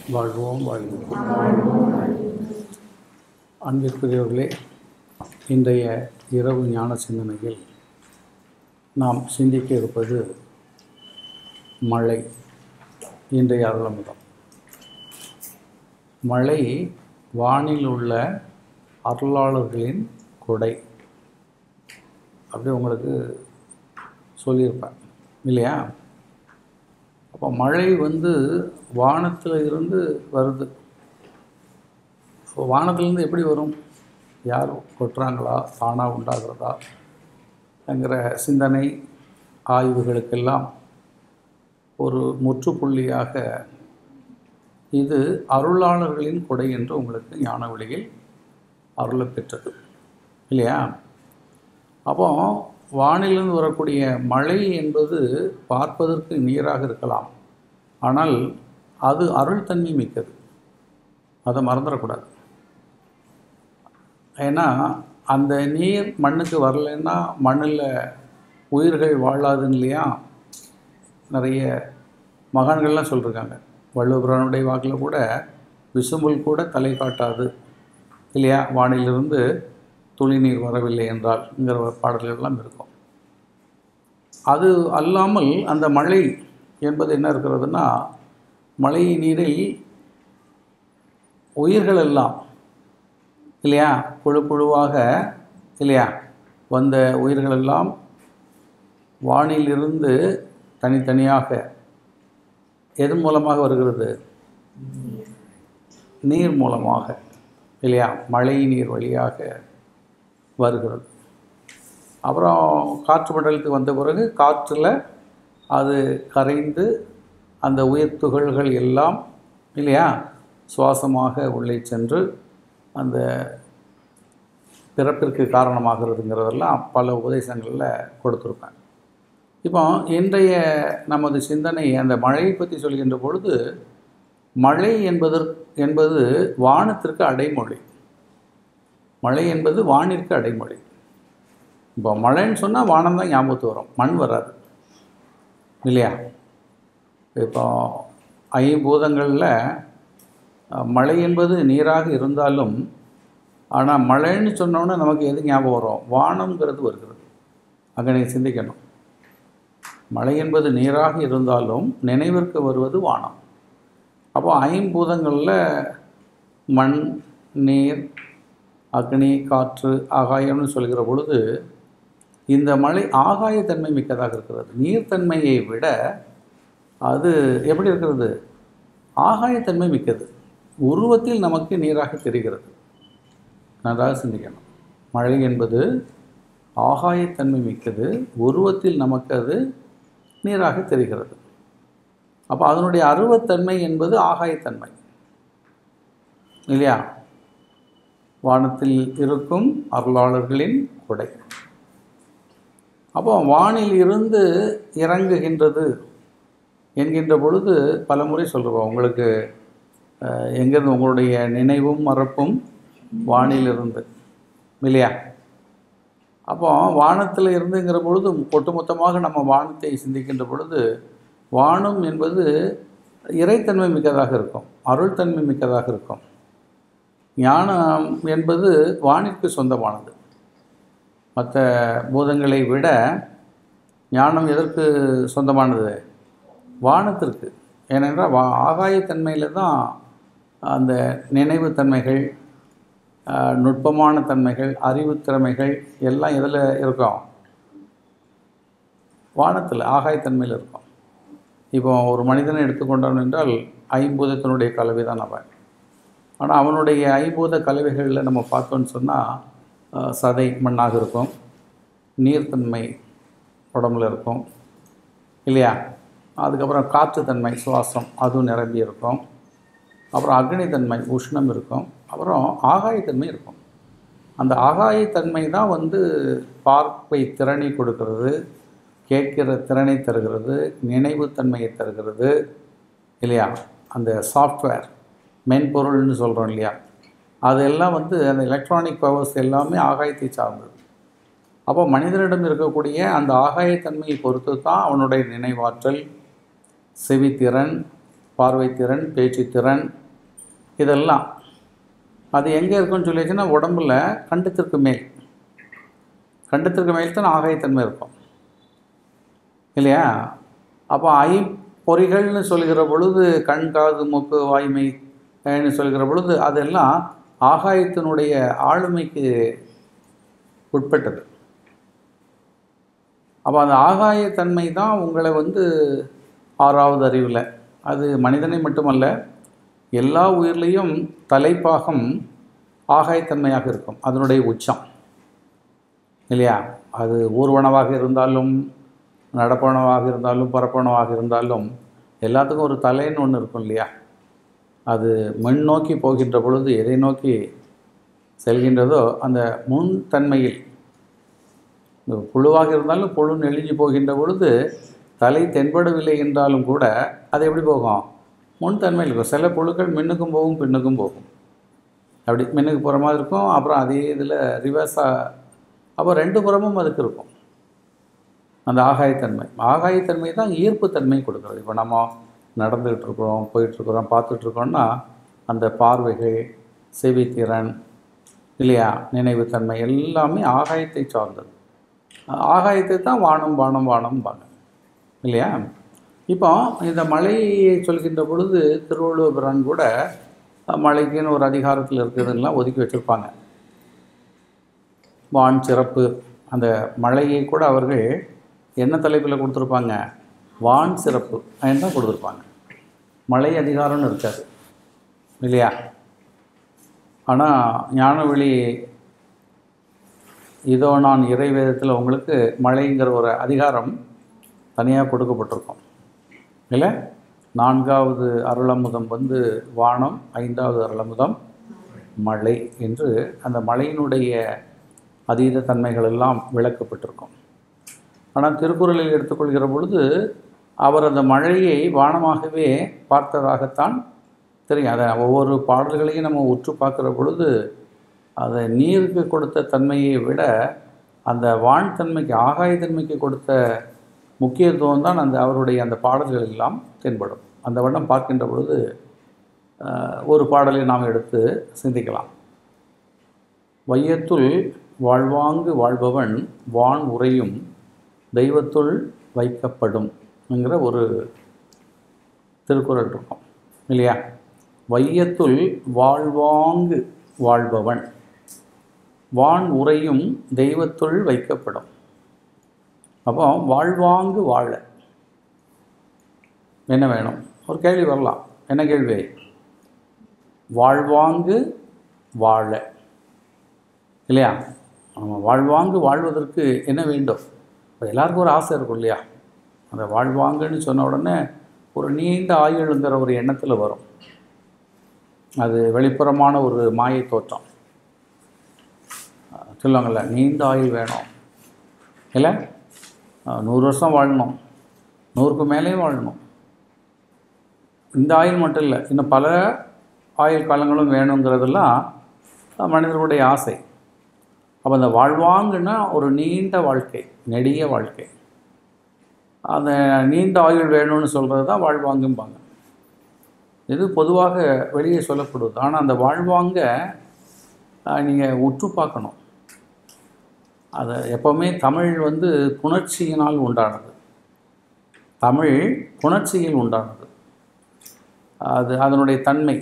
வாழ்வோம் வாழ்வோம் அன்பிற்குரியவர்களே இன்றைய இரவு ஞான சிந்தனையில் நாம் சிந்திக்க இருப்பது மழை இன்றைய அருளமுதம் மழை வானில் உள்ள அருளாளர்களின் கொடை அப்படி உங்களுக்கு சொல்லியிருப்பேன் இல்லையா அப்போ மழை வந்து வானத்தில் இருந்து வருது அப்போ வானத்திலேருந்து எப்படி வரும் யார் கொட்டுறாங்களா தானாக உண்டாகிறதா என்கிற சிந்தனை ஆய்வுகளுக்கெல்லாம் ஒரு முற்றுப்புள்ளியாக இது அருளாளர்களின் கொடை என்று உங்களுக்கு ஞான வழியில் அருளை பெற்றது இல்லையா அப்போ வானிலிருந்து வரக்கூடிய மழை என்பது பார்ப்பதற்கு நீராக இருக்கலாம் ஆனால் அது அருள் தன்மை மிக்கது அதை மறந்துடக்கூடாது ஏன்னா அந்த நீர் மண்ணுக்கு வரலைன்னா மண்ணில் உயிர்கள் வாழாதுன்னு இல்லையா நிறைய மகான்கள்லாம் சொல்லியிருக்காங்க வள்ளுவபுரானுடைய வாக்கில் கூட விசும்புல் கூட தலை காட்டாது இல்லையா வானிலிருந்து துளி நீர் வரவில்லை என்றால்ங்கிற பாடல்கள்லாம் இருக்கும் அது அல்லாமல் அந்த மழை என்பது என்ன இருக்கிறதுனா மழை நீரில் உயிர்கள் எல்லாம் இல்லையா குழு குழுவாக இல்லையா வந்த உயிர்கள் எல்லாம் வானிலிருந்து தனித்தனியாக எது மூலமாக வருகிறது நீர் மூலமாக இல்லையா மழை நீர் வழியாக வருகிறது அப்புறம் காற்று மண்டலத்துக்கு வந்த பிறகு காற்றில் அது கரைந்து அந்த உயிர் துகள்கள் எல்லாம் இல்லையா சுவாசமாக உள்ளே சென்று அந்த பிறப்பிற்கு காரணமாகிறதுங்கிறதெல்லாம் பல உபதேசங்களில் கொடுத்துருப்பேன் இப்போ இன்றைய நமது சிந்தனை அந்த மழையை பற்றி சொல்கின்ற பொழுது மழை என்பதற்கு என்பது வானத்திற்கு அடைமொழி மழை என்பது வானிற்கு அடைமொழி இப்போ மழைன்னு சொன்னால் வானம் தான் ஞாபகத்து வரும் மண் வராது இல்லையா இப்போ ஐம்பூதங்களில் மழை என்பது நீராக இருந்தாலும் ஆனால் மழைன்னு சொன்னோன்னே நமக்கு எது ஞாபகம் வரும் வானம்ங்கிறது வருகிறது அங்கே நீங்கள் சிந்திக்கணும் மழை என்பது நீராக இருந்தாலும் நினைவிற்கு வருவது வானம் அப்போ ஐம்பூதங்களில் மண் நீர் அக்னி காற்று ஆகாயம்னு சொல்கிற பொழுது இந்த மழை ஆகாயத்தன்மை மிக்கதாக இருக்கிறது நீர்த்தன்மையை விட அது எப்படி இருக்கிறது ஆகாயத்தன்மை மிக்கது உருவத்தில் நமக்கு நீராக தெரிகிறது நன்றாக சிந்திக்கணும் மழை என்பது ஆகாயத்தன்மை மிக்கது உருவத்தில் நமக்கு அது நீராக தெரிகிறது அப்போ அதனுடைய அருவத்தன்மை என்பது ஆகாயத்தன்மை இல்லையா வானத்தில் இருக்கும் அருளாளர்களின் கொடை அப்போ வானில் இருந்து இறங்குகின்றது என்கின்ற பொழுது பல முறை சொல்லுவோம் உங்களுக்கு எங்கேருந்து உங்களுடைய நினைவும் மறப்பும் வானிலிருந்து இல்லையா அப்போ வானத்தில் இருந்துங்கிற பொழுது ஒட்டுமொத்தமாக நம்ம வானத்தை சிந்திக்கின்ற பொழுது வானம் என்பது இறைத்தன்மை மிக்கதாக இருக்கும் அருள்தன்மை மிக்கதாக இருக்கும் ஞானம் என்பது வானிற்கு சொந்தமானது மற்ற பூதங்களை விட ஞானம் எதற்கு சொந்தமானது வானத்திற்கு ஏனென்றால் வா ஆகாயத்தன்மையில் தான் அந்த நினைவுத்தன்மைகள் நுட்பமான தன்மைகள் அறிவுத்திறமைகள் எல்லாம் எதில் இருக்கும் வானத்தில் ஆகாயத்தன்மையில் இருக்கும் இப்போ ஒரு மனிதனை எடுத்துக்கொண்டோம் என்றால் ஐம்பூதத்தினுடைய கலவை தான் அவன் ஆனால் அவனுடைய ஐம்பூத கலவைகளில் நம்ம பார்த்தோன்னு சொன்னால் சதை மண்ணாக இருக்கும் நீர்த்தன்மை உடம்புல இருக்கும் இல்லையா அதுக்கப்புறம் காற்றுத்தன்மை சுவாசம் அதுவும் நிரம்பி இருக்கும் அப்புறம் அக்னித்தன்மை உஷ்ணம் இருக்கும் அப்புறம் ஆகாயத்தன்மை இருக்கும் அந்த ஆகாயத்தன்மை தான் வந்து பார்ப்பை திறனை கொடுக்கிறது கேட்கிற திறனை தருகிறது நினைவுத்தன்மையை தருகிறது இல்லையா அந்த சாஃப்ட்வேர் மென்பொருள்னு சொல்கிறோம் இல்லையா அதெல்லாம் வந்து அந்த எலக்ட்ரானிக் பவர்ஸ் எல்லாமே ஆகாயத்தை சார்ந்தது அப்போ மனிதனிடம் இருக்கக்கூடிய அந்த ஆகாயத்தன்மையை பொறுத்து தான் அவனுடைய நினைவாற்றல் செவித்திறன் பார்வைத்திறன் பேச்சுத்திறன் இதெல்லாம் அது எங்கே இருக்குன்னு சொல்லியாச்சுன்னா உடம்புல கண்டத்திற்கு மேல் கண்டத்திற்கு மேல் தான் ஆகாயத்தன்மை இருக்கும் இல்லையா அப்போ ஐம்பொறிகள்னு சொல்கிற பொழுது கண் காது மூக்கு வாய்மை ன்னு சொல்கிற பொழுது அதெல்லாம் ஆகாயத்தினுடைய ஆளுமைக்கு உட்பட்டது அப்போ அந்த ஆகாயத்தன்மை தான் உங்களை வந்து ஆறாவது அறிவில் அது மனிதனை மட்டுமல்ல எல்லா உயிர்லேயும் தலைப்பாகம் ஆகாயத்தன்மையாக இருக்கும் அதனுடைய உச்சம் இல்லையா அது ஊர்வனவாக இருந்தாலும் நடப்பனவாக இருந்தாலும் பரப்பனவாக இருந்தாலும் எல்லாத்துக்கும் ஒரு தலைன்னு ஒன்று இருக்கும் இல்லையா அது முன் நோக்கி போகின்ற பொழுது எதை நோக்கி செல்கின்றதோ அந்த முன் தன்மையில் இந்த புழுவாக இருந்தாலும் புழு நெளிஞ்சு போகின்ற பொழுது தலை தென்படவில்லை என்றாலும் கூட அது எப்படி போகும் முன் தன்மையில் இருக்கும் சில புழுக்கள் மின்னுக்கும் போகும் பின்னுக்கும் போகும் அப்படி மின்னுக்கு போகிற மாதிரி இருக்கும் அப்புறம் அதே இதில் ரிவர்ஸாக அப்போ ரெண்டு புறமும் அதுக்கு இருக்கும் அந்த ஆகாயத்தன்மை ஆகாயத்தன்மை தான் ஈர்ப்புத்தன்மை கொடுக்குறது இப்போ நம்ம நடந்துகிட்டு இருக்கிறோம் போயிட்டுருக்குறோம் பார்த்துட்ருக்கோம்னா அந்த பார்வைகள் செவித்திறன் இல்லையா நினைவுத்தன்மை எல்லாமே ஆகாயத்தை சார்ந்தது ஆகாயத்தை தான் வானம் வானம் வானம்பாங்க இல்லையா இப்போ இந்த மழையை சொல்கின்ற பொழுது திருவள்ளுவர் பிரான் கூட மழைக்குன்னு ஒரு அதிகாரத்தில் இருக்குதுன்னெலாம் ஒதுக்கி வச்சுருப்பாங்க வான் சிறப்பு அந்த மழையை கூட அவர்கள் என்ன தலைப்பில் கொடுத்துருப்பாங்க வான் சிறப்பு தான் கொடுத்துருப்பாங்க மழை அதிகாரம்னு இருக்காது இல்லையா ஆனால் ஞானவெளி இதோ நான் இறை வேதத்தில் உங்களுக்கு மழைங்கிற ஒரு அதிகாரம் தனியாக கொடுக்கப்பட்டிருக்கும் இல்லை நான்காவது அருளமுதம் வந்து வானம் ஐந்தாவது அருளமுதம் மழை என்று அந்த மழையினுடைய அதீத தன்மைகள் எல்லாம் விளக்கப்பட்டிருக்கும் ஆனால் திருக்குறளில் எடுத்துக்கொள்கிற பொழுது அவர் அந்த மழையை வானமாகவே பார்த்ததாகத்தான் தெரியும் அதை ஒவ்வொரு பாடல்களையும் நம்ம உற்று பார்க்குற பொழுது அதை நீருக்கு கொடுத்த தன்மையை விட அந்த வான் தன்மைக்கு ஆகாயத்தன்மைக்கு கொடுத்த முக்கியத்துவம் தான் அந்த அவருடைய அந்த பாடல்கள் எல்லாம் தென்படும் அந்த வண்ணம் பார்க்கின்ற பொழுது ஒரு பாடலை நாம் எடுத்து சிந்திக்கலாம் வையத்துள் வாழ்வாங்கு வாழ்பவன் வான் உறையும் தெய்வத்துள் வைக்கப்படும் என்கிற ஒரு திருக்குறள் இருக்கும் இல்லையா வையத்துள் வாழ்வாங்கு வாழ்பவன் வான் உறையும் தெய்வத்துள் வைக்கப்படும் அப்போ வாழ்வாங்கு வாழ என்ன வேணும் ஒரு கேள்வி வரலாம் என்ன கேள்வி வாழ்வாங்கு வாழ இல்லையா ஆமாம் வாழ்வாங்கு வாழ்வதற்கு என்ன வேண்டும் இப்போ எல்லாருக்கும் ஒரு ஆசை இருக்கும் இல்லையா அந்த வாழ்வாங்குன்னு சொன்ன உடனே ஒரு நீண்ட ஆயுளுங்கிற ஒரு எண்ணத்தில் வரும் அது வெளிப்புறமான ஒரு மாயை தோற்றம் சொல்லுவாங்கள்ல நீண்ட ஆயுள் வேணும் இல்லை நூறு வருஷம் வாழணும் நூறுக்கு மேலேயும் வாழணும் இந்த ஆயுள் மட்டும் இல்லை இன்னும் பல ஆயுள் காலங்களும் வேணுங்கிறதெல்லாம் மனிதர்களுடைய ஆசை அப்போ அந்த வாழ்வாங்கன்னா ஒரு நீண்ட வாழ்க்கை நெடிய வாழ்க்கை அந்த நீண்ட ஆயுள் வேணும்னு சொல்கிறது தான் வாழ்வாங்கும்பாங்க இது பொதுவாக வெளியே சொல்லப்படுது ஆனால் அந்த வாழ்வாங்க நீங்கள் உற்று பார்க்கணும் அதை எப்போவுமே தமிழ் வந்து புணர்ச்சியினால் உண்டானது தமிழ் புணர்ச்சியில் உண்டானது அது அதனுடைய தன்மை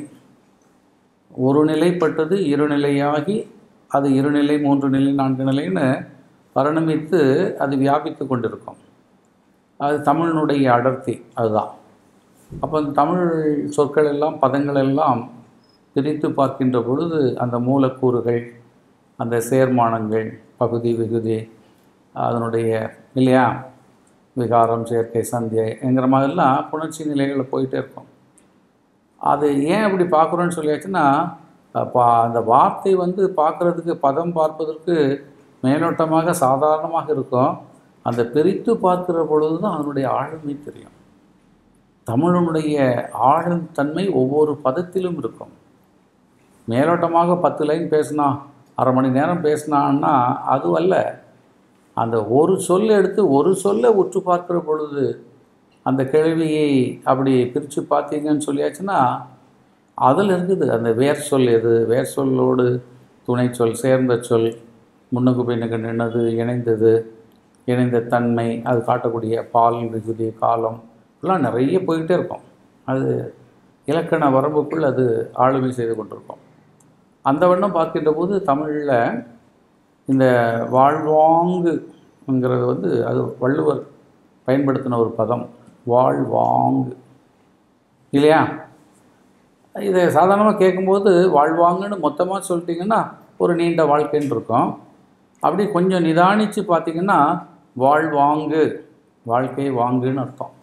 ஒரு நிலைப்பட்டது இருநிலையாகி அது இருநிலை மூன்று நிலை நான்கு நிலைன்னு பரிணமித்து அது வியாபித்து கொண்டிருக்கும் அது தமிழினுடைய அடர்த்தி அதுதான் அப்போ அந்த தமிழ் சொற்கள் எல்லாம் பதங்கள் எல்லாம் பிரித்து பார்க்கின்ற பொழுது அந்த மூலக்கூறுகள் அந்த சேர்மானங்கள் பகுதி விகுதி அதனுடைய இல்லையா விகாரம் சேர்க்கை சந்தியை என்கிற மாதிரிலாம் புணர்ச்சி நிலைகளில் போயிட்டே இருக்கும் அது ஏன் அப்படி பார்க்குறோன்னு சொல்லியாச்சுன்னா பா அந்த வார்த்தை வந்து பார்க்குறதுக்கு பதம் பார்ப்பதற்கு மேலோட்டமாக சாதாரணமாக இருக்கும் அந்த பிரித்து பார்க்கிற பொழுது தான் அதனுடைய ஆளுமை தெரியும் தமிழனுடைய ஆளும் தன்மை ஒவ்வொரு பதத்திலும் இருக்கும் மேலோட்டமாக பத்து லைன் பேசினா அரை மணி நேரம் பேசினான்னா அதுவல்ல அந்த ஒரு சொல்லை எடுத்து ஒரு சொல்லை உற்று பார்க்கிற பொழுது அந்த கேள்வியை அப்படி பிரித்து பார்த்தீங்கன்னு சொல்லியாச்சுன்னா அதில் இருக்குது அந்த வேர் சொல் எது வேர் சொல்லோடு துணை சொல் சேர்ந்த சொல் முன்னுக்கு பின்னுக்கு நின்னது இணைந்தது இணைந்த தன்மை அது காட்டக்கூடிய பால் விகுதி காலம் எல்லாம் நிறைய போயிட்டே இருக்கும் அது இலக்கண வரம்புக்குள் அது ஆளுமை செய்து கொண்டிருக்கும் அந்த வண்ணம் பார்க்கின்ற போது தமிழில் இந்த வாழ்வாங்குங்கிறது வந்து அது வள்ளுவர் பயன்படுத்தின ஒரு பதம் வாழ்வாங்கு இல்லையா இதை சாதாரணமாக கேட்கும்போது வாழ்வாங்கன்னு மொத்தமாக சொல்லிட்டிங்கன்னா ஒரு நீண்ட வாழ்க்கைன்னு இருக்கும் அப்படி கொஞ்சம் நிதானித்து பார்த்தீங்கன்னா வாழ்வாங்கு வாழ்க்கையை வாங்குன்னு அர்த்தம்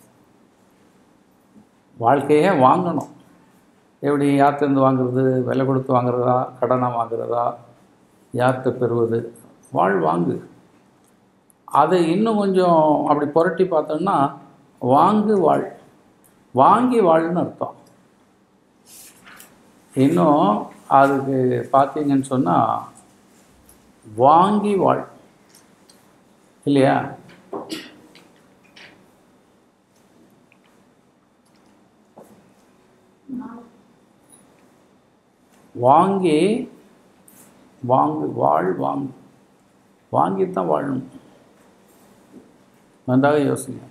வாழ்க்கையை வாங்கணும் எப்படி யார்கிட்டருந்து வாங்குறது விலை கொடுத்து வாங்குறதா கடனாக வாங்குறதா யார்கிட்ட பெறுவது வாழ் வாங்கு அதை இன்னும் கொஞ்சம் அப்படி புரட்டி பார்த்தோம்னா வாங்கு வாழ் வாங்கி வாழ்னு அர்த்தம் இன்னும் அதுக்கு பார்த்தீங்கன்னு சொன்னால் வாங்கி வாழ் இல்லையா வாங்கி வாங்கு வாழ் வாங்கு வாங்கித்தான் வாழணும் நன்றாக யோசிங்க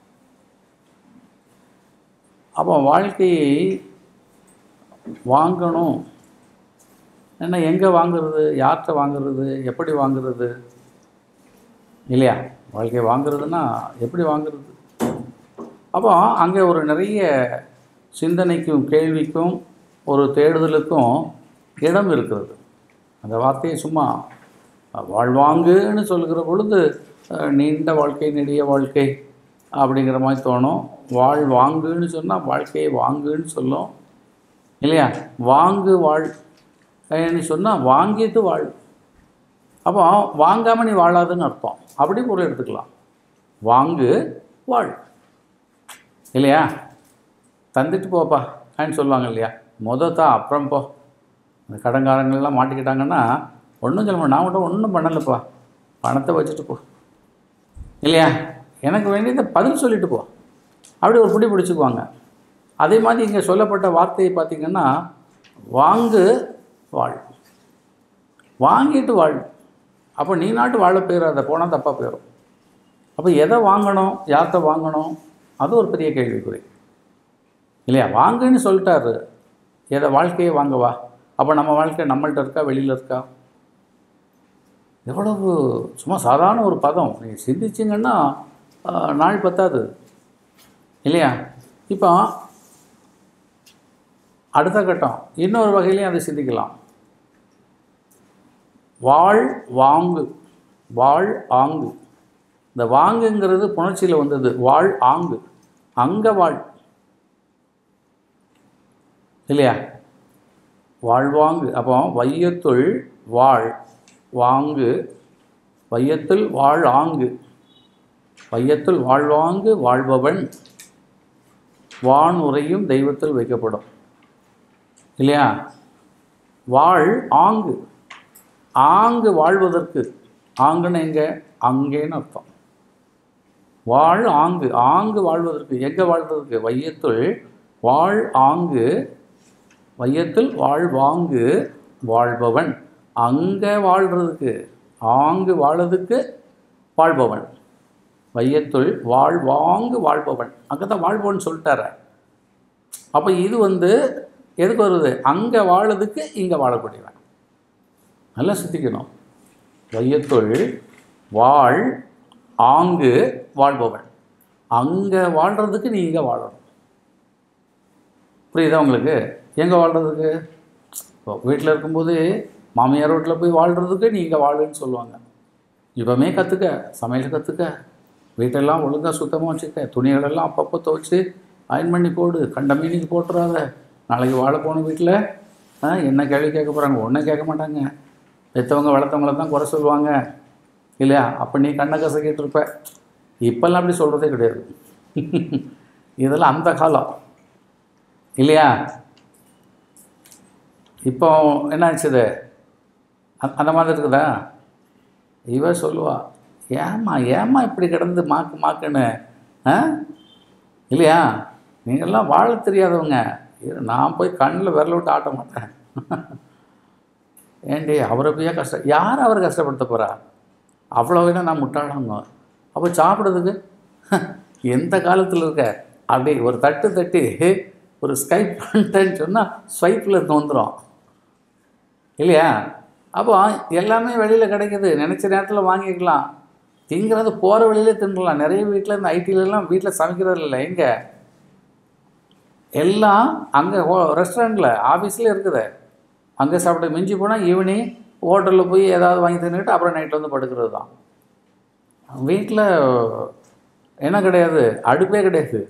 அப்போ வாழ்க்கையை வாங்கணும் என்ன எங்கே வாங்குறது யார்கிட்ட வாங்குறது எப்படி வாங்குறது இல்லையா வாழ்க்கையை வாங்குறதுன்னா எப்படி வாங்குறது அப்போ அங்கே ஒரு நிறைய சிந்தனைக்கும் கேள்விக்கும் ஒரு தேடுதலுக்கும் இடம் இருக்கிறது அந்த வார்த்தையை சும்மா வாழ்வாங்குன்னு சொல்கிற பொழுது அஹ், நீண்ட வாழ்க்கை நெடிய வாழ்க்கை அப்படிங்கிற மாதிரி தோணும் வாழ் வாங்குன்னு சொன்னால் வாழ்க்கையை வாங்குன்னு சொல்லும் இல்லையா வாங்கு வாழ் ன்னு சொன்னால் வாங்கிட்டு வாழ் அப்போ வாங்காமல் நீ வாழாதுன்னு அர்த்தம் அப்படி பொருள் எடுத்துக்கலாம் வாங்கு வாழ் இல்லையா தந்துட்டு போப்பா அப்படின்னு சொல்லுவாங்க இல்லையா முத தான் அப்புறம் போ இந்த கடன்காரங்கள்லாம் மாட்டிக்கிட்டாங்கன்னா ஒன்றும் சொல்ல மாட்டேன் நான் மட்டும் ஒன்றும் பண்ணலப்பா பணத்தை வச்சுட்டு போ இல்லையா எனக்கு வேண்டியதை பதில் சொல்லிட்டு போ அப்படி ஒரு பிடி பிடிச்சிக்குவாங்க அதே மாதிரி இங்கே சொல்லப்பட்ட வார்த்தையை பார்த்தீங்கன்னா வாங்கு வாழ் வாங்கிட்டு வாழ் அப்போ நீ நாட்டு வாழ போயிடாத போனால் தப்பாக போயிடும் அப்போ எதை வாங்கணும் யார்கிட்ட வாங்கணும் அது ஒரு பெரிய கேள்விக்குறி இல்லையா வாங்குன்னு சொல்லிட்டாரு எதை வாழ்க்கையை வாங்கவா அப்போ நம்ம வாழ்க்கை நம்மள்ட்ட இருக்கா வெளியில் இருக்கா எவ்வளவு சும்மா சாதாரண ஒரு பதம் நீங்கள் சிந்திச்சிங்கன்னா ஆஹ், நாள் பத்தாது இல்லையா இப்போ அடுத்த கட்டம் இன்னொரு வகையிலையும் அதை சிந்திக்கலாம் வாழ் வாங்கு வாழ் ஆங்கு இந்த வாங்குங்கிறது புணர்ச்சியில் வந்தது வாழ் ஆங்கு அங்க வாழ் இல்லையா வாழ்வாங்கு அப்போ வையத்துள் வாழ் வாங்கு வையத்துள் வாழ் ஆங்கு வையத்துள் வாழ்வாங்கு வாழ்பவன் வான் உரையும் தெய்வத்தில் வைக்கப்படும் இல்லையா வாழ் ஆங்கு ஆங்கு வாழ்வதற்கு ஆங்குன்னு எங்க அங்கேன்னு அர்த்தம் வாழ் ஆங்கு ஆங்கு வாழ்வதற்கு எங்கே வாழ்வதற்கு வையத்துள் வாழ் ஆங்கு வையத்தில் வாழ்வாங்கு வாழ்பவன் அங்கே வாழ்கிறதுக்கு ஆங்கு வாழறதுக்கு வாழ்பவன் வையத்துள் வாழ்வாங்கு வாழ்பவன் அங்கே தான் வாழ்பவன் சொல்லிட்டார அப்போ இது வந்து எதுக்கு வருது அங்கே வாழறதுக்கு இங்கே வாழக்கூடியவன் நல்லா சிந்திக்கணும் வையத்துள் வாழ் ஆங்கு வாழ்பவன் அங்கே வாழ்கிறதுக்கு நீ இங்கே வாழணும் புரியுதா உங்களுக்கு எங்கே வாழ்கிறதுக்கு இப்போ வீட்டில் இருக்கும்போது மாமியார் வீட்டில் போய் வாழ்கிறதுக்கு நீ இங்கே வாழுன்னு சொல்லுவாங்க இப்போமே கற்றுக்க சமையல் கற்றுக்க வீட்டெல்லாம் ஒழுங்காக சுத்தமாக வச்சுக்க துணிகளெல்லாம் அப்பப்போ துவைச்சு அயன் பண்ணி போடு கண்ட மீனுக்கு போட்டுறாத நாளைக்கு வாழ போன வீட்டில் என்ன கேள்வி கேட்க போகிறாங்க ஒன்றும் கேட்க மாட்டாங்க பெற்றவங்க வளர்த்தவங்கள தான் குறை சொல்லுவாங்க இல்லையா அப்போ நீ கண்ணை கசக்கிட்டு இருப்ப இப்போல்லாம் அப்படி சொல்கிறதே கிடையாது இதெல்லாம் அந்த காலம் இல்லையா இப்போ என்ன ஆச்சுது அ- அந்த மாதிரி இருக்குதா இவ சொல்லுவா ஏம்மா ஏம்மா இப்படி கிடந்து மாக்கு மாக்குன்னு ஆ இல்லையா நீங்கள்லாம் வாழ தெரியாதவங்க இரு, நான் போய் கண்ணில் விரல விட்டு ஆட்ட மாட்டேன் ஏண்டி அவரை போய் கஷ்ட யார் அவர் கஷ்டப்படுத்த போகிறா அவ்வளோ வேணா நான் முட்டாளாங்க அப்போ சாப்பிட்றதுக்கு எந்த காலத்தில் இருக்க அப்படி ஒரு தட்டு தட்டி ஒரு ஸ்கைப் பண்ணிட்டேன்னு சொன்னால் ஸ்வைப்பில் இருந்து வந்துடும் இல்லையா அப்போ எல்லாமே வெளியில் கிடைக்குது நினச்ச நேரத்தில் வாங்கிக்கலாம் திங்கிறது போகிற வழியிலே தின்னலாம் நிறைய வீட்டில் இந்த ஐடிலலாம் வீட்டில் சமைக்கிறது இல்லை எங்கே எல்லாம் அங்கே ரெஸ்டாரண்ட்டில் ஆஃபீஸில் இருக்குது அங்கே சாப்பிட்டு மிஞ்சி போனால் ஈவினிங் ஹோட்டலில் போய் ஏதாவது வாங்கி தின்னுட்டு அப்புறம் நைட்டில் வந்து படுக்கிறது தான் வீட்டில் என்ன கிடையாது அடுப்பே கிடையாது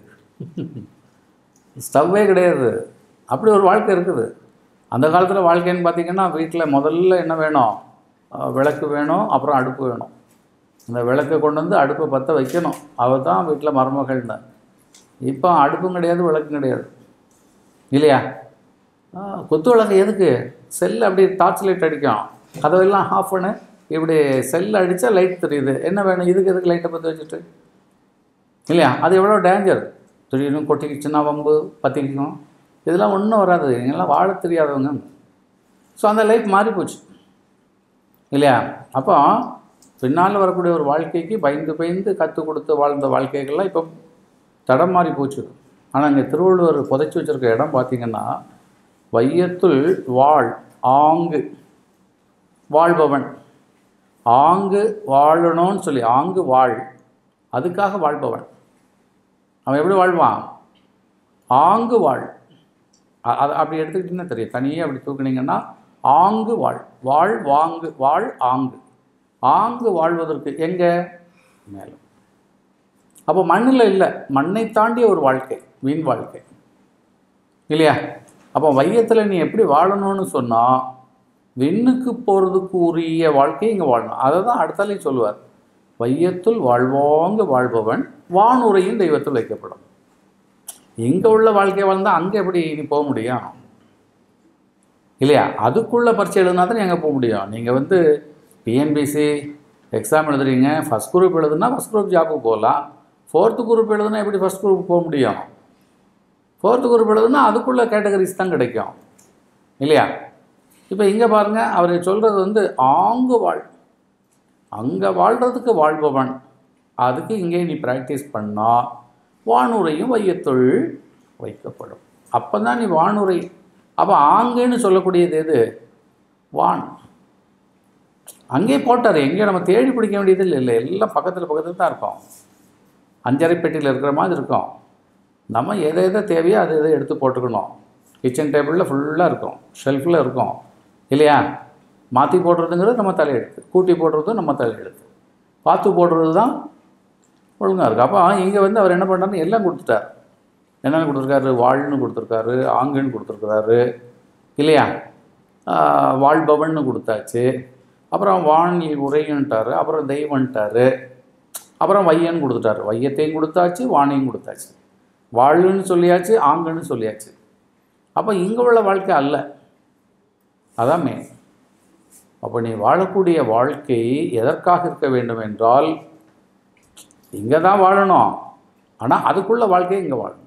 ஸ்டவ்வே கிடையாது அப்படி ஒரு வாழ்க்கை இருக்குது அந்த காலத்தில் வாழ்க்கைன்னு பார்த்தீங்கன்னா வீட்டில் முதல்ல என்ன வேணும் அஹ் விளக்கு வேணும் அப்புறம் அடுப்பு வேணும் இந்த விளக்கை கொண்டு வந்து அடுப்பை பற்ற வைக்கணும் அவள் தான் வீட்டில் மருமகள்னு இப்போ அடுப்பும் கிடையாது விளக்கும் கிடையாது இல்லையா ஆ, குத்து விளக்கு எதுக்கு செல் அப்படி டார்ச் லைட் அடிக்கும் கதவெல்லாம் ஆஃப் பண்ணு இப்படி செல் அடித்தா லைட் தெரியுது என்ன வேணும் இதுக்கு எதுக்கு லைட்டை பற்ற வச்சுட்டு இல்லையா அது எவ்வளோ டேஞ்சர் திடீர்னு கொட்டிக்கிச்சுன்னா வம்பு பற்றிக்கும் இதெல்லாம் ஒன்றும் வராது நீங்களாம் வாழ தெரியாதவங்க ஸோ அந்த லைஃப் மாறி போச்சு இல்லையா அப்போ பின்னால் வரக்கூடிய ஒரு வாழ்க்கைக்கு பயந்து பயந்து கற்றுக் கொடுத்து வாழ்ந்த வாழ்க்கைகள்லாம் இப்போ தடம் மாறி போச்சு ஆனால் இங்கே திருவள்ளுவர் புதைச்சி வச்சிருக்க இடம் பார்த்தீங்கன்னா வையத்துள் வாழ் ஆங்கு வாழ்பவன் ஆங்கு வாழணும்னு சொல்லி ஆங்கு வாழ் அதுக்காக வாழ்பவன் அவன் எப்படி வாழ்வான் ஆங்கு வாழ் அ- அது அப்படி எடுத்துக்கிட்டிங்கன்னா தெரியும் தனியே அப்படி தூக்குனீங்கன்னா ஆங்கு வாழ் வாழ் வாங்கு வாழ் ஆங்கு ஆங்கு வாழ்வதற்கு எங்கே மேலும் அப்போ மண்ணில் இல்லை மண்ணை தாண்டிய ஒரு வாழ்க்கை வீண் வாழ்க்கை இல்லையா அப்போ வையத்தில் நீ எப்படி வாழணும்னு சொன்னால் விண்ணுக்கு போகிறதுக்கு உரிய வாழ்க்கையை இங்கே வாழணும் அதை தான் அடுத்தாலே சொல்லுவார் வையத்துள் வாழ்வாங்க வாழ்பவன் வானுரையும் தெய்வத்தில் வைக்கப்படும் இங்கே உள்ள வாழ்க்கை வாழ்ந்தால் அங்கே எப்படி நீ போக முடியும் இல்லையா அதுக்குள்ளே பரீட்சை எழுதுனா தான் எங்கே போக முடியும் நீங்கள் வந்து டிஎன்பிசி எக்ஸாம் எழுதுறீங்க ஃபஸ்ட் குரூப் எழுதுனா ஃபஸ்ட் குரூப் ஜாபுக்கு போகலாம் ஃபோர்த்து குரூப் எழுதுனா எப்படி ஃபஸ்ட் குரூப் போக முடியும் ஃபோர்த்து குரூப் எழுதுனா அதுக்குள்ள கேட்டகரிஸ் தான் கிடைக்கும் இல்லையா இப்போ இங்கே பாருங்கள் அவர் சொல்கிறது வந்து ஆங்கு வாழ் அங்கே வாழ்கிறதுக்கு வாழ்பவன் அதுக்கு இங்கே நீ ப்ராக்டிஸ் பண்ணால் வானுரையும் வையத்துள் வைக்கப்படும் அப்போ தான் நீ வானுரை அப்போ ஆங்குன்னு சொல்லக்கூடியது எது வான் அங்கேயே போட்டார் எங்கேயும் நம்ம தேடி பிடிக்க வேண்டியது இல்லை இல்லை எல்லாம் பக்கத்தில் பக்கத்தில் தான் இருக்கும் அஞ்சரை பெட்டியில் இருக்கிற மாதிரி இருக்கும் நம்ம எதை எதை தேவையோ அதை எதை எடுத்து போட்டுக்கணும் கிச்சன் டேபிளில் ஃபுல்லாக இருக்கும் ஷெல்ஃபில் இருக்கும் இல்லையா மாற்றி போடுறதுங்கிறது நம்ம தலையெழுத்து கூட்டி போடுறதும் நம்ம தலையெழுத்து பார்த்து போடுறது தான் ஒழுங்காக இருக்குது அப்போ இங்கே வந்து அவர் என்ன பண்ணாருன்னு எல்லாம் கொடுத்துட்டார் என்னென்ன கொடுத்துருக்காரு வாழ்னு கொடுத்துருக்காரு ஆங்குன்னு கொடுத்துருக்காரு இல்லையா ஆஹ் வாழ்பவன்னு கொடுத்தாச்சு அப்புறம் வானில் உரையுன்ட்டார் அப்புறம் தெய்வன்ட்டார் அப்புறம் வையன்னு கொடுத்துட்டாரு வையத்தையும் கொடுத்தாச்சு வானையும் கொடுத்தாச்சு வாழ்வுன்னு சொல்லியாச்சு ஆங்குன்னு சொல்லியாச்சு அப்போ இங்கே உள்ள வாழ்க்கை அல்ல அதான் மெயின் அப்போ நீ வாழக்கூடிய வாழ்க்கை எதற்காக இருக்க வேண்டும் என்றால் இங்கே தான் வாழணும் ஆனால் அதுக்குள்ள வாழ்க்கையை இங்கே வாழணும்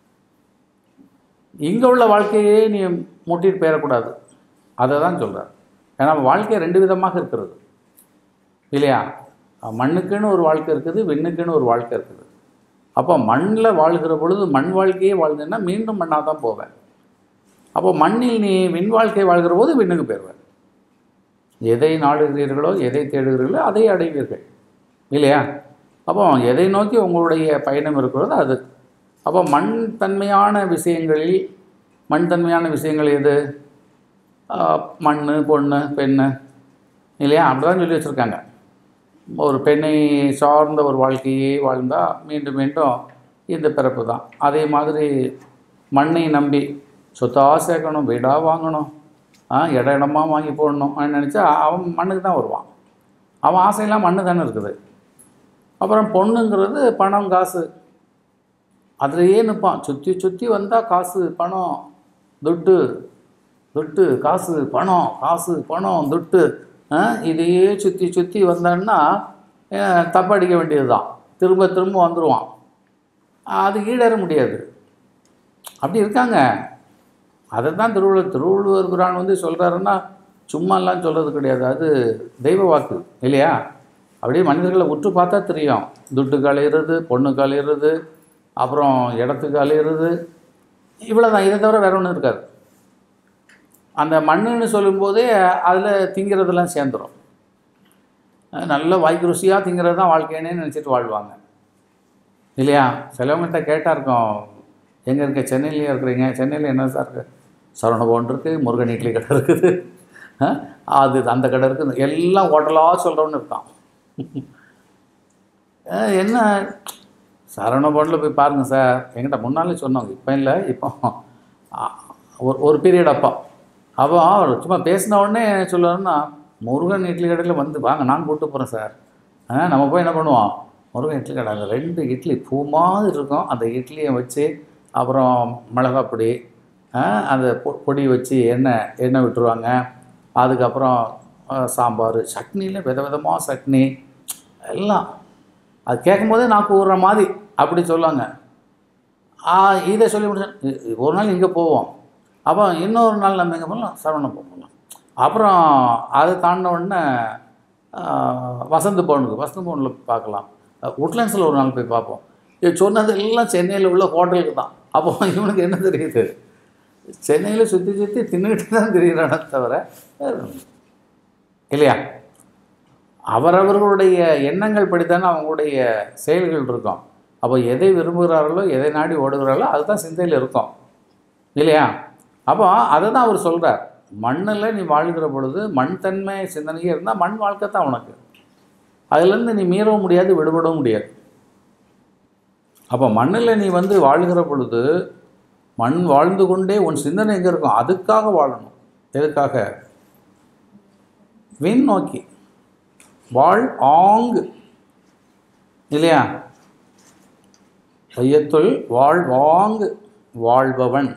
இங்கே உள்ள வாழ்க்கையே நீ முட்டிட்டு போயிடக்கூடாது அதை தான் சொல்கிறார் ஏன்னா வாழ்க்கை ரெண்டு விதமாக இருக்கிறது இல்லையா மண்ணுக்குன்னு ஒரு வாழ்க்கை இருக்குது விண்ணுக்குன்னு ஒரு வாழ்க்கை இருக்குது அப்போ மண்ணில் வாழ்கிற பொழுது மண் வாழ்க்கையே வாழ்ந்தேன்னா மீண்டும் மண்ணாக தான் போவேன் அப்போ மண்ணில் நீ விண் வாழ்க்கை வாழ்கிற போது விண்ணுக்கு போயிடுவேன் எதை நாடுகிறீர்களோ எதை தேடுகிறீர்களோ அதை அடைவீர்கள் இல்லையா அப்போ எதை நோக்கி உங்களுடைய பயணம் இருக்கிறதோ அது அப்போ மண் தன்மையான விஷயங்களில் மண் தன்மையான விஷயங்கள் எது மண் பொண்ணு பெண்ணு இல்லையா அப்படிதான் சொல்லி வச்சுருக்காங்க ஒரு பெண்ணை சார்ந்த ஒரு வாழ்க்கையே வாழ்ந்தால் மீண்டும் மீண்டும் இந்த பிறப்பு தான் அதே மாதிரி மண்ணை நம்பி சொத்தாக சேர்க்கணும் வீடாக வாங்கணும் ஆ இட இடமா வாங்கி போடணும் நினச்சா அவன் மண்ணுக்கு தான் வருவான் அவன் ஆசையெல்லாம் மண்ணு தானே இருக்குது அப்புறம் பொண்ணுங்கிறது பணம் காசு அதுலேயே நிற்பான் சுற்றி சுற்றி வந்தால் காசு பணம் துட்டு துட்டு காசு பணம் காசு பணம் துட்டு ஆ, இதையே சுற்றி சுற்றி வந்தான்னா அஹ், தப்படிக்க வேண்டியது தான் திரும்ப திரும்ப வந்துடுவான் அது ஈடேற முடியாது அப்படி இருக்காங்க அதை தான் திருவள்ளுவர் திருவள்ளுவர் பிரான் வந்து சொல்கிறாருன்னா சும்மாலாம் சொல்கிறது கிடையாது அது தெய்வ வாக்கு இல்லையா அப்படியே மனிதர்களை உற்று பார்த்தா தெரியும் துட்டுக்கு அலையிறது பொண்ணுக்கு அலையிறது அப்புறம் இடத்துக்கு அலையிறது இவ்வளோ தான் இதை தவிர வேற ஒன்றும் இருக்காது அந்த மண்ணுன்னு சொல்லும்போதே அதில் திங்கிறதெல்லாம் சேர்ந்துடும் நல்ல வாய்க்கு ருசியாக திங்கிறது தான் வாழ்க்கைன்னே நினச்சிட்டு வாழ்வாங்க இல்லையா சிலவங்கள்ட்ட கேட்டால் இருக்கோம் எங்கே இருக்க சென்னையிலேயே இருக்கிறீங்க சென்னையில் என்ன சார் இருக்கு சரவணபவன் இருக்குது முருகன் இட்லி கடை இருக்குது ஆ, அது அந்த கடை இருக்குது எல்லாம் ஹோட்டலாக சொல்கிறவன்னு இருக்கான் ஆ, என்ன சரவணபவனில் போய் பாருங்கள் சார் என்கிட்ட முன்னாலே சொன்னாங்க இப்போ இல்லை இப்போ ஆ, ஒரு ஒரு பீரியட் அப்போ அப்போ அவர் சும்மா பேசின உடனே சொல்லுவாருன்னா முருகன் இட்லி கடையில் வந்து வாங்க நான் கூப்பிட்டு போகிறேன் சார் ஆ நம்ம போய் என்ன பண்ணுவோம் முருகன் இட்லி கடை அந்த ரெண்டு இட்லி பூ மாதிரி இருக்கும் அந்த இட்லியை வச்சு அப்புறம் மிளகாய் பொடி ஆ, அந்த பொ பொடி வச்சு எண்ணெய் எண்ணெய் விட்டுருவாங்க அதுக்கப்புறம் ஆ, சாம்பார் சட்னியில் விதவிதமாக சட்னி எல்லாம் அது கேட்கும்போதே நாக்கு ஊறுற மாதிரி அப்படி சொல்லுவாங்க ஆ, இதை சொல்லி முடிச்சேன் ஒரு நாள் இங்கே போவோம் அப்போ இன்னொரு நாள் நம்ம எங்கே போகலாம் சரவணம் போகலாம் அப்புறம் அதை தாண்டின உடனே ஆ, வசந்த் பவனுக்கு வசந்த் பவனில் பார்க்கலாம் உட்லண்ட்ஸில் ஒரு நாள் போய் பார்ப்போம் இது சொன்னது எல்லாம் சென்னையில் உள்ள ஹோட்டலுக்கு தான் அப்போ இவனுக்கு என்ன தெரியுது சென்னையில் சுற்றி சுற்றி தின்னுக்கிட்டு தான் தெரிகிறானே தவிர வேற ஒண்ணும் இல்ல. இல்லையா அவரவர்களுடைய எண்ணங்கள் படித்தானே அவங்களுடைய செயல்கள் இருக்கும் அப்போ எதை விரும்புகிறார்களோ எதை நாடி ஓடுகிறார்களோ அதுதான் சிந்தையில் இருக்கும் இல்லையா அப்போ அதை தான் அவர் சொல்கிறார் மண்ணில் நீ வாழ்கிற பொழுது மண் தன்மை சிந்தனையே இருந்தால் மண் வாழ்க்கை தான் உனக்கு அதுலேருந்து நீ மீறவும் முடியாது விடுபடவும் முடியாது அப்போ மண்ணில் நீ வந்து வாழ்கிற பொழுது மண் வாழ்ந்து கொண்டே உன் சிந்தனை எங்கே இருக்கும் அதுக்காக வாழணும் எதுக்காக விண் நோக்கி வாழ் ஆங்கு இல்லையா வையத்துள் வாழ்வாங்கு வாழ்பவன்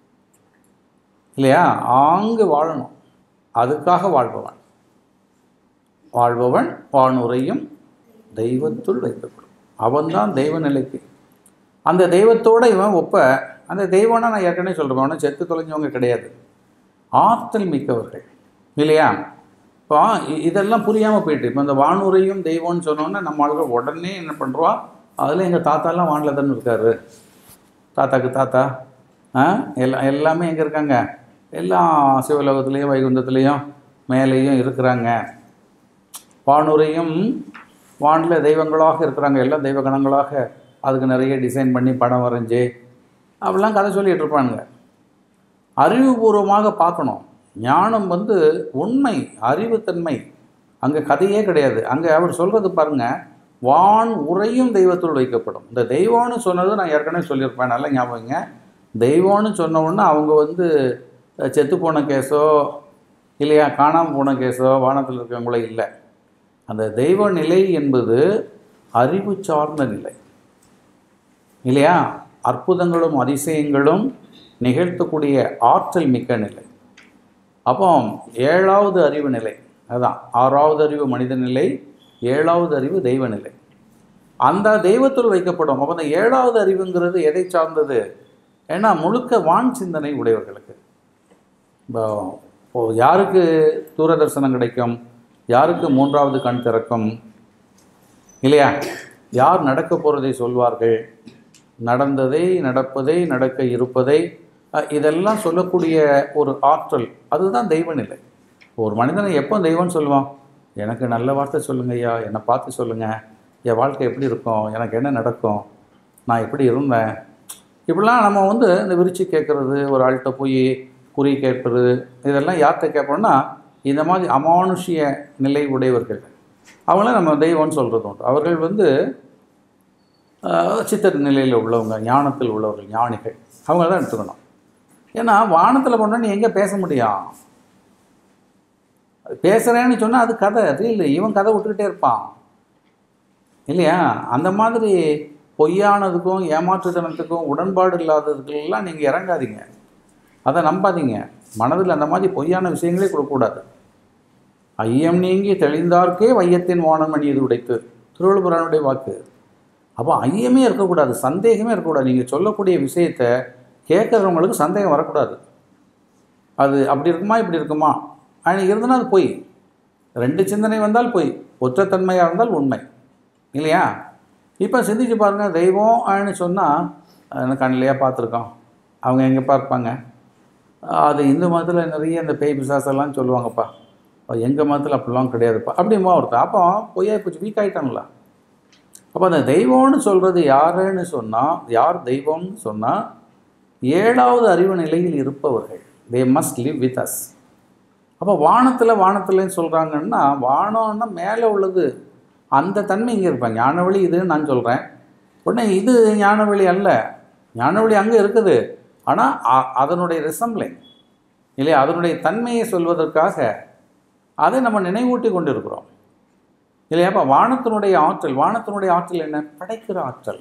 இல்லையா ஆங்கு வாழணும் அதுக்காக வாழ்பவன் வாழ்பவன் வானுரையும் தெய்வத்துள் வைக்கப்படும் அவன்தான் தெய்வ நிலைக்கு அந்த தெய்வத்தோட இவன் ஒப்ப அந்த தெய்வம்னா நான் ஏற்கனவே சொல்கிறேன் அவனை செத்து தொலைஞ்சவங்க கிடையாது ஆற்றல் மிக்கவர்கள் இல்லையா இப்போ இ- இதெல்லாம் புரியாமல் போயிட்டு இப்போ இந்த வானுரையும் தெய்வம்னு சொன்னோன்னே நம்ம ஆளுகள் உடனே என்ன பண்ணுறோம் அதில் எங்கள் தாத்தாலாம் வானில் தானே இருக்காரு தாத்தாக்கு தாத்தா ஆ எல்லாம் எல்லாமே எங்கே இருக்காங்க எல்லாம் சிவலோகத்துலேயும் வைகுந்தத்துலேயும் மேலேயும் இருக்கிறாங்க வானுரையும் வானில் தெய்வங்களாக இருக்கிறாங்க எல்லாம் தெய்வ கணங்களாக அதுக்கு நிறைய டிசைன் பண்ணி படம் வரைஞ்சி அப்படிலாம் கதை சொல்லிகிட்டு இருப்பானுங்க அறிவுபூர்வமாக பார்க்கணும் ஞானம் வந்து உண்மை அறிவுத்தன்மை அங்கே கதையே கிடையாது அங்கே அவர் சொல்கிறது பாருங்க வான் உரையும் தெய்வத்துள் வைக்கப்படும் இந்த தெய்வம்னு சொன்னது நான் ஏற்கனவே சொல்லியிருப்பேன் நல்லா ஞாபகங்க தெய்வம்னு சொன்ன உடனே அவங்க வந்து அஹ், செத்து போன கேஸோ இல்லையா காணாமல் போன கேஸோ வானத்தில் இருக்கவங்களோ இல்லை அந்த தெய்வ நிலை என்பது அறிவு சார்ந்த நிலை இல்லையா அற்புதங்களும் அதிசயங்களும் நிகழ்த்தக்கூடிய ஆற்றல் மிக்க நிலை அப்போ ஏழாவது அறிவு நிலை அதான் ஆறாவது அறிவு மனித நிலை ஏழாவது அறிவு தெய்வ நிலை அந்த தெய்வத்துள் வைக்கப்படும் அப்போ அந்த ஏழாவது அறிவுங்கிறது எதை சார்ந்தது ஏன்னா முழுக்க வான் சிந்தனை உடையவர்களுக்கு இப்போ இப்போ யாருக்கு தூரதர்சனம் கிடைக்கும் யாருக்கு மூன்றாவது கண் திறக்கும் இல்லையா யார் நடக்க போகிறதை சொல்வார்கள் நடந்ததை நடப்பதை நடக்க இருப்பதை அஹ், இதெல்லாம் சொல்லக்கூடிய ஒரு ஆற்றல் அதுதான் தெய்வ நிலை ஒரு மனிதனை எப்போ தெய்வம்னு சொல்லுவான் எனக்கு நல்ல வார்த்தை சொல்லுங்க ஐயா என்னை பார்த்து சொல்லுங்கள் என் வாழ்க்கை எப்படி இருக்கும் எனக்கு என்ன நடக்கும் நான் எப்படி இருந்தேன் இப்படிலாம் நம்ம வந்து இந்த விரிச்சு கேட்குறது ஒரு ஆள்கிட்ட போய் குறி கேட்பது இதெல்லாம் யார்கிட்ட கேட்போம்னா இந்த மாதிரி அமானுஷ்ய நிலை உடையவர்கள் அவங்கள நம்ம தெய்வம்னு சொல்கிறது உண்டு அவர்கள் வந்து ஆஹ், சித்தர் நிலையில் உள்ளவங்க ஞானத்தில் உள்ளவர்கள் ஞானிகள் அவங்க தான் எடுத்துக்கணும் ஏன்னா வானத்தில் கொண்டு நீ எங்கே பேச முடியும் பேசுகிறேன்னு சொன்னால் அது கதை ரீல் இவன் கதை விட்டுக்கிட்டே இருப்பான் இல்லையா அந்த மாதிரி பொய்யானதுக்கும் ஏமாற்றுத்தனத்துக்கும் உடன்பாடு இல்லாததுக்கெல்லாம் நீங்கள் இறங்காதீங்க அதை நம்பாதீங்க மனதில் அந்த மாதிரி பொய்யான விஷயங்களே கொடுக்கக்கூடாது ஐயம் நீங்கி தெளிந்தார்க்கே வையத்தின் வானம் அணியது உடைத்து திருவள்ளுவரனுடைய வாக்கு அப்போ ஐயமே இருக்கக்கூடாது சந்தேகமே இருக்கக்கூடாது நீங்கள் சொல்லக்கூடிய விஷயத்தை கேட்குறவங்களுக்கு சந்தேகம் வரக்கூடாது அது அப்படி இருக்குமா இப்படி இருக்குமா ஆனால் இருந்தனா அது பொய் ரெண்டு சிந்தனை வந்தால் பொய் ஒற்றத்தன்மையாக இருந்தால் உண்மை இல்லையா இப்போ சிந்திச்சு பாருங்கள் தெய்வம் அப்படின்னு சொன்னால் எனக்கு கண்ணிலையாக பார்த்துருக்கோம் அவங்க எங்கே பார்ப்பாங்க அது இந்து மதத்தில் நிறைய இந்த பேய் பிசாசெல்லாம் சொல்லுவாங்கப்பா எங்கள் மதத்தில் அப்படிலாம் கிடையாதுப்பா அப்படிமா ஒருத்தன் அப்போ பொய்யா போச்சு வீக் ஆகிட்டாங்களா அப்போ அந்த தெய்வம்னு சொல்கிறது யாருன்னு சொன்னால் யார் தெய்வம்னு சொன்னால் ஏழாவது அறிவு நிலையில் இருப்பவர்கள் they must live with us அப்போ வானத்தில் வானத்தில்னு சொல்கிறாங்கன்னா வானம்னா மேலே உள்ளது அந்த தன்மை இங்கே இருப்பாங்க ஞானவழி இதுன்னு நான் சொல்கிறேன் உடனே இது ஞானவழி அல்ல ஞானவழி அங்கே இருக்குது ஆனால் அதனுடைய ரிசம்லிங் இல்லையா அதனுடைய தன்மையை சொல்வதற்காக அதை நம்ம நினைவூட்டி கொண்டு இருக்கிறோம் இல்லையா அப்போ வானத்தினுடைய ஆற்றல் வானத்தினுடைய ஆற்றல் என்ன படைக்கிற ஆற்றல்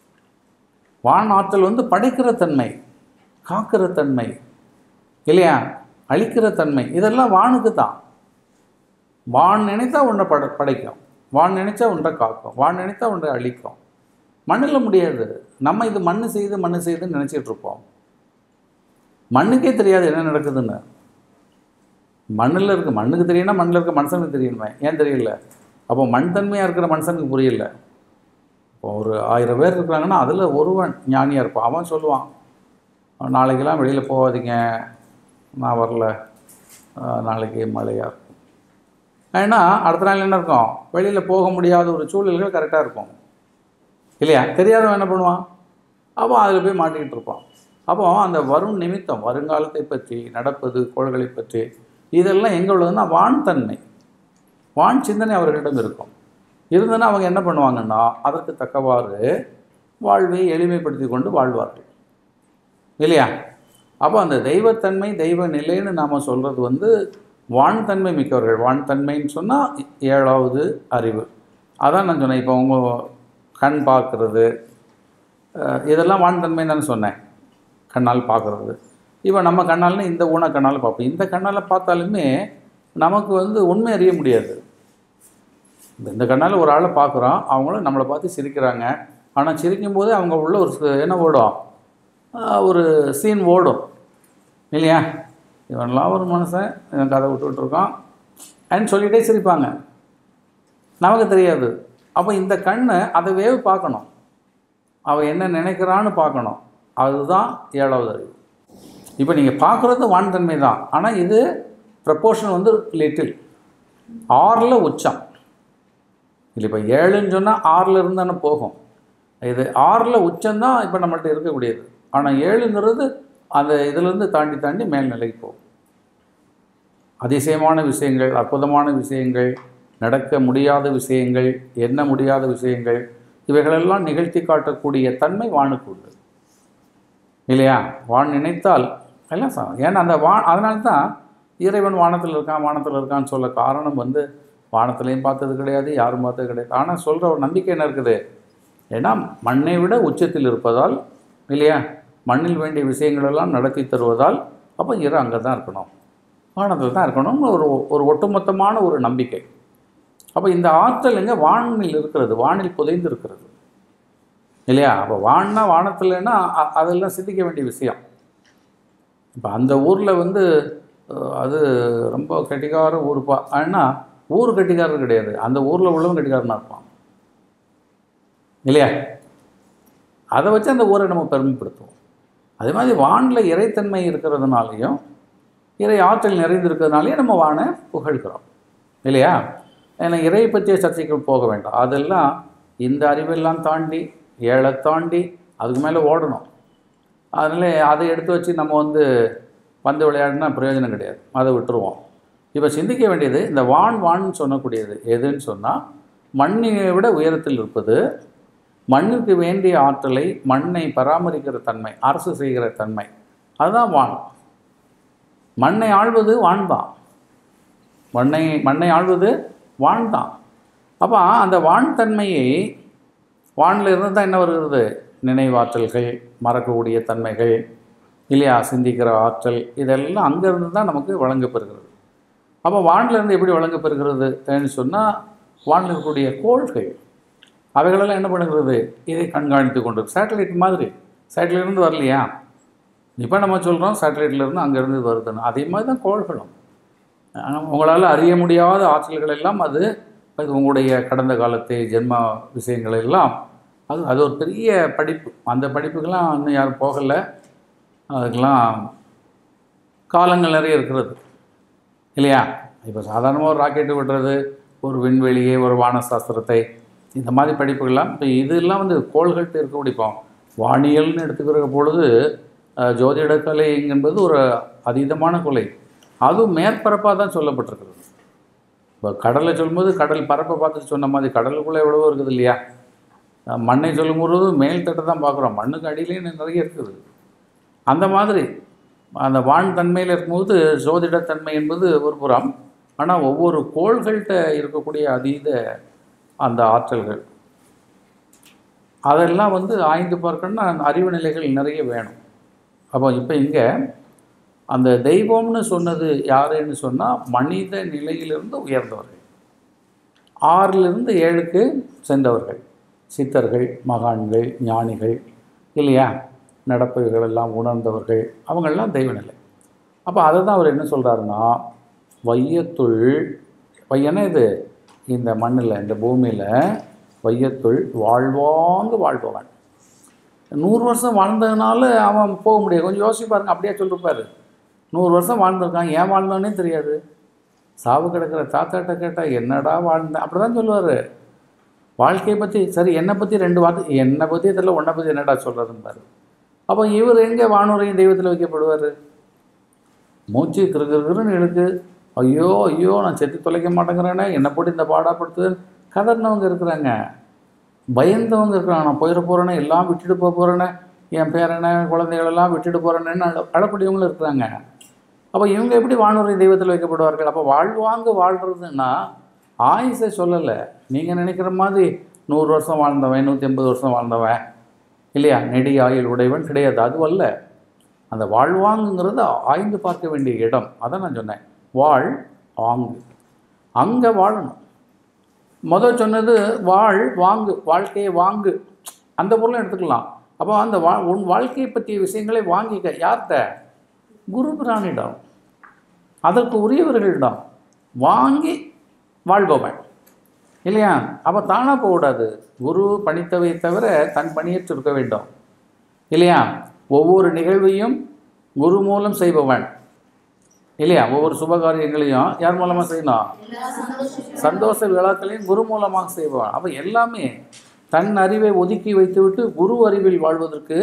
வான் ஆற்றல் வந்து படைக்கிற தன்மை காக்கிற தன்மை இல்லையா அழிக்கிற தன்மை இதெல்லாம் வானுக்கு தான் வான் நினைத்தா ஒன்றை பட படைக்கும் வான் நினைச்சா ஒன்றை காக்கும் வான் நினைத்தா ஒன்றை அழிக்கும் மண்ணில் முடியாது நம்ம இது மண்ணு செய்து மண்ணு செய்துன்னு நினச்சிட்டு இருப்போம் மண்ணுக்கே தெரியாது என்ன நடக்குதுன்னு மண்ணில் இருக்க மண்ணுக்கு தெரியும்னா மண்ணில் இருக்க மனுஷனுக்கு தெரியணுமே ஏன் தெரியல அப்போ மண் தன்மையாக இருக்கிற மனுஷனுக்கு புரியல இப்போ ஒரு ஆயிரம் பேர் இருக்கிறாங்கன்னா அதில் ஒருவன் ஞானியாக இருப்பான் அவன் சொல்லுவான் நாளைக்கெல்லாம் வெளியில் போகாதீங்க நான் வரல நாளைக்கு மழையாக இருக்கும் ஏன்னா அடுத்த நாள் என்ன இருக்கும் வெளியில் போக முடியாத ஒரு சூழல்கள் கரெக்டாக இருக்கும் இல்லையா தெரியாதவன் என்ன பண்ணுவான் அப்போ அதில் போய் மாட்டிக்கிட்டு இருப்பான் அப்போ அந்த வரும் நிமித்தம் வருங்காலத்தை பற்றி நடப்பது கோள்களை பற்றி இதெல்லாம் எங்கே உள்ளதுன்னா வான் தன்மை வான் சிந்தனை அவர்களிடம் இருக்கும் இருந்ததுன்னா அவங்க என்ன பண்ணுவாங்கன்னா அதற்கு தக்கவாறு வாழ்வை எளிமைப்படுத்தி கொண்டு வாழ்வார்கள் இல்லையா அப்போ அந்த தெய்வத்தன்மை தெய்வ நிலைன்னு நாம் சொல்கிறது வந்து வான் தன்மை மிக்கவர்கள் வான் தன்மைன்னு சொன்னால் ஏழாவது அறிவு அதான் நான் சொன்னேன் இப்போ உங்கள் கண் பார்க்குறது இதெல்லாம் வான் தன்மை தானே சொன்னேன் கண்ணால் பார்க்குறது இப்போ நம்ம கண்ணால்னு இந்த ஊன கண்ணால் பார்ப்போம் இந்த கண்ணால் பார்த்தாலுமே நமக்கு வந்து உண்மை அறிய முடியாது இந்த கண்ணால் ஒரு ஆளை பார்க்குறோம் அவங்களும் நம்மளை பார்த்து சிரிக்கிறாங்க ஆனால் சிரிக்கும்போது அவங்க உள்ள ஒரு என்ன ஓடும் ஒரு சீன் ஓடும் இல்லையா இவன்லாம் ஒரு மனுஷன் இவன் கதை விட்டுக்கிட்டு இருக்கான் அப்படின்னு சொல்லிகிட்டே சிரிப்பாங்க நமக்கு தெரியாது அப்போ இந்த கண்ணை அதை வேவு பார்க்கணும் அவன் என்ன நினைக்கிறான்னு பார்க்கணும் அதுதான் ஏழாவது அறிவு இப்போ நீங்கள் பார்க்குறது வான்தன்மை தான் ஆனால் இது ப்ரப்போர்ஷன் வந்து லிட்டில் ஆறில் உச்சம் இல்லை இப்போ ஏழுன்னு சொன்னால் ஆறில் இருந்து தானே போகும் இது ஆறில் உச்சம்தான் இப்போ நம்மள்ட்ட இருக்கக்கூடியது ஆனால் ஏழுங்கிறது அந்த இதிலேருந்து தாண்டி தாண்டி மேல்நிலைக்கு போகும் அதிசயமான விஷயங்கள் அற்புதமான விஷயங்கள் நடக்க முடியாத விஷயங்கள் எண்ண முடியாத விஷயங்கள் இவைகளெல்லாம் நிகழ்த்தி காட்டக்கூடிய தன்மை வானுக்கு உண்டு இல்லையா வான் நினைத்தால் எல்லாம் சா ஏன்னா அந்த வா அதனால தான் இறைவன் வானத்தில் இருக்கான் வானத்தில் இருக்கான்னு சொல்ல காரணம் வந்து வானத்துலேயும் பார்த்தது கிடையாது யாரும் பார்த்தது கிடையாது ஆனால் சொல்கிற ஒரு நம்பிக்கை என்ன இருக்குது ஏன்னா மண்ணை விட உச்சத்தில் இருப்பதால் இல்லையா மண்ணில் வேண்டிய விஷயங்களெல்லாம் நடத்தி தருவதால் அப்போ இறை அங்கே தான் இருக்கணும் வானத்தில் தான் இருக்கணும் ஒரு ஒரு ஒட்டுமொத்தமான ஒரு நம்பிக்கை அப்போ இந்த ஆற்றல் எங்கே வானில் இருக்கிறது வானில் புதைந்து இருக்கிறது இல்லையா அப்போ வான்னா வானத்தில்னா அதெல்லாம் சிந்திக்க வேண்டிய விஷயம் இப்போ அந்த ஊரில் வந்து அது ரொம்ப கெட்டிக்கார ஊருப்பா ஆனால் ஊர் கெட்டிக்காரர் கிடையாது அந்த ஊரில் உள்ளவன் கெட்டிக்காரனாக இருப்பான் இல்லையா அதை வச்சு அந்த ஊரை நம்ம பெருமைப்படுத்துவோம் அதே மாதிரி வானில் இறைத்தன்மை இருக்கிறதுனாலையும் இறை ஆற்றல் நிறைந்திருக்கிறதுனாலையும் நம்ம வானை புகழ்கிறோம் இல்லையா ஏன்னா இறை பற்றிய சர்ச்சைகள் போக வேண்டாம் அதெல்லாம் இந்த அறிவெல்லாம் தாண்டி ஏழை தாண்டி அதுக்கு மேலே ஓடணும் அதனால் அதை எடுத்து வச்சு நம்ம வந்து பந்து விளையாடினா பிரயோஜனம் கிடையாது அதை விட்டுருவோம் இப்போ சிந்திக்க வேண்டியது இந்த வான் வான்னு சொல்லக்கூடியது எதுன்னு சொன்னால் மண்ணை விட உயரத்தில் இருப்பது மண்ணுக்கு வேண்டிய ஆற்றலை மண்ணை பராமரிக்கிற தன்மை அரசு செய்கிற தன்மை அதுதான் வான் மண்ணை ஆள்வது வான் தான் மண்ணை மண்ணை ஆள்வது வான் தான் அப்போ அந்த வான் தன்மையை வானில் இருந்து தான் என்ன வருகிறது நினைவாற்றல்கள் மறக்கக்கூடிய தன்மைகள் இல்லையா சிந்திக்கிற ஆற்றல் இதெல்லாம் அங்கேருந்து தான் நமக்கு வழங்கப்பெறுகிறது அப்போ வானிலிருந்து எப்படி வழங்கப்பெறுகிறதுன்னு சொன்னால் வானில் இருக்கக்கூடிய கோள்கள் அவைகளெல்லாம் என்ன பண்ணுகிறது இதை கண்காணித்து கொண்டு சேட்டலைட் மாதிரி சேட்டலைட்லேருந்து வரலையா இப்போ நம்ம சொல்கிறோம் சேட்டலைட்லேருந்து அங்கேருந்து வருதுன்னு அதே மாதிரி தான் கோள்களும் உங்களால் அறிய முடியாத ஆற்றல்கள் எல்லாம் அது அது உங்களுடைய கடந்த காலத்தை ஜென்ம விஷயங்கள் எல்லாம் அது அது ஒரு பெரிய படிப்பு அந்த படிப்புக்கெல்லாம் இன்னும் யாரும் போகலை அதுக்கெல்லாம் காலங்கள் நிறைய இருக்கிறது இல்லையா இப்போ சாதாரணமாக ஒரு ராக்கெட்டு விடுறது ஒரு விண்வெளியை ஒரு வானசாஸ்திரத்தை இந்த மாதிரி படிப்புகள்லாம் இப்போ இதெல்லாம் வந்து கோள்கள்கிட்ட இருக்க பிடிப்போம் வானியல்னு எடுத்துக்கிற பொழுது அஹ், ஜோதிடக்கலை என்பது ஒரு அதீதமான கொலை அதுவும் மேற்பரப்பாக தான் சொல்லப்பட்டிருக்கிறது இப்போ கடலை சொல்லும்போது கடல் பரப்பை பார்த்துட்டு சொன்ன மாதிரி கடலுக்குள்ளே எவ்வளவோ இருக்குது இல்லையா அஹ், மண்ணை சொல்லும்போது மேல் தட்டை தான் பார்க்குறோம் மண்ணுக்கு அடியிலேயே நிறைய இருக்குது அந்த மாதிரி அந்த வான் தன்மையில் இருக்கும்போது ஜோதிடத்தன்மை என்பது ஒரு புறம் ஆனால் ஒவ்வொரு கோள்கள்கிட்ட இருக்கக்கூடிய அதீத அந்த ஆற்றல்கள் அதெல்லாம் வந்து ஆய்ந்து பார்க்கணும்னா அந்த அறிவு நிலைகள் நிறைய வேணும் அப்போ இப்போ இங்கே அந்த தெய்வம்னு சொன்னது யாருன்னு சொன்னால் மனித நிலையிலிருந்து உயர்ந்தவர்கள் ஆறிலிருந்து ஏழுக்கு சென்றவர்கள் சித்தர்கள் மகான்கள் ஞானிகள் இல்லையா நடப்பவைகள் எல்லாம் உணர்ந்தவர்கள் அவங்கெல்லாம் தெய்வநிலை அப்போ அதை தான் அவர் என்ன சொல்கிறாருன்னா வையத்துள் வையனா இது இந்த மண்ணில் இந்த பூமியில் வையத்துள் வாழ்வாங்கு வாழ்பவன் நூறு வருஷம் வாழ்ந்ததுனால அவன் போக முடியாது கொஞ்சம் யோசிச்சு பாருங்க அப்படியே சொல்லிருப்பாரு நூறு வருஷம் வாழ்ந்திருக்கான் ஏன் வாழ்ந்தானே தெரியாது சாவு கிடக்கிற தாத்தாட்ட கேட்டால் என்னடா வாழ்ந்தேன் அப்படி தான் சொல்லுவார் வாழ்க்கையை பற்றி சரி என்னை பற்றி ரெண்டு வார்த்தை என்னை பற்றி இதில் உன்னை பற்றி என்னடா சொல்கிறதுன்னு பாரு அப்போ இவர் எங்கே வானுரையும் தெய்வத்தில் வைக்கப்படுவார் மூச்சு கிருகிருன்னு இழுக்கு ஐயோ ஐயோ நான் செத்து தொலைக்க மாட்டேங்கிறேனே என்னை போட்டு இந்த பாடாப்படுத்து கதறினவங்க இருக்கிறாங்க பயந்தவங்க இருக்கிறாங்க நான் போயிட போகிறேனே எல்லாம் விட்டுட்டு போக போகிறேனே என் பேரனை குழந்தைகளெல்லாம் விட்டுட்டு போகிறேன்னு அழ அழக்கூடியவங்களும் இருக்கிறாங்க அப்போ இவங்க எப்படி வானுரை தெய்வத்தில் வைக்கப்படுவார்கள் அப்போ வாழ்வாங்க வாழ்கிறதுன்னா ஆயுசை சொல்லலை நீங்கள் நினைக்கிற மாதிரி நூறு வருஷம் வாழ்ந்தவன் நூற்றி ஐம்பது வருஷம் வாழ்ந்தவன் இல்லையா நெடி ஆயுள் உடையவன் கிடையாது அதுவல்ல அந்த வாழ்வாங்குங்கிறது ஆய்ந்து பார்க்க வேண்டிய இடம் அதான் நான் சொன்னேன் வாழ் ஆங்கு அங்கே வாழணும் முதல் சொன்னது வாழ் வாங்கு வாழ்க்கையை வாங்கு அந்த பொருளை எடுத்துக்கலாம் அப்போ அந்த வா உன் வாழ்க்கையை பற்றிய விஷயங்களை வாங்கிக்க யார்கிட்ட குரு பிரானிடம் அதற்கு உரியவர்களிடம் வாங்கி வாழ்பவன் இல்லையா அப்போ தானாக போகக்கூடாது குரு பணித்தவை தவிர தன் பணியற்று இருக்க வேண்டும் இல்லையா ஒவ்வொரு நிகழ்வையும் குரு மூலம் செய்பவன் இல்லையா ஒவ்வொரு சுபகாரியங்களையும் யார் மூலமாக செய்யணும் சந்தோஷ விழாக்களையும் குரு மூலமாக செய்வான் அப்போ எல்லாமே தன் அறிவை ஒதுக்கி வைத்துவிட்டு குரு அறிவில் வாழ்வதற்கு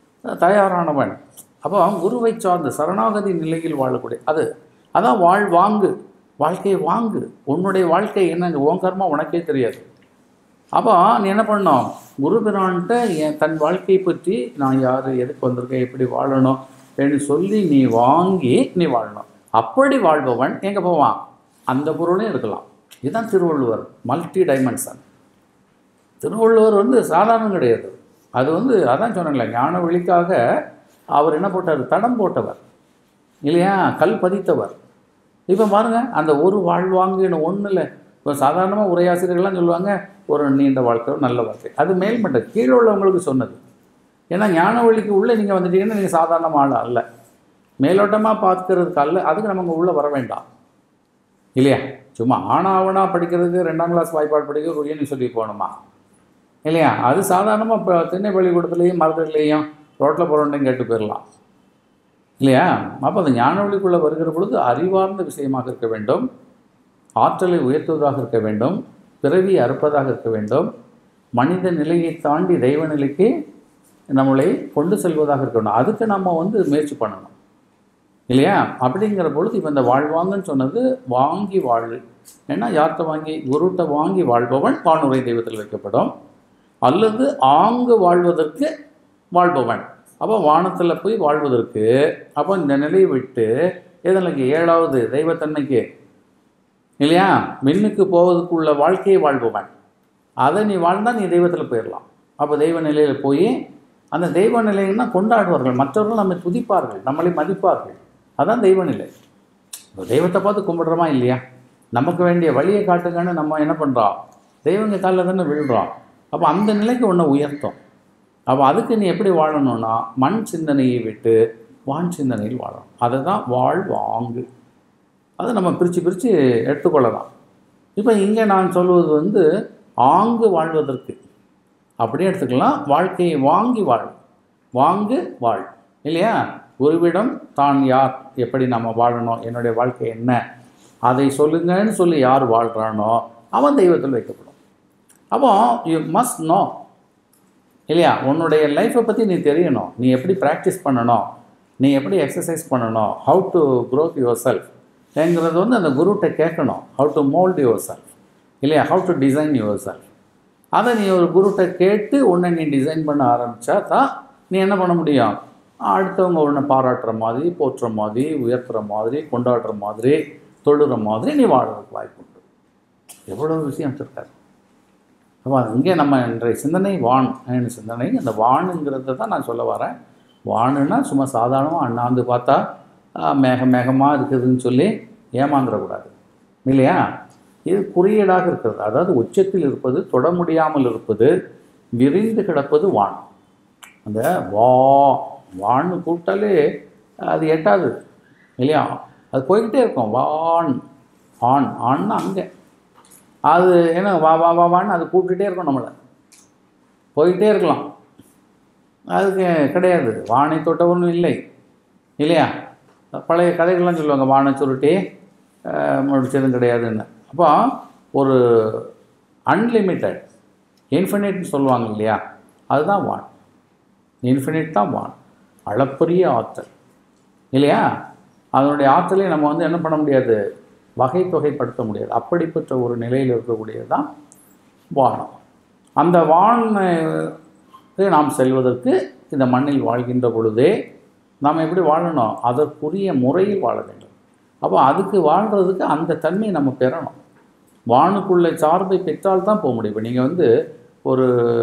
தயாரானவன் அப்போ அவன் குருவை சார்ந்த சரணாகதி நிலையில் வாழக்கூடிய அது அதான் வாழ் வாங்கு வாழ்க்கையை வாங்கு உன்னுடைய வாழ்க்கை என்னங்க உன் கர்மா உனக்கே தெரியாது அப்போ நீ என்ன பண்ணணும் குருபிரான்கிட்ட என் தன் வாழ்க்கையை பற்றி நான் யார் எதுக்கு வந்திருக்கேன் எப்படி வாழணும் என்று சொல்லி நீ வாங்கி நீ வாழணும் அப்படி வாழ்பவன் எங்கே போவான் அந்த பொருளே இருக்கலாம் இதுதான் திருவள்ளுவர் மல்டி டைமென்ஷன் திருவள்ளுவர் வந்து சாதாரணம் கிடையாது அது வந்து அதான் சொன்னேன்ல ஞான வெளிக்காக அவர் என்ன போட்டார் தடம் போட்டவர் இல்லையா கல் பதித்தவர் இப்போ பாருங்க அந்த ஒரு வாழ்வாங்குன்னு ஒன்றும் இப்போ சாதாரணமாக உரையாசிரியர்கள்லாம் சொல்லுவாங்க ஒரு நீண்ட வாழ்க்கை ஒரு நல்ல வாழ்க்கை அது மேல்மட்ட கீழே உள்ளவங்களுக்கு சொன்னது ஏன்னா ஞான வழிக்கு உள்ளே நீங்கள் வந்துட்டீங்கன்னா நீங்கள் சாதாரண ஆள் அல்ல மேலோட்டமாக பார்க்கறதுக்கு அல்ல அதுக்கு நமக்கு உள்ளே வர வேண்டாம் இல்லையா சும்மா ஆனாவனா படிக்கிறதுக்கு ரெண்டாம் கிளாஸ் வாய்ப்பாடு படிக்க ஒரு உயர்னு சொல்லி போகணுமா இல்லையா அது சாதாரணமாக இப்போ திண்ணை பள்ளிக்கூடத்துலேயும் மரத்துலேயும் ரோட்டில் போகிறோன்னையும் கேட்டு போயிடலாம் இல்லையா அப்போ அந்த ஞான வழிக்குள்ளே வருகிற பொழுது அறிவார்ந்த விஷயமாக இருக்க வேண்டும் ஆற்றலை உயர்த்துவதாக இருக்க வேண்டும் பிறவி அறுப்பதாக இருக்க வேண்டும் மனித நிலையை தாண்டி தெய்வ நிலைக்கு நம்மளை கொண்டு செல்வதாக இருக்க வேண்டும் அதுக்கு நம்ம வந்து முயற்சி பண்ணணும் இல்லையா அப்படிங்கிற பொழுது இப்போ இந்த வாழ்வாங்கன்னு சொன்னது வாங்கி வாழ் ஏன்னா யார்கிட்ட வாங்கி குருட்ட வாங்கி வாழ்பவன் வானுரை தெய்வத்தில் வைக்கப்படும் அல்லது ஆங்கு வாழ்வதற்கு வாழ்பவன் அப்போ வானத்தில் போய் வாழ்வதற்கு அப்போ இந்த நிலையை விட்டு எதனுக்கு ஏழாவது தெய்வத்தன்மைக்கு இல்லையா மின்னுக்கு போவதற்குள்ள வாழ்க்கையை வாழ்பவன் அதை நீ வாழ்ந்தால் நீ தெய்வத்தில் போயிடலாம் அப்போ தெய்வ நிலையில் போய் அந்த தெய்வ நிலைன்னா கொண்டாடுவார்கள் மற்றவர்கள் நம்மை துதிப்பார்கள் நம்மளை மதிப்பார்கள் அதான் தெய்வ நிலை இப்போ தெய்வத்தை பார்த்து கும்பிடுறோமா இல்லையா நமக்கு வேண்டிய வழியை காட்டுங்கன்னு நம்ம என்ன பண்ணுறோம் தெய்வங்க காலில் தானே விழுறோம் அப்போ அந்த நிலைக்கு ஒன்று உயர்த்தும் அப்போ அதுக்கு நீ எப்படி வாழணும்னா மண் சிந்தனையை விட்டு வான் சிந்தனையில் வாழணும் அதை தான் வாழ் வாங்கு அதை நம்ம பிரித்து பிரித்து எடுத்துக்கொள்ளலாம் இப்போ இங்கே நான் சொல்வது வந்து ஆங்கு வாழ்வதற்கு அப்படியே எடுத்துக்கலாம் வாழ்க்கையை வாங்கி வாழ் வாங்கு வாழ் இல்லையா குருவிடம் தான் யார் எப்படி நம்ம வாழணும் என்னுடைய வாழ்க்கை என்ன அதை சொல்லுங்கன்னு சொல்லி யார் வாழ்கிறானோ அவன் தெய்வத்தில் வைக்கப்படும் அப்போ யூ மஸ்ட் நோ இல்லையா உன்னுடைய லைஃப்பை பற்றி நீ தெரியணும் நீ எப்படி ப்ராக்டிஸ் பண்ணணும் நீ எப்படி எக்ஸசைஸ் பண்ணணும் how to growth yourself என்கிறது வந்து அந்த குருகிட்ட கேட்கணும் how to mould yourself இல்லையா how to design yourself அதை நீ ஒரு குருகிட்ட கேட்டு உன்னை நீ டிசைன் பண்ண ஆரம்பித்தா தான் நீ என்ன பண்ண முடியும் அடுத்தவங்க உன்னை பாராட்டுற மாதிரி போற்றுற மாதிரி உயர்த்துற மாதிரி கொண்டாடுற மாதிரி தொழுற மாதிரி நீ வாழறதுக்கு வாய்ப்பு உண்டு எவ்வளோ விஷயம் வச்சுருக்காரு அப்போ இங்கே நம்ம இன்றைய சிந்தனை வான் என் சிந்தனை அந்த வானுங்கிறத தான் நான் சொல்ல வரேன் வானுன்னா சும்மா சாதாரணமாக அண்ணாந்து பார்த்தா ஆ, மேக மேகமாக இருக்குதுன்னு சொல்லி ஏமாந்துடக்கூடாது இல்லையா இது குறியீடாக இருக்கிறது அதாவது உச்சத்தில் இருப்பது தொட முடியாமல் இருப்பது விரிந்து கிடப்பது வான் அந்த வா வான்னு கூப்பிட்டாலே அது எட்டாது இல்லையா அது போய்கிட்டே இருக்கும் வான் ஆண் ஆண்னா அங்கே அது என்ன வா வா வா வான்னு அது கூப்பிட்டுட்டே இருக்கும் நம்மளை போய்கிட்டே இருக்கலாம் அதுக்கு கிடையாது வானை தொட்டவனும் இல்லை இல்லையா பழைய கதைகள்லாம் சொல்லுவாங்க வானை சுருட்டி அஹ், முடிச்சதும் கிடையாதுன்னு அப்போ ஒரு அன்லிமிட்டெட் இன்ஃபினிட்னு சொல்லுவாங்க இல்லையா அதுதான் வான் இன்ஃபினிட் தான் வான் அளப்பரிய ஆற்றல் இல்லையா அதனுடைய ஆற்றலை நம்ம வந்து என்ன பண்ண முடியாது வகை தொகைப்படுத்த முடியாது அப்படிப்பட்ட ஒரு நிலையில் இருக்கக்கூடியது தான் வானம் அந்த வானுக்கு நாம் செல்வதற்கு இந்த மண்ணில் வாழ்கின்ற பொழுதே நாம் எப்படி வாழணும் அதற்குரிய முறையில் வாழ வேண்டும் அப்போ அதுக்கு வாழ்கிறதுக்கு அந்த தன்மையை நம்ம பெறணும் வானுக்குள்ள சார்பை பெற்றால் தான் போக முடியும் இப்போ நீங்கள் வந்து ஒரு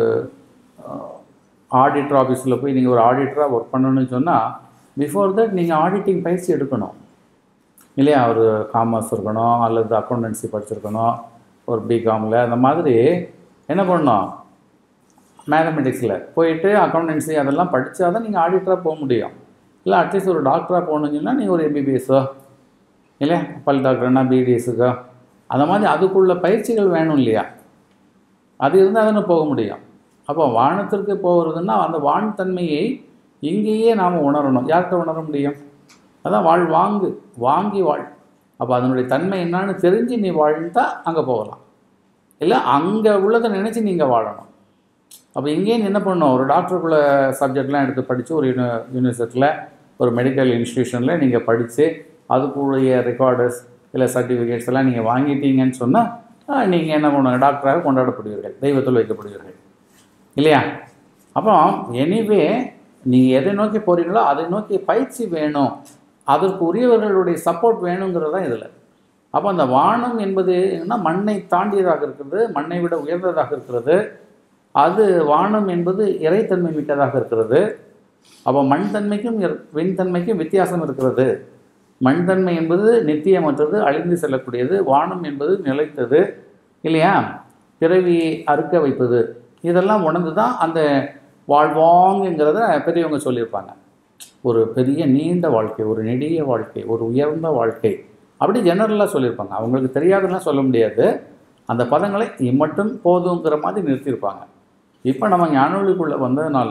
ஆடிட்டர் ஆஃபீஸில் போய் நீங்கள் ஒரு ஆடிட்டராக ஒர்க் பண்ணணும்னு சொன்னால் பிஃபோர் தட் நீங்கள் ஆடிட்டிங் பயிற்சி எடுக்கணும் இல்லையா ஒரு காமர்ஸ் இருக்கணும் அல்லது அக்கௌண்டன்சி படிச்சிருக்கணும் ஒரு பிகாமில் அந்த மாதிரி என்ன பண்ணணும் மேத்தமெட்டிக்ஸில் போயிட்டு அக்கௌண்டன்சி அதெல்லாம் படித்தா தான் நீங்கள் ஆடிட்டராக போக முடியும் இல்லை அட்லீஸ்ட் ஒரு டாக்டராக போகணும்னு சொன்னால் நீங்கள் ஒரு எம்பிபிஎஸ்ஸோ இல்லையா பல் டாக்டர்னா பிடிஎஸ்ஸுக்கோ அந்த மாதிரி அதுக்குள்ள பயிற்சிகள் வேணும் இல்லையா அது இருந்தால் தானே போக முடியும் அப்போ வானத்திற்கு போகிறதுன்னா அந்த வான் தன்மையை இங்கேயே நாம் உணரணும் யார்கிட்ட உணர முடியும் அதான் வாழ் வாங்கு வாங்கி வாழ் அப்போ அதனுடைய தன்மை என்னன்னு தெரிஞ்சு நீ வாழ்ந்தா அங்கே போகலாம் இல்லை அங்கே உள்ளதை நினச்சி நீங்கள் வாழணும் அப்போ இங்கேயே நீ என்ன பண்ணணும் ஒரு டாக்டருக்குள்ள சப்ஜெக்ட்லாம் எடுத்து படித்து ஒரு யூனி யூனிவர்சிட்டியில் ஒரு மெடிக்கல் இன்ஸ்டியூஷனில் நீங்கள் படித்து அதுக்குரிய ரெக்கார்டர்ஸ் இல்லை சர்டிஃபிகேட்ஸ் எல்லாம் நீங்கள் வாங்கிட்டீங்கன்னு சொன்னால் நீங்கள் என்ன பண்ணுவாங்க டாக்டராக கொண்டாடப்படுவீர்கள் தெய்வத்தில் வைக்கப்படுவீர்கள் இல்லையா அப்போ எனிவே நீங்கள் எதை நோக்கி போகிறீங்களோ அதை நோக்கி பயிற்சி வேணும் அதற்கு உரியவர்களுடைய சப்போர்ட் வேணுங்கிறது தான் இதில் அப்போ அந்த வானம் என்பது என்னன்னா மண்ணை தாண்டியதாக இருக்கிறது மண்ணை விட உயர்ந்ததாக இருக்கிறது அது வானம் என்பது இறைத்தன்மை மிக்கதாக இருக்கிறது அப்போ மண் தன்மைக்கும் இற- விண்தன்மைக்கும் வித்தியாசம் இருக்கிறது மண் தன்மை என்பது நித்தியமற்றது அழிந்து செல்லக்கூடியது வானம் என்பது நிலைத்தது இல்லையா பிறவியை அறுக்க வைப்பது இதெல்லாம் உணர்ந்து தான் அந்த வாழ்வாங்குங்கிறத பெரியவங்க சொல்லியிருப்பாங்க ஒரு பெரிய நீண்ட வாழ்க்கை ஒரு நெடிய வாழ்க்கை ஒரு உயர்ந்த வாழ்க்கை அப்படி ஜெனரலாக சொல்லியிருப்பாங்க அவங்களுக்கு தெரியாதுலாம் சொல்ல முடியாது அந்த பதங்களை இம்மட்டும் போதுங்கிற மாதிரி நிறுத்தியிருப்பாங்க இப்போ நம்ம ஞானொலிக்குள்ளே வந்ததுனால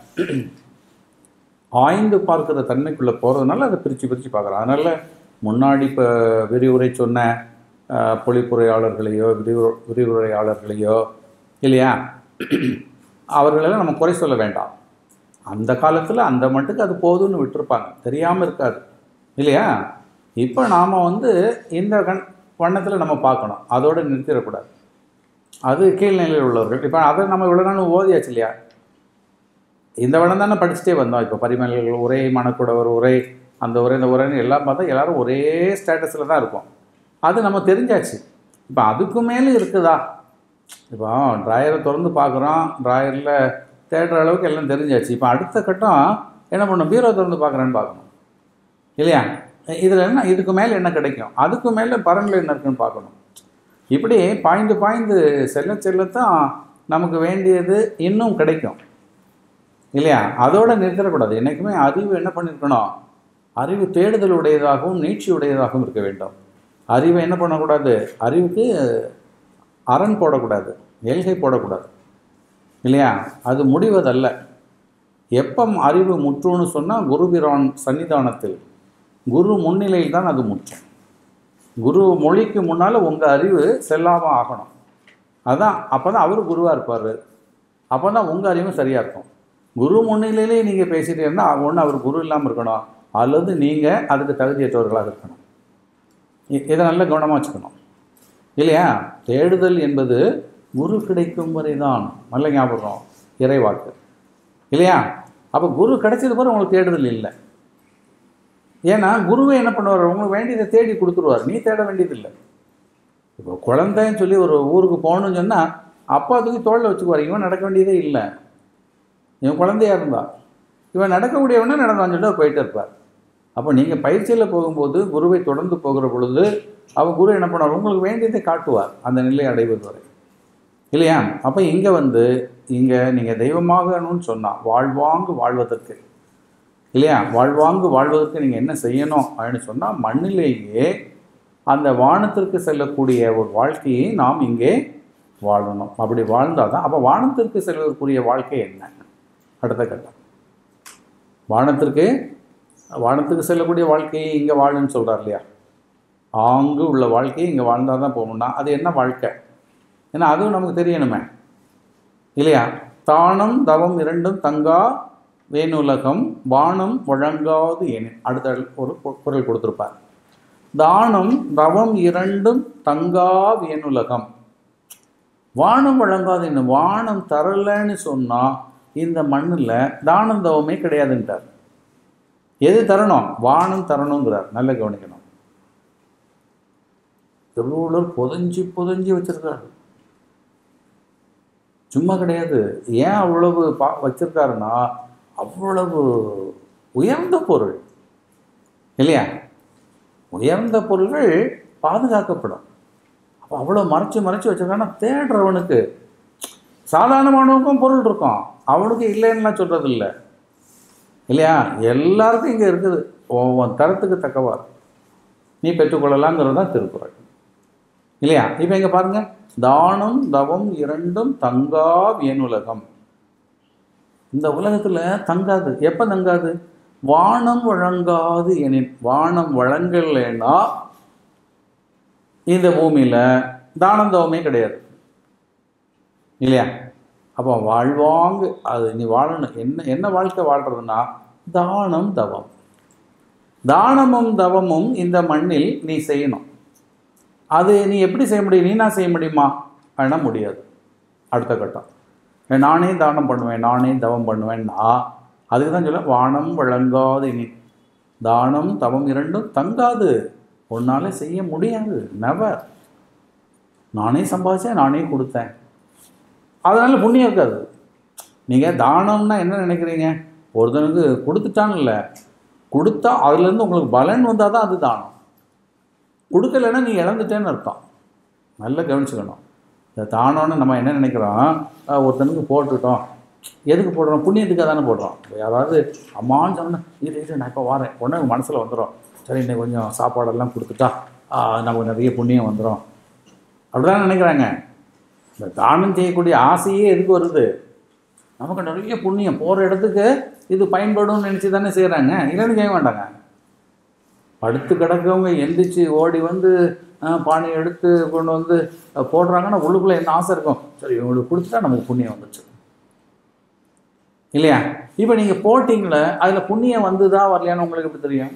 ஆய்ந்து பார்க்குற தன்மைக்குள்ளே போகிறதுனால அதை பிரித்து பிரித்து பார்க்குறோம் அதனால் முன்னாடி இப்போ விரிவுரை சொன்ன அஹ், பொழிப்புரையாளர்களையோ விரிவு விரிவுரையாளர்களையோ இல்லையா அவர்களெல்லாம் நம்ம குறை சொல்ல வேண்டாம் அந்த காலத்தில் அந்த மட்டுக்கு அது போதும்னு விட்டுருப்பாங்க தெரியாமல் இருக்காது இல்லையா இப்போ நாம் வந்து இந்த கண் வண்ணத்தில் நம்ம பார்க்கணும் அதோடு நிறுத்திடக்கூடாது அது கீழ்நிலையில் உள்ளவர்கள் இப்போ அதை நம்ம இவ்வளோ நாள் ஓதியாச்சு இல்லையா இந்த வண்ணம் தானே படிச்சுட்டே வந்தோம் இப்போ பரிமலைகள் உரை மணக்குடவர் உரை அந்த உரை இந்த உரைன்னு எல்லாம் பார்த்தா எல்லாரும் ஒரே ஸ்டேட்டஸில் தான் இருக்கும் அது நம்ம தெரிஞ்சாச்சு இப்போ அதுக்கு மேலே இருக்குதா இப்போ ட்ராயரை திறந்து பார்க்குறோம் ட்ராயரில் தேடுற அளவுக்கு எல்லாம் தெரிஞ்சாச்சு இப்போ அடுத்த கட்டம் என்ன பண்ணணும் பீரோ திறந்து பார்க்குறேன்னு பார்க்கணும் இல்லையா இதில் என்ன இதுக்கு மேலே என்ன கிடைக்கும் அதுக்கு மேலே பரனில் என்ன இருக்குன்னு பார்க்கணும் இப்படி பாய்ந்து பாய்ந்து செல்ல செல்லத்தான் நமக்கு வேண்டியது இன்னும் கிடைக்கும் இல்லையா அதோட நிறுத்திடக்கூடாது என்றைக்குமே அறிவு என்ன பண்ணியிருக்கணும் அறிவு தேடுதல் உடையதாகவும் நீட்சி உடையதாகவும் இருக்க வேண்டும் அறிவை என்ன பண்ணக்கூடாது அறிவுக்கு அரண் போடக்கூடாது எல்கை போடக்கூடாது இல்லையா அது முடிவதல்ல எப்பம் அறிவு முற்றும்னு சொன்னால் குருபிரான் சன்னிதானத்தில் குரு முன்னிலையில் தான் அது முற்றும் குரு மொழிக்கு முன்னால் உங்கள் அறிவு செல்லாமல் ஆகணும் அதான் அப்போ தான் அவர் குருவாக இருப்பார் அப்போ தான் உங்கள் அறிவும் சரியாக இருக்கும் குரு முன்னிலையிலே நீங்கள் பேசிட்டே இருந்தால் ஒன்று அவர் குரு இல்லாமல் இருக்கணும் அல்லது நீங்கள் அதுக்கு தகுதியற்றவர்களாக இருக்கணும் இ- இதை நல்ல கவனமாக வச்சுக்கணும் இல்லையா தேடுதல் என்பது குரு கிடைக்கும் வரை தான் நல்ல ஞாபகம் இறைவாக்கு இல்லையா அப்போ குரு கிடைச்சது பிறகு உங்களுக்கு தேடுதல் இல்லை ஏன்னா குருவே என்ன பண்ணுவார் உங்களுக்கு வேண்டியதை தேடி கொடுத்துருவார் நீ தேட வேண்டியதில்லை இப்போ குழந்தைன்னு சொல்லி ஒரு ஊருக்கு போகணும்னு சொன்னால் அப்பா தூக்கி தோளில் வச்சுக்குவார் இவன் நடக்க வேண்டியதே இல்லை இவன் குழந்தையா இருந்தா இவன் நடக்கக்கூடியவனா நடந்தான்னு சொல்லிட்டு அவர் போயிட்டே இருப்பார் அப்போ நீங்கள் பயிற்சியில் போகும்போது குருவை தொடர்ந்து போகிற பொழுது அவர் குரு என்ன பண்ணுவார் உங்களுக்கு வேண்டியதை காட்டுவார் அந்த நிலையை அடைவது வரை இல்லையா அப்போ இங்கே வந்து இங்கே நீங்கள் தெய்வமாகணும்னு சொன்னால் வாழ்வாங்கு வாழ்வதற்கு இல்லையா வாழ்வாங்கு வாழ்வதற்கு நீங்கள் என்ன செய்யணும் அப்படின்னு சொன்னால் மண்ணிலேயே அந்த வானத்திற்கு செல்லக்கூடிய ஒரு வாழ்க்கையை நாம் இங்கே வாழணும் அப்படி வாழ்ந்தால் தான் அப்போ வானத்திற்கு செல்வதற்குரிய வாழ்க்கை என்ன அடுத்த கட்டம் வானத்திற்கு வானத்துக்கு செல்லக்கூடிய வாழ்க்கையை இங்கே வாழுன்னு சொல்கிறார் இல்லையா ஆங்கு உள்ள வாழ்க்கையை இங்கே வாழ்ந்தால் தான் போகணும்னா அது என்ன வாழ்க்கை ஏன்னா அதுவும் நமக்கு தெரியணுமே இல்லையா தானம் தவம் இரண்டும் தங்கா வேணுலகம் வானம் வழங்காது என அடுத்த ஒரு கு- குரல் கொடுத்துருப்பார் தானம் தவம் இரண்டும் தங்கா வேணுலகம் வானம் வழங்காது என்ன வானம் தரலைன்னு சொன்னால் இந்த மண்ணில் தானம் தவமே கிடையாதுன்ட்டார் எது தரணும் வானம் தரணுங்கிறார் நல்ல கவனிக்கணும் திருவள்ளுவர் புதஞ்சி புதஞ்சி வச்சிருக்காரு சும்மா கிடையாது ஏன் அவ்வளவு பா வச்சிருக்காருன்னா அவ்வளவு உயர்ந்த பொருள் இல்லையா உயர்ந்த பொருள்கள் பாதுகாக்கப்படும் அப்போ அவ்வளோ மறைச்சு மறைச்சு வச்சிருக்கான்னா தேடுறவனுக்கு சாதாரணமானவனுக்கும் பொருள் இருக்கும் அவனுக்கு இல்லைன்னுலாம் சொல்கிறது இல்லை இல்லையா எல்லாருக்கும் இங்கே இருக்குது உன் தரத்துக்கு தக்கவாறு நீ பெற்றுக்கொள்ளலாங்கிறது தான் திருக்குறள் இல்லையா இப்போ இங்கே பாருங்க தானம் தவம் இரண்டும் தங்கா வியனுலகம் இந்த உலகத்தில் தங்காது எப்போ தங்காது வானம் வழங்காது எனின் வானம் வழங்கலைன்னா இந்த பூமியில் தானம் தவமே கிடையாது இல்லையா அப்போ வாழ்வாங்கு அது நீ வாழணும் என்ன என்ன வாழ்க்கை வாழ்கிறதுனா தானம் தவம் தானமும் தவமும் இந்த மண்ணில் நீ செய்யணும் அது நீ எப்படி செய்ய முடியும் நீனா செய்ய முடியுமா வேணா முடியாது அடுத்த கட்டம் ஏ, நானே தானம் பண்ணுவேன் நானே தவம் பண்ணுவேன்னா அதுக்கு தான் சொல்ல வானம் வழங்காது இனி தானம் தவம் இரண்டும் தங்காது உன்னால செய்ய முடியாது நெவர் நானே சம்பாதிச்சேன் நானே கொடுத்தேன் அதனால புண்ணியம் இருக்காது நீங்கள் தானம்னா என்ன நினைக்கிறீங்க ஒருத்தனுக்கு கொடுத்துட்டான்னு இல்லை கொடுத்தா அதுலேருந்து உங்களுக்கு பலன் வந்தால் தான் அது தானம் கொடுக்கலைன்னா நீ இழந்துட்டேன்னு அர்த்தம் நல்லா கவனிச்சுக்கணும் இந்த தானம்னு நம்ம என்ன நினைக்கிறோம் அஹ் ஒருத்தனுக்கு போட்டுட்டோம் எதுக்கு போடுறோம் புண்ணியத்துக்காக தானே போடுறோம் இப்ப யாராவது அம்மான்னு சொன்னா இது இது நான் இப்போ வரேன் உடனே மனசில் வந்துடும் சரி இன்னைக்கு கொஞ்சம் சாப்பாடெல்லாம் கொடுத்துட்டா ஆஹ் நமக்கு நிறைய புண்ணியம் வந்துடும் அப்படிதான் நினைக்கிறாங்க இந்த தானம் செய்யக்கூடிய ஆசையே எதுக்கு வருது நமக்கு நிறைய புண்ணியம் போகிற இடத்துக்கு இது பயன்படும்னு நினச்சி தானே செய்கிறாங்க இல்லைன்னு செய்ய மாட்டாங்க படுத்து கிடக்கவங்க எந்திரிச்சு ஓடி வந்து அஹ், பானை எடுத்து கொண்டு வந்து அஹ், போடுறாங்கன்னா உள்ளுக்குள்ளே என்ன ஆசை இருக்கும் சரி இவங்களுக்கு கொடுத்துட்டா நமக்கு புண்ணியம் வந்துச்சு இல்லையா இப்போ நீங்கள் போட்டிங்களே அதில் புண்ணியம் வந்துதா வரலையான்னு உங்களுக்கு எப்படி தெரியும்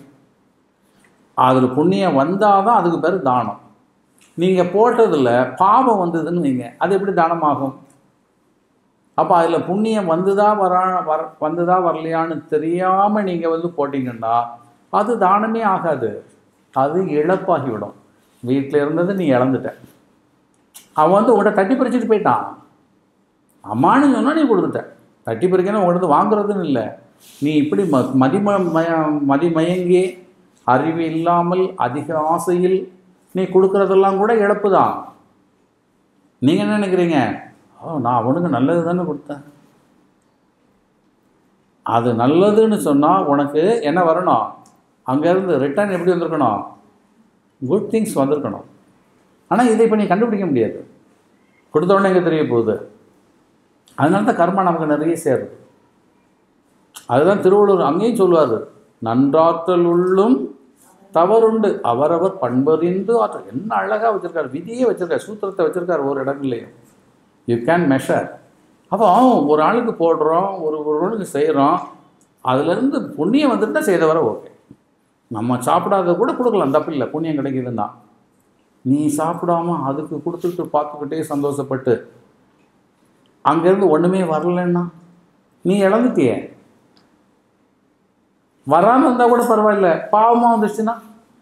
அதில் புண்ணியம் வந்தால் தான் அதுக்கு பேர் தானம் நீங்கள் போட்டதில் பாவம் வந்ததுன்னு வைங்க அது எப்படி தானமாகும் அப்போ அதில் புண்ணியம் வந்துதா வரா வர வந்துதா வரலையான்னு தெரியாமல் நீங்கள் வந்து போட்டிங்கன்னா அது தானமே ஆகாது அது இழப்பாகிவிடும் வீட்டில் இருந்தது நீ இழந்துட்ட அவன் வந்து உங்கள்கிட்ட தட்டி பறிச்சுட்டு போயிட்டான் அம்மான்னு சொன்னால் நீ கொடுத்துட்ட தட்டி பறிக்கணும் உங்கள்கிட்ட வாங்குறதுன்னு இல்லை நீ இப்படி ம மதிம மய மதிமயங்கி அறிவு இல்லாமல் அதிக ஆசையில் நீ கொடுக்குறதெல்லாம் கூட இழப்பு தான் நீங்கள் என்ன நினைக்கிறீங்க "ஆ, நான் அவனுக்கு நல்லது தானே கொடுத்தேன் அது நல்லதுன்னு சொன்னால் உனக்கு என்ன வரணும் அங்கேருந்து ரிட்டர்ன் எப்படி வந்திருக்கணும் குட் திங்ஸ் வந்திருக்கணும் ஆனால் இதை இப்போ நீ கண்டுபிடிக்க முடியாது கொடுத்த உடனே எங்கே தெரிய போகுது அதனால தான் கர்மா நமக்கு நிறைய சேருது அதுதான் திருவள்ளுவர் அங்கேயும் சொல்லுவார் நன்றாற்றல் உள்ளும் தவறுண்டு அவரவர் பண்பறிந்து ஆற்றல் என்ன அழகாக வச்சுருக்காரு விதியே வச்சுருக்காரு சூத்திரத்தை வச்சுருக்காரு ஒரு இடங்கள்லையும் யூ கேன் மெஷர் அப்போ ஒரு ஆளுக்கு போடுறோம் ஒரு ஒரு ஆளுக்கு செய்கிறோம் அதுலேருந்து புண்ணியம் வந்துட்டு செய்தவரை ஓகே நம்ம சாப்பிடாத கூட கொடுக்கலாம் தப்பு இல்லை புண்ணியம் கிடைக்குதுன்னா நீ சாப்பிடாம அதுக்கு கொடுத்துட்டு பார்த்துக்கிட்டே சந்தோஷப்பட்டு அங்கேருந்து ஒன்றுமே வரலன்னா நீ இழந்துட்டியே வராமல் இருந்தால் கூட பரவாயில்ல பாவமாக வந்துச்சுன்னா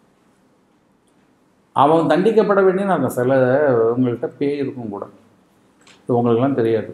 அவன் தண்டிக்கப்பட வேண்டியன்னு அர்த்தம் சில உங்கள்கிட்ட பேய் இருக்கும் கூட இது உங்களுக்கெல்லாம் தெரியாது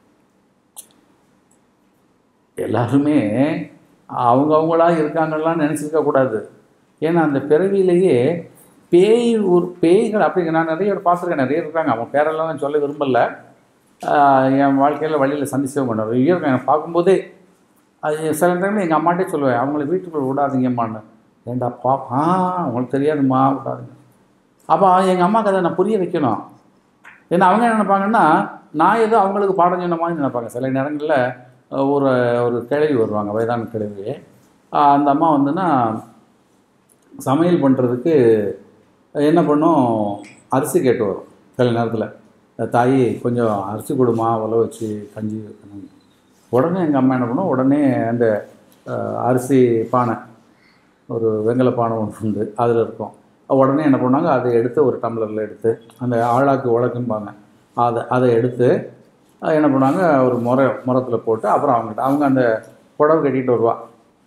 எல்லாருமே அவங்க அவங்களா இருக்காங்கலாம் நினச்சிருக்க கூடாது ஏன்னா அந்த பிறவியிலேயே பேய் ஒரு பேய்கள் அப்படி நான் நிறைய பேர் பார்த்துருக்கேன் நிறைய இருக்காங்க அவன் பேரெல்லாம் நான் சொல்ல விரும்பல ஆஹ் என் வாழ்க்கையில் வழியில் சந்திச்சவங்க நிறைய இருக்காங்க எனக்கு பார்க்கும்போதே அது சில டைமில் எங்கள் அம்மாட்டே சொல்லுவேன் அவங்கள வீட்டுக்குள்ள விடாதீங்கம்மான்னு ஏண்டா பா ஆ அவங்களுக்கு தெரியாதும்மா விடாதீங்க அப்போ எங்கள் அம்மாவுக்கு அதை நான் புரிய வைக்கணும் ஏன்னா அவங்க என்ன நினைப்பாங்கன்னா நான் ஏதோ அவங்களுக்கு பாடம் சொன்ன மாதிரி நினைப்பாங்க சில நேரங்களில் அஹ், ஒரு ஒரு கிழவி வருவாங்க வயதான கிழவி அஹ், அந்த அம்மா வந்துன்னா சமையல் பண்ணுறதுக்கு என்ன பண்ணும் அரிசி கேட்டு வரும் சில நேரத்தில் தாயி கொஞ்சம் அரிசி கொடுமா உல வச்சு கஞ்சி வைக்கணும் உடனே எங்கள் அம்மா என்ன பண்ணும் உடனே அந்த அஹ், அரிசி பானை ஒரு வெங்கல பானை ஒன்று உண்டு அதில் இருக்கும் உடனே என்ன பண்ணாங்க அதை எடுத்து ஒரு டம்ளரில் எடுத்து அந்த ஆழாக்கு உலக்கும்பாங்க அதை அதை எடுத்து அஹ், என்ன பண்ணாங்க ஒரு முறை முரத்தில் போட்டு அப்புறம் அவங்ககிட்ட அவங்க அந்த புடவை கட்டிட்டு வருவா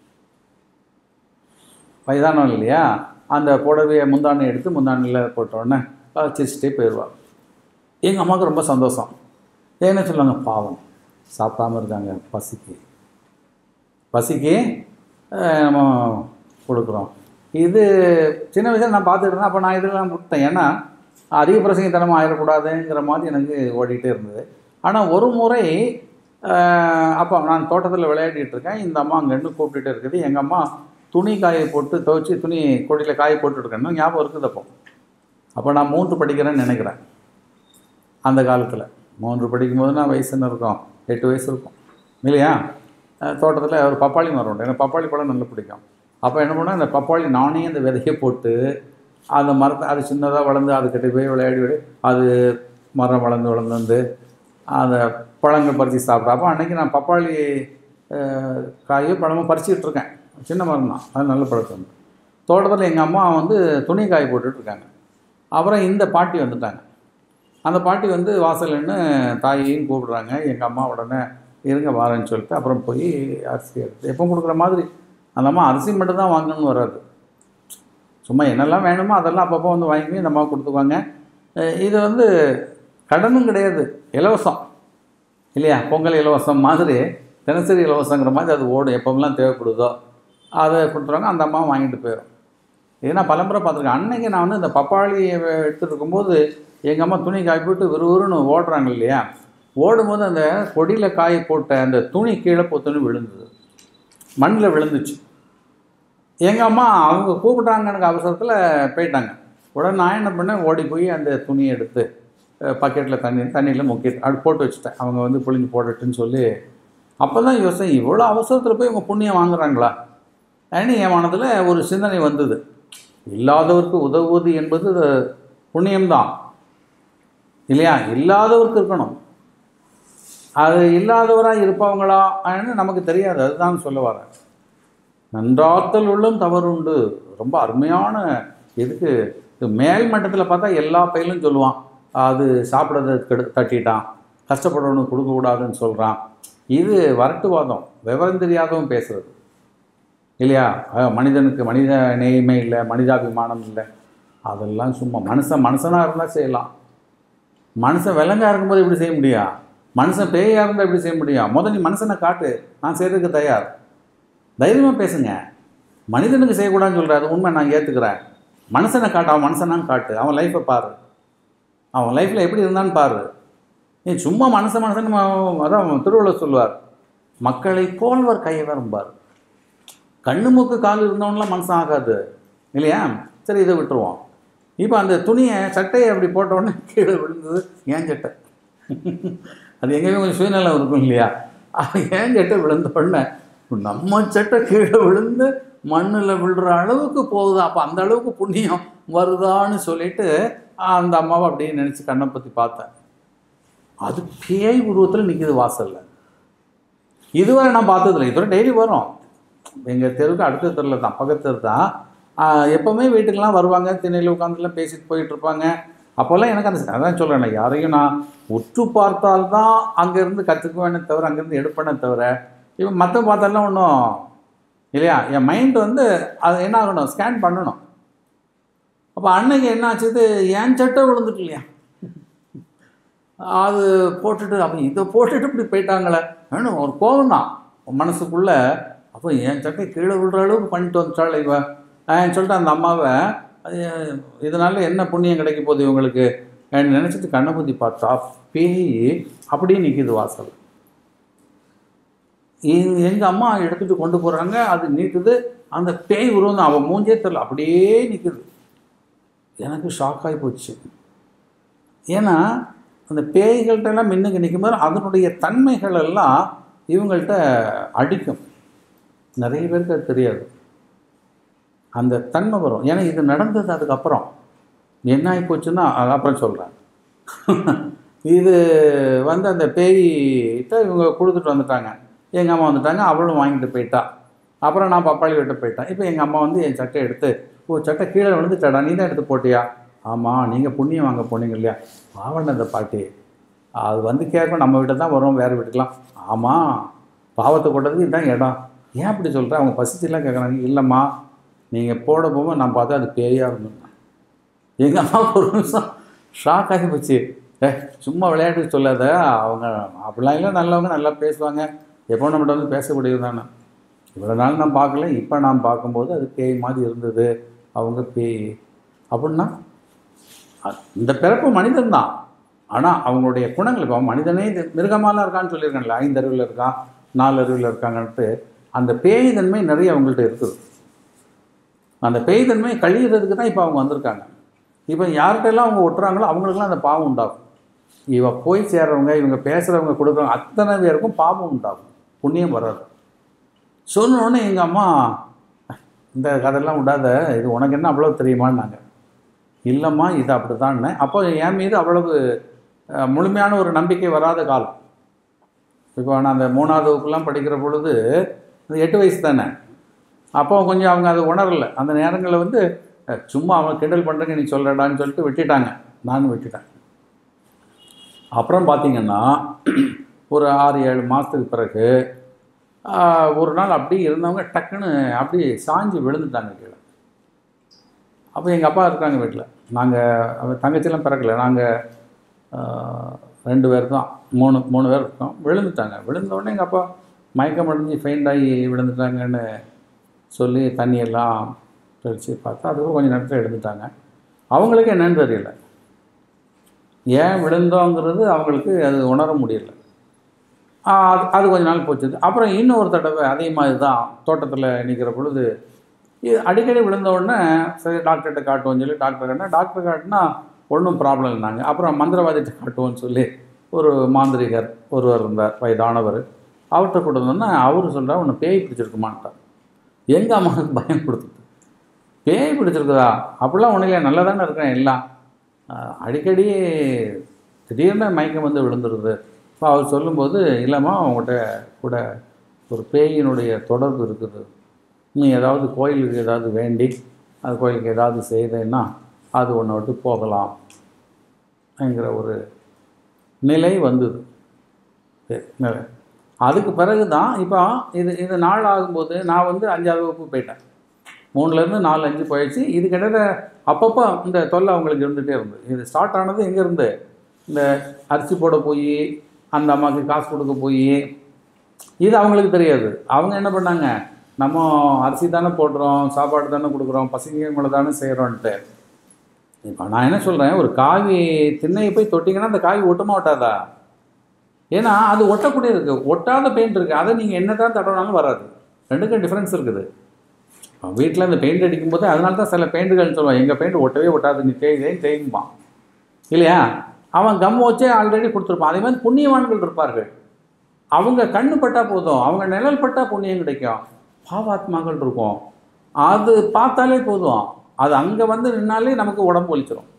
வயதானவங்க இல்லையா அந்த புடவையை முந்தானை எடுத்து முந்தானையில் போட்ட உடனே அஹ், சிரிச்சிட்டே போயிடுவா எங்கள் அம்மாவுக்கு ரொம்ப சந்தோஷம் என்ன சொல்லுவாங்க பாவம் சாப்பிடாம இருக்காங்க பசிக்கு பசிக்கு அஹ், நம்ம கொடுக்குறோம் இது சின்ன வயசில் நான் பார்த்துட்டு இருந்தேன் அப்போ நான் இதெல்லாம் விட்டேன் ஏன்னா அதிக பிரசங்கத்தனமாக ஆயிடக்கூடாதுங்கிற மாதிரி எனக்கு ஓடிட்டே இருந்தது ஆனால் ஒரு முறை அஹ், அப்போ நான் தோட்டத்தில் விளையாடிட்டு இருக்கேன் இந்த அம்மா அங்கேருந்து கூப்பிட்டுட்டே இருக்குது எங்கள் அம்மா துணி காய போட்டு துவைச்சி துணி கொடியில் காய போட்டுருக்கேன்னு ஞாபகம் இருக்குது அப்போ அப்போ நான் மூன்று படிக்கிறேன்னு நினைக்கிறேன் அந்த காலத்தில் மூன்று படிக்கும்போது நான் வயசு என்ன இருக்கும் எட்டு வயசு இருக்கும் இல்லையா தோட்டத்தில் ஒரு பப்பாளி மரம் உண்டு எனக்கு பப்பாளி பழம் நல்லா பிடிக்கும் அப்போ என்ன பண்ணேன் அந்த பப்பாளி நானே அந்த விதையை போட்டு அந்த மரத்தை அது சின்னதாக வளர்ந்து அதுக்கிட்ட போய் விளையாடி விடு அது மரம் வளர்ந்து வளர்ந்து வந்து அந்த பழங்கள் பறித்து சாப்பிட்றேன் அப்போ அன்றைக்கி நான் பப்பாளி அஹ், காயோ பழமோ பறிச்சுக்கிட்டு இருக்கேன் சின்ன மரம் தான் அது நல்ல பழக்கம் தோட்டத்தில் எங்கள் அம்மா வந்து துணி காய போட்டுட்டு இருக்காங்க அப்புறம் இந்த பாட்டி வந்துட்டாங்க அந்த பாட்டி வந்து வாசல் நின்று தாயையும் கூப்பிடுறாங்க எங்கள் அம்மா உடனே இருங்க வாரேன்னு சொல்லிட்டு அப்புறம் போய் அரிசி எடுத்து எப்போ கொடுக்குற மாதிரி அந்த அம்மா அரிசி மட்டும் தான் வாங்கணும்னு வராது சும்மா என்னெல்லாம் வேணுமோ அதெல்லாம் அப்பப்போ வந்து வாங்கி இந்த அம்மா கொடுத்துக்குவாங்க அஹ் இது வந்து கடனும் கிடையாது இலவசம் இல்லையா பொங்கல் இலவசம் மாதிரி தினசரி இலவசங்கிற மாதிரி அது ஓடும் எப்போமெல்லாம் தேவைப்படுதோ அதை கொடுத்துருவாங்க அந்த அம்மா வாங்கிட்டு போயிடும் இது நான் பலமுறை பார்த்துருக்கேன் அன்னைக்கு நான் வந்து இந்த பப்பாளியை எடுத்துட்டு இருக்கும்போது எங்கள் அம்மா துணி காய போட்டு விறுவிறுன்னு ஓடுறாங்க இல்லையா ஓடும்போது அந்த கொடியில் காய போட்ட அந்த துணி கீழே பொத்துன்னு விழுந்தது மண்ணில் விழுந்துச்சு எங்கள் அம்மா அவங்க கூப்பிட்றாங்க எனக்கு அவசரத்தில் போயிட்டாங்க உடனே நான் என்ன பண்ணேன் ஓடி போய் அந்த துணியை எடுத்து பக்கெட்டில் தண்ணி தண்ணியில் முக்கிட்டு அது போட்டு வச்சுட்டேன் அவங்க வந்து புளிஞ்சு போடட்டுன்னு சொல்லி அப்போ தான் யோசனை இவ்வளோ அவசரத்தில் போய் இவங்க புண்ணியம் வாங்குறாங்களா ஏன்னு என் மனதில் ஒரு சிந்தனை வந்தது இல்லாதவருக்கு உதவுவது என்பது புண்ணியம்தான் இல்லையா இல்லாதவருக்கு இருக்கணும் அது இல்லாதவராக இருப்பவங்களா நமக்கு தெரியாது அதுதான் சொல்ல வரேன் நன்றாத்தல் உள்ளம் தவறுண்டு ரொம்ப அருமையான இதுக்கு இது மேல் மட்டத்தில் பார்த்தா எல்லா பயிலும் சொல்லுவான் அது சாப்பிட்றத கெடு தட்டிட்டான் கஷ்டப்படுறவனுக்கு கொடுக்கக்கூடாதுன்னு சொல்கிறான் இது வரட்டுவாதம் விவரம் தெரியாதவன் பேசுறது இல்லையா அஹ் மனிதனுக்கு மனித நேயமே இல்லை மனிதாபிமானம் இல்லை அதெல்லாம் சும்மா மனுஷன் மனுஷனாக இருந்தால் செய்யலாம் மனுஷன் விலங்கா இருக்கும்போது எப்படி செய்ய முடியும் மனுஷன் பேயாக இருந்தால் எப்படி செய்ய முடியும் முதல் நீ மனுஷனை காட்டு நான் செய்கிறதுக்கு தயார் தைரியமாக பேசுங்க மனிதனுக்கு செய்யக்கூடாதுன்னு சொல்கிற அது உண்மை நான் ஏற்றுக்கிறேன் மனுஷனை காட்டு அவன் மனுஷனான்னு காட்டு அவன் லைஃப்பை பாரு அவன் லைஃப்பில் எப்படி இருந்தான்னு பாரு நீ சும்மா மனசு மனசன் அதான் திருவள்ளுவர் சொல்லுவார் மக்களை போல்வர் கையவரும்பார் கண்ணு மூக்கு கால் இருந்தவன்லாம் மனசன் ஆகாது இல்லையா சரி இதை விட்டுருவோம் இப்போ அந்த துணியை சட்டையை அப்படி போட்ட உடனே கீழே விழுந்தது ஏன் சட்டை அது எங்கேயுமே கொஞ்சம் சுயநலம் இருக்கும் இல்லையா அது ஏன் சட்டை விழுந்த உடனே நம்ம சட்டை கீழே விழுந்து மண்ணில் விழுற அளவுக்கு போகுது அப்போ அந்த அளவுக்கு புண்ணியம் வருதான்னு சொல்லிட்டு அந்த அம்மாவை அப்படியே நினச்சி கண்ணை பற்றி பார்த்தேன் அது பேய் உருவத்தில் நிற்கிது வாசலில் இதுவரை நான் பார்த்ததில்ல இதுவரை டெய்லி வரும் எங்கள் தெருவுக்கு அடுத்த தெருவில் தான் பக்கத்து தெரு தான் ஆஹ் எப்போவுமே வீட்டுக்கெல்லாம் வருவாங்க திண்ணையில் உட்காந்துலாம் பேசிட்டு போயிட்டு இருப்பாங்க அப்போல்லாம் எனக்கு அந்த அதான் சொல்கிறேன் யாரையும் நான் உற்று பார்த்தால்தான் அங்கேருந்து கற்றுக்குவேனே தவிர அங்கேருந்து எடுப்பேனே தவிர இப்போ மற்ற பார்த்தாலாம் ஒன்றும் இல்லையா என் மைண்ட் வந்து அது என்ன ஆகணும் ஸ்கேன் பண்ணணும் அப்போ அன்னைக்கு என்ன ஆச்சுது என் சட்டை விழுந்துட்டு இல்லையா அது போட்டுட்டு அப்போ இதை போட்டுட்டு இப்படி போயிட்டாங்களே வேணும் ஒரு கோபம் தான் மனசுக்குள்ள அப்போ என் சட்டை கீழே விழுற அளவுக்கு பண்ணிட்டு வந்துட்டாள் இவ ஆஹ் சொல்லிட்டு அந்த அம்மாவை அது இதனால என்ன புண்ணியம் கிடைக்க போகுது இவங்களுக்கு நினச்சிட்டு கண்ணை பற்றி பார்த்தா பேய் அப்படியே நிற்கிது வாசல் எங்கள் அம்மா எடுத்துட்டு கொண்டு போகிறாங்க அது நீட்டுது அந்த பேய் உருவம் தான் அவன் மூஞ்சே தெரில அப்படியே நிற்குது எனக்கு ஷாக் ஆகி போச்சு ஏன்னா அந்த பேய்கள்கிட்ட எல்லாம் மின்னுக்கு நிற்கும்போது அதனுடைய தன்மைகள் எல்லாம் இவங்கள்ட்ட அடிக்கும் நிறைய பேருக்கு அது தெரியாது அந்த தன்மை வரும் ஏன்னா இது நடந்தது அதுக்கப்புறம் என்ன ஆகி போச்சுன்னா அது அப்புறம் சொல்கிறேன் இது வந்து அந்த பேய்கிட்ட இவங்க கொடுத்துட்டு வந்துட்டாங்க எங்கள் அம்மா வந்துட்டாங்க அவளும் வாங்கிட்டு போயிட்டா அப்புறம் நான் பப்பாளி வெட்ட போயிட்டேன் இப்போ எங்கள் அம்மா வந்து என் சட்டை எடுத்து ஓ சட்டை கீழே விழுந்துட்டாடா நீ தான் எடுத்து போட்டியா ஆமாம் நீங்கள் புண்ணியம் வாங்க போனீங்க இல்லையா பாவண்ண அந்த பாட்டி அது வந்து கேட்கும் நம்ம வீட்டை தான் வரும் வேறு வீட்டுக்கெலாம் ஆமாம் பாவத்தை கொட்டதுக்கு இதுதான் இடம் ஏன் அப்படி சொல்கிறேன் அவங்க பசிச்சுலாம் கேட்குறாங்க இல்லைம்மா நீங்கள் போட போகும்போது நான் பார்த்தா அது பேயாக இருந்தேன் எங்கள் அம்மாவுக்கு ஒரு நிமிஷம் ஷாக் ஆகி போச்சு ஏ சும்மா விளையாட்டுக்கு சொல்லாத அவங்க அப்படிலாம் இல்லை நல்லவங்க நல்லா பேசுவாங்க எப்போ நம்மகிட்ட வந்து பேசக்கூடியது தானே இவ்வளோ நாள் நான் பார்க்கல இப்போ நான் பார்க்கும்போது அது பேய் மாதிரி இருந்தது அவங்க பேய் அப்படின்னா அ- இந்த பிறப்பு மனிதன் தான் ஆனால் அவங்களுடைய குணங்கள் இப்போ மனிதனே இது மிருகமாலாம் இருக்கான்னு சொல்லியிருக்காங்கல்ல ஐந்து அறிவில் இருக்கான் நாலு அறிவில் இருக்காங்கன்ட்டு அந்த பேய் தன்மை நிறைய அவங்கள்ட்ட இருக்குது அந்த பேய் தன்மை கழியிறதுக்கு தான் இப்போ அவங்க வந்திருக்காங்க இப்போ யார்கிட்டெல்லாம் அவங்க ஒட்டுறாங்களோ அவங்களுக்கெல்லாம் அந்த பாவம் உண்டாகும் இவ போய் சேர்றவங்க இவங்க பேசுகிறவங்க கொடுக்குறவங்க அத்தனை பேருக்கும் பாவம் உண்டாகும் புண்ணியம் வராது சொன்ன உடனே எங்கள் அம்மா இந்த கதையெல்லாம் விடாத இது உனக்கு என்ன அவ்வளோ தெரியுமான்னாங்க இல்லைம்மா இது அப்படி தான்னே அப்போ என் மீது அவ்வளவு அஹ், முழுமையான ஒரு நம்பிக்கை வராத காலம் இப்போ நான் அந்த மூணாவது வகுப்புலாம் படிக்கிற பொழுது அது எட்டு வயசு தானே அப்போ கொஞ்சம் அவங்க அதை உணரல அந்த நேரங்களில் வந்து அஹ், சும்மா அவன் கிண்டல் பண்ணுறேங்க நீ சொல்கிறடான்னு சொல்லிட்டு விட்டுட்டாங்க நானும் விட்டுட்டேன் அப்புறம் பார்த்தீங்கன்னா ஒரு ஆறு ஏழு மாதத்துக்கு பிறகு ஆஹ், ஒரு நாள் அப்படியே இருந்தவங்க டக்குன்னு அப்படியே சாஞ்சு விழுந்துட்டாங்க கீழே அப்போ எங்கள் அப்பா இருக்காங்க வீட்டில் நாங்கள் தங்கச்சிலாம் பிறக்கல நாங்கள் ரெண்டு பேர் தான் மூணு மூணு பேர் இருக்கோம் விழுந்துட்டாங்க விழுந்த உடனே எங்கள் அப்பா மயக்கம் அடைஞ்சு ஃபெயிண்ட் ஆகி விழுந்துட்டாங்கன்னு சொல்லி தண்ணியெல்லாம் தெளித்து பார்த்தா அதுவும் கொஞ்சம் நேரத்தில் எடுத்துட்டாங்க அவங்களுக்கு என்னன்னு தெரியல ஏன் விழுந்தோங்கிறது அவங்களுக்கு அது உணர முடியல ஆ, அது அது கொஞ்ச நாள் போச்சுது அப்புறம் இன்னொரு தடவை அதே மாதிரி தான் தோட்டத்தில் நிற்கிற பொழுது இது அடிக்கடி விழுந்த உடனே சரி டாக்டர்கிட்ட காட்டுவோம்னு சொல்லி டாக்டர் காட்டினா டாக்டர் காட்டினா ஒன்றும் ப்ராப்ளம் இல்லைனாங்க அப்புறம் மந்திரவாதிகிட்ட காட்டுவோம்னு சொல்லி ஒரு மாந்திரிகர் ஒருவர் இருந்தார் வயதானவர் அவர்கிட்ட கொண்டு வந்தோன்னா அவர் சொல்கிறார் உன்னை பேய் பிடிச்சிருக்குமான்ட்டார் எங்கள் அம்மாவுக்கு பயம் கொடுத்துட்டு பேய் பிடிச்சிருக்குதா அப்படிலாம் ஒன்றும் இல்லை நல்லா தானே இருக்கேன் எல்லாம் ஆஹ் அடிக்கடி திடீர்னு மயக்கம் வந்து விழுந்துருது இப்போ அவர் சொல்லும்போது இல்லைம்மா அவங்ககிட்ட கூட ஒரு பேயினுடைய தொடர்பு இருக்குது நீ ஏதாவது கோயிலுக்கு ஏதாவது வேண்டி அது கோயிலுக்கு ஏதாவது செய்தேன்னா அது உன்னை விட்டு போகலாம் என்கிற ஒரு நிலை வந்தது சரி, நிலை அதுக்கு பிறகு தான் இப்போ இது இது நாள் ஆகும்போது நான் வந்து அஞ்சாவது வகுப்பு போயிட்டேன் மூணுலேருந்து நாலு அஞ்சு போயிடுச்சு இது கிட்டத்தட்ட அப்பப்போ இந்த தொல்லை அவங்களுக்கு இருந்துகிட்டே இருந்தது இது ஸ்டார்ட் ஆனது எங்கேருந்து இந்த அரிசி போட போய் அந்த அம்மாவுக்கு காசு கொடுக்க போய் இது அவங்களுக்கு தெரியாது அவங்க என்ன பண்ணாங்க நம்ம அரிசி தானே போடுறோம் சாப்பாடு தானே கொடுக்குறோம் பசங்களை தானே செய்கிறோன்ட்டு இப்போ நான் என்ன சொல்கிறேன் ஒரு காவி திண்ணையை போய் தொட்டிங்கன்னா அந்த காவி ஒட்டுமா ஒட்டாதா ஏன்னா அது ஒட்டக்கூடிய இருக்குது ஒட்டாத பெயிண்ட் இருக்குது அதை நீங்கள் என்ன தான் தடவினாலும் வராது ரெண்டுக்கும் டிஃப்ரென்ஸ் இருக்குது வீட்டில் இந்த பெயிண்ட் அடிக்கும்போது அதனால தான் சில பெயிண்ட்டுகள் சொல்லுவான் எங்கள் பெயிண்ட் ஒட்டவே ஒட்டாது நீ தேய் தேயும்பான் இல்லையா அவன் கம் வச்சே ஆல்ரெடி கொடுத்துருப்பான் அதே மாதிரி புண்ணியவான்கள் இருப்பார்கள் அவங்க கண்ணு பட்டா போதும் அவங்க நிழல் பட்டா புண்ணியம் கிடைக்கும் பாவாத்மாக்கள் இருக்கும் அது பார்த்தாலே போதும் அது அங்கே வந்து நின்னாலே நமக்கு உடம்பு வலிச்சிரும்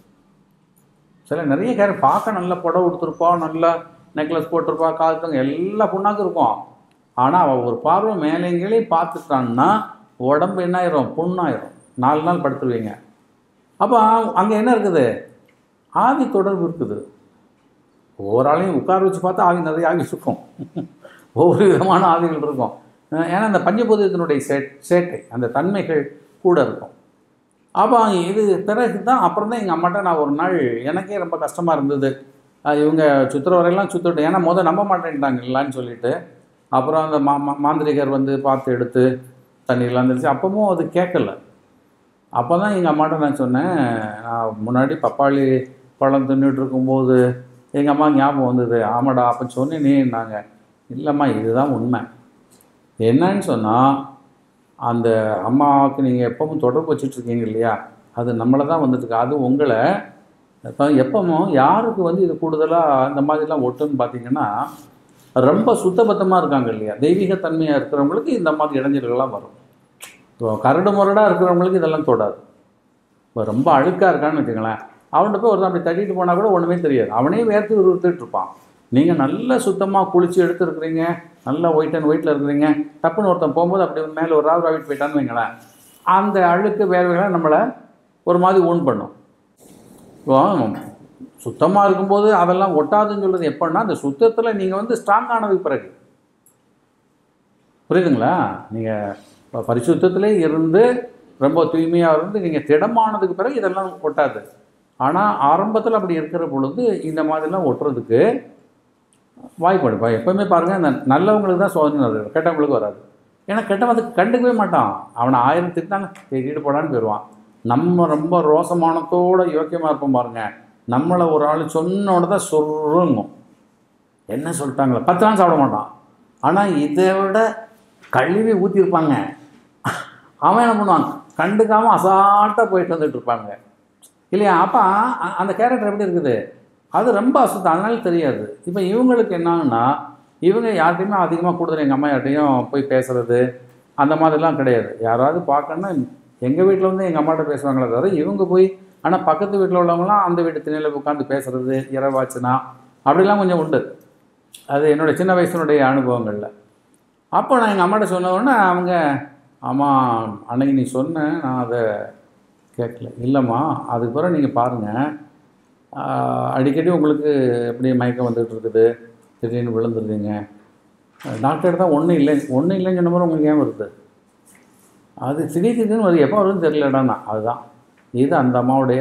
சில நிறைய கேர் பார்க்க நல்ல புடவை கொடுத்துருப்பா நல்ல நெக்லஸ் போட்டிருப்பா காலத்துங்க எல்லா புண்ணாக்கும் இருக்கும் ஆனால் அவள் ஒரு பார்வை மேலேங்களே பார்த்துட்டான்னா உடம்பு என்ன ஆயிரும் புண்ணாயிரும் நாலு நாள் படுத்துருவீங்க அப்போ அங்கே என்ன இருக்குது ஆவி தொடர்பு இருக்குது ஒவ்வொரு ஆளையும் உட்கார வச்சு பார்த்தா ஆவி நிறைய ஆவி இருக்கும் ஒவ்வொரு விதமான ஆவிகள் இருக்கும் அஹ் ஏன்னா அந்த பஞ்சபூதத்தினுடைய சே சேட்டை அந்த தன்மைகள் கூட இருக்கும் அப்போ இது பிறகு தான் அப்புறம் தான் எங்கள் அம்மாட்ட நான் ஒரு நாள் எனக்கே ரொம்ப கஷ்டமாக இருந்தது அஹ் இவங்க சுற்றுற வரையெல்லாம் சுற்றிட்டு ஏன்னா முதல் நம்ப மாட்டேன்ட்டாங்க இல்லைன்னு சொல்லிட்டு அப்புறம் அந்த மா மா- மாந்திரிகர் வந்து பார்த்து எடுத்து தண்ணியெல்லாம் இருந்துச்சு அப்பவும் அது கேட்கல அப்போ தான் எங்கள் அம்மாட்ட நான் சொன்னேன் நான் முன்னாடி பப்பாளி பழம் தின்னுட்டு இருக்கும்போது எங்கள் அம்மா ஞாபகம் வந்தது ஆமாடா அப்போ சொன்னேனே நாங்கள் இல்லைம்மா இதுதான் உண்மை என்னன்னு சொன்னால் அந்த அம்மாவுக்கு நீங்கள் எப்பவும் தொடர்பு வச்சுட்ருக்கீங்க இல்லையா அது நம்மளை தான் வந்துட்டுருக்கு அது உங்களை இப்போ எப்பவும் யாருக்கு வந்து இது கூடுதலாக இந்த மாதிரிலாம் ஒட்டுன்னு பார்த்தீங்கன்னா ரொம்ப சுத்தபத்தமாக இருக்காங்க இல்லையா தெய்வீகத்தன்மையாக இருக்கிறவங்களுக்கு இந்த மாதிரி இடைஞ்சல்கள்லாம் வரும் இப்போ கரடு முரடாக இருக்கிறவங்களுக்கு இதெல்லாம் தொடாது இப்போ ரொம்ப அழுக்காக இருக்கான்னு வச்சுங்களேன் அவன்கிட்ட போய் ஒருத்தன் அப்படி தட்டிட்டு போனால் கூட ஒன்றுமே தெரியாது அவனே வேர்த்து உருத்துட்டு இருப்பான் நீங்கள் நல்ல சுத்தமாக குளித்து எடுத்துருக்குறீங்க நல்லா ஒயிட் அண்ட் ஒயிட்டில் இருக்கிறீங்க டப்புன்னு ஒருத்தன் போகும்போது அப்படி மேலே ஒரு ராவ் ராவிட் போயிட்டான்னு வைங்களேன் அந்த அழுக்கு வேர்வைகளை நம்மளை ஒரு மாதிரி ஊன் பண்ணும் இப்போ சுத்தமாக இருக்கும்போது அதெல்லாம் ஒட்டாதுன்னு சொல்கிறது எப்படின்னா அந்த சுத்தத்தில் நீங்கள் வந்து ஸ்ட்ராங் ஆனதுக்கு பிறகு புரியுதுங்களா நீங்கள் பரிசுத்தத்திலே இருந்து ரொம்ப தூய்மையாக இருந்து நீங்கள் திடமானதுக்கு பிறகு இதெல்லாம் ஒட்டாது ஆனால் ஆரம்பத்தில் அப்படி இருக்கிற பொழுது இந்த மாதிரிலாம் ஒட்டுறதுக்கு வாய்ப்பு எடுப்பா எப்போவுமே பாருங்கள் இந்த நல்லவங்களுக்கு தான் சோதனை வருது கெட்டவங்களுக்கு வராது ஏன்னா கெட்டவன் அதுக்கு கண்டுக்கவே மாட்டான் அவனை ஆயிரம் திட்டாங்க தேடிட்டு போடான்னு போயிடுவான் நம்ம ரொம்ப ரோசமானத்தோட யோக்கியமாக இருப்போம் பாருங்க நம்மளை ஒரு ஆள் சொன்னோட தான் சொல்லுங்கும் என்ன சொல்லிட்டாங்களே பத்து நாள் சாப்பிட மாட்டான் ஆனால் இதை விட கழுவி ஊற்றிருப்பாங்க அவன் என்ன பண்ணுவான் கண்டுக்காமல் அசால்ட்டாக போயிட்டு வந்துட்டு இருப்பாங்க இல்லையா அப்போ அ- அந்த கேரக்டர் எப்படி இருக்குது அது ரொம்ப அசுத்தம் அதனால தெரியாது இப்போ இவங்களுக்கு என்னன்னா இவங்க யார்கிட்டையுமே அதிகமாக கூடுதல் எங்கள் அம்மா யார்கிட்டையும் போய் பேசுறது அந்த மாதிரிலாம் கிடையாது யாராவது பார்க்கணுன்னா எங்கள் வீட்டில் வந்து எங்கள் அம்மாட்ட பேசுவாங்களே தவிர இவங்க போய் ஆனால் பக்கத்து வீட்டில் உள்ளவங்களாம் அந்த வீட்டு திணையில் உட்காந்து பேசுறது இரவாச்சுனா அப்படிலாம் கொஞ்சம் உண்டு அது என்னோட சின்ன வயசுனுடைய அனுபவங்களில் அப்போ நான் எங்கள் அம்மாட்ட சொன்ன உடனே அவங்க ஆமாம் அன்னைக்கு நீ சொன்ன நான் அதை கேட்கல இல்லைம்மா அதுக்கு பிறகு நீங்கள் பாருங்கள் அடிக்கடி உங்களுக்கு எப்படி மயக்கம் வந்துகிட்டு இருக்குது திடீர்னு விழுந்துருவீங்க டாக்டர் தான் ஒன்றும் இல்லை ஒன்றும் இல்லைன்னு சொன்ன மாதிரி உங்களுக்கு ஏன் வருது அது திடீர் திடீர்னு வருது எப்போ வருதுன்னு தெரியலடாண்ணா அதுதான் இது அந்த அம்மாவுடைய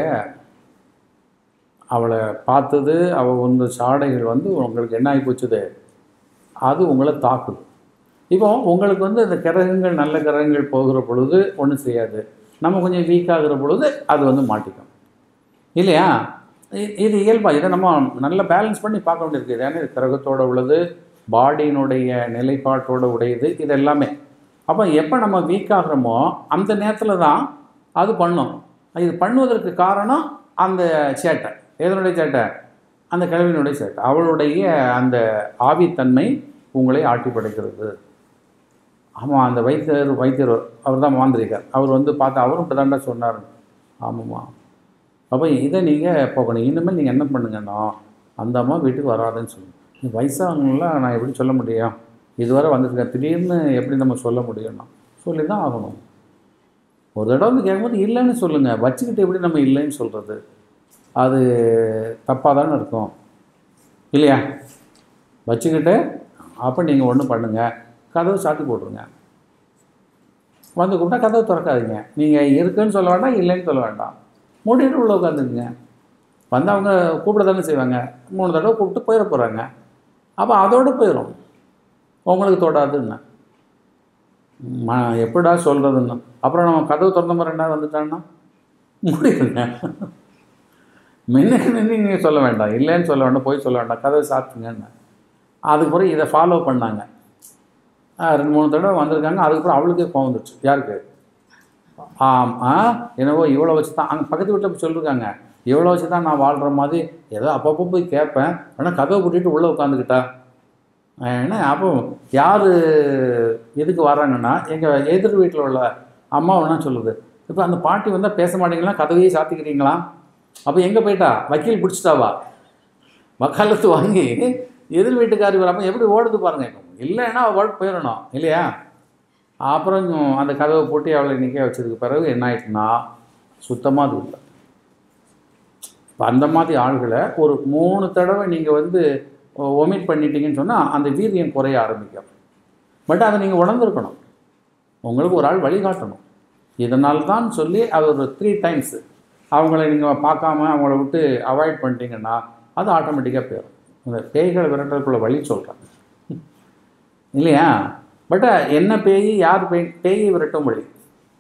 அவளை பார்த்தது அவள் வந்து சாடைகள் வந்து உங்களுக்கு என்ன ஆகி போச்சுது அது உங்களை தாக்குது இப்போ உங்களுக்கு வந்து இந்த கிரகங்கள் நல்ல கிரகங்கள் போகிற பொழுது ஒன்றும் செய்யாது நம்ம கொஞ்சம் வீக் ஆகுற பொழுது அது வந்து மாட்டிக்கும் இல்லையா இ- இது இயல்பா இதை நம்ம நல்லா பேலன்ஸ் பண்ணி பார்க்க வேண்டியிருக்கு ஏன்னா இது கிரகத்தோட உள்ளது பாடியினுடைய நிலைப்பாட்டோட உடையது இது எல்லாமே அப்போ எப்போ நம்ம வீக் ஆகுறோமோ அந்த நேரத்தில் தான் அது பண்ணும் இது பண்ணுவதற்கு காரணம் அந்த சேட்டை எதனுடைய சேட்டை அந்த கிழவினுடைய சேட்டை அவளுடைய அந்த ஆவித்தன்மை உங்களை ஆட்டி படைக்கிறது ஆமாம் அந்த வைத்தியர் வைத்தியர் அவர் தான் மாந்திரிக்கார் அவர் வந்து பார்த்து அவரும் இப்படி தாண்டா சொன்னார் ஆமாம்மா அப்போ இதை நீங்கள் போகணும் இனிமேல் நீங்கள் என்ன பண்ணுங்கன்னா அந்த அம்மா வீட்டுக்கு வராதுன்னு சொல்லுங்கள் வயசாகவங்களாம் நான் எப்படி சொல்ல முடியும் இதுவரை வந்துருக்கேன் திடீர்னு எப்படி நம்ம சொல்ல முடியும்னா சொல்லி தான் ஆகணும் ஒரு தடவை வந்து கேட்கும்போது இல்லைன்னு சொல்லுங்கள் வச்சுக்கிட்டு எப்படி நம்ம இல்லைன்னு சொல்கிறது அது தப்பாக தானே இருக்கும் இல்லையா வச்சுக்கிட்டு அப்போ நீங்கள் ஒன்றும் பண்ணுங்கள் கதவு சாத்தி போட்டுருங்க வந்து கூப்பிட்டா கதவு திறக்காதீங்க நீங்கள் இருக்குன்னு சொல்ல வேண்டாம் இல்லைன்னு சொல்ல வேண்டாம் மூடிட்டு உள்ள உட்காந்துக்குங்க வந்து அவங்க கூப்பிட தானே செய்வாங்க மூணு தடவை கூப்பிட்டு போயிட போகிறாங்க அப்போ அதோடு போயிடும் உங்களுக்கு தொடாதுன்னு ம எப்படா சொல்கிறதுன்னு அப்புறம் நம்ம கதவு திறந்த மாதிரி ரெண்டாவது வந்துட்டான்னா முடியுங்க முன்னுக்கு நின்று நீங்கள் சொல்ல வேண்டாம் இல்லைன்னு சொல்ல வேண்டாம் போய் சொல்ல வேண்டாம் கதவை சாத்துங்கன்னு அதுக்கு பிறகு இதை ஃபாலோ பண்ணாங்க ஆ, ரெண்டு மூணு தடவை வந்திருக்காங்க அதுக்கப்புறம் அவளுக்கே கோவம் வந்துடுச்சு யாருக்கு ஆம் ஆ என்னவோ இவ்வளோ வச்சு தான் அங்கே பக்கத்து வீட்டில் போய் சொல்லியிருக்காங்க இவ்வளோ வச்சு தான் நான் வாழ்கிற மாதிரி ஏதோ அப்பப்போ போய் கேட்பேன் ஆனால் கதவை பூட்டிட்டு உள்ளே உட்காந்துக்கிட்டா ஏன்னா அப்போ யார் எதுக்கு வராங்கன்னா எங்கள் எதிர் வீட்டில் உள்ள அம்மா என்ன சொல்லுது இப்போ அந்த பாட்டி வந்தால் பேச மாட்டீங்களா கதவையே சாத்திக்கிறீங்களா அப்போ எங்கே போயிட்டா வக்கீல் பிடிச்சிட்டாவா வக்காலத்து வாங்கி எதிர் வீட்டுக்காரி வராமல் எப்படி ஓடுது பாருங்க இல்லைன்னா அவள் வாழ்க்கை போயிடணும் இல்லையா அப்புறம் அந்த கதவை போட்டு அவளை நிற்க வச்சதுக்கு பிறகு என்ன ஆயிடுச்சுன்னா சுத்தமாக அது இல்லை இப்போ அந்த மாதிரி ஆள்களை ஒரு மூணு தடவை நீங்கள் வந்து ஒமிட் பண்ணிட்டீங்கன்னு சொன்னால் அந்த வீரியம் குறைய ஆரம்பிக்கும் பட் அதை நீங்கள் உணர்ந்துருக்கணும் உங்களுக்கு ஒரு ஆள் வழிகாட்டணும் இதனால தான் சொல்லி அது ஒரு த்ரீ டைம்ஸ் அவங்கள நீங்கள் பார்க்காம அவங்கள விட்டு அவாய்ட் பண்ணிட்டீங்கன்னா அது ஆட்டோமேட்டிக்காக போயிடும் இந்த பேய்களை விரட்டுறதுக்குள்ள வழி சொல்கிறேன் இல்லையா பட் என்ன பேய் யார் பேய் பேயை விரட்டும் வழி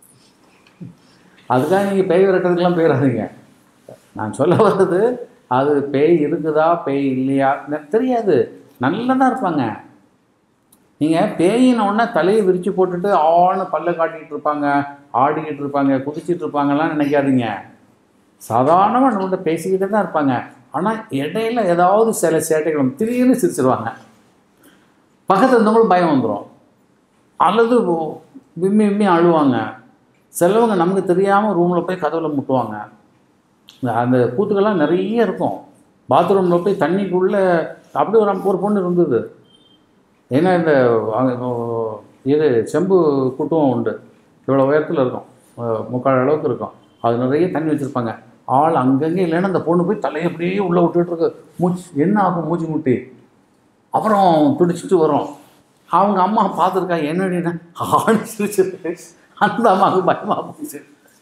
அதுக்காக நீங்கள் பேய் விரட்டுறதுக்கெல்லாம் போயிடாதீங்க நான் சொல்ல வர்றது அது பேய் இருக்குதா பேய் இல்லையா ந- தெரியாது நல்லா தான் இருப்பாங்க நீங்கள் பேயின உடனே தலையை விரித்து போட்டுட்டு ஆன்னு பல்ல காட்டிக்கிட்டு இருப்பாங்க ஆடிக்கிட்டு இருப்பாங்க குதிச்சிட்டு இருப்பாங்கலாம் நினைக்காதீங்க சாதாரணமாக நம்மள்ட்ட பேசிக்கிட்டே தான் இருப்பாங்க ஆனால் இடையில ஏதாவது சில சேட்டைகள் திடீர்னு சிரிச்சிருவாங்க பக்கத்தில் இருந்தவங்களும் பயம் வந்துடும் அல்லது விம்மி விம்மி அழுவாங்க சிலவங்க நமக்கு தெரியாமல் ரூமில் போய் கதவுல முட்டுவாங்க இந்த அந்த கூத்துக்கெல்லாம் நிறைய இருக்கும் பாத்ரூமில் போய் தண்ணிக்குள்ளே அப்படி ஒரு ஒரு பொண்ணு இருந்தது ஏன்னா இந்த அங்க, ஓ, இது செம்பு குட்டுவம் உண்டு இவ்வளோ உயரத்தில் இருக்கும் அஹ், முக்கால் அளவுக்கு இருக்கும் அது நிறைய தண்ணி வச்சுருப்பாங்க ஆள் அங்கங்கே இல்லைன்னா அந்த பொண்ணு போய் தலையை அப்படியே உள்ளே விட்டுட்டு இருக்கு மூச்சு என்ன ஆகும் மூச்சு முட்டி அப்புறம் துடிச்சிட்டு வரும் அவங்க அம்மா பார்த்துருக்கா என்னடின்னா ஆடி சிரிச்சிருக்கு அந்த அம்மாவுக்கு பயமாக போச்சு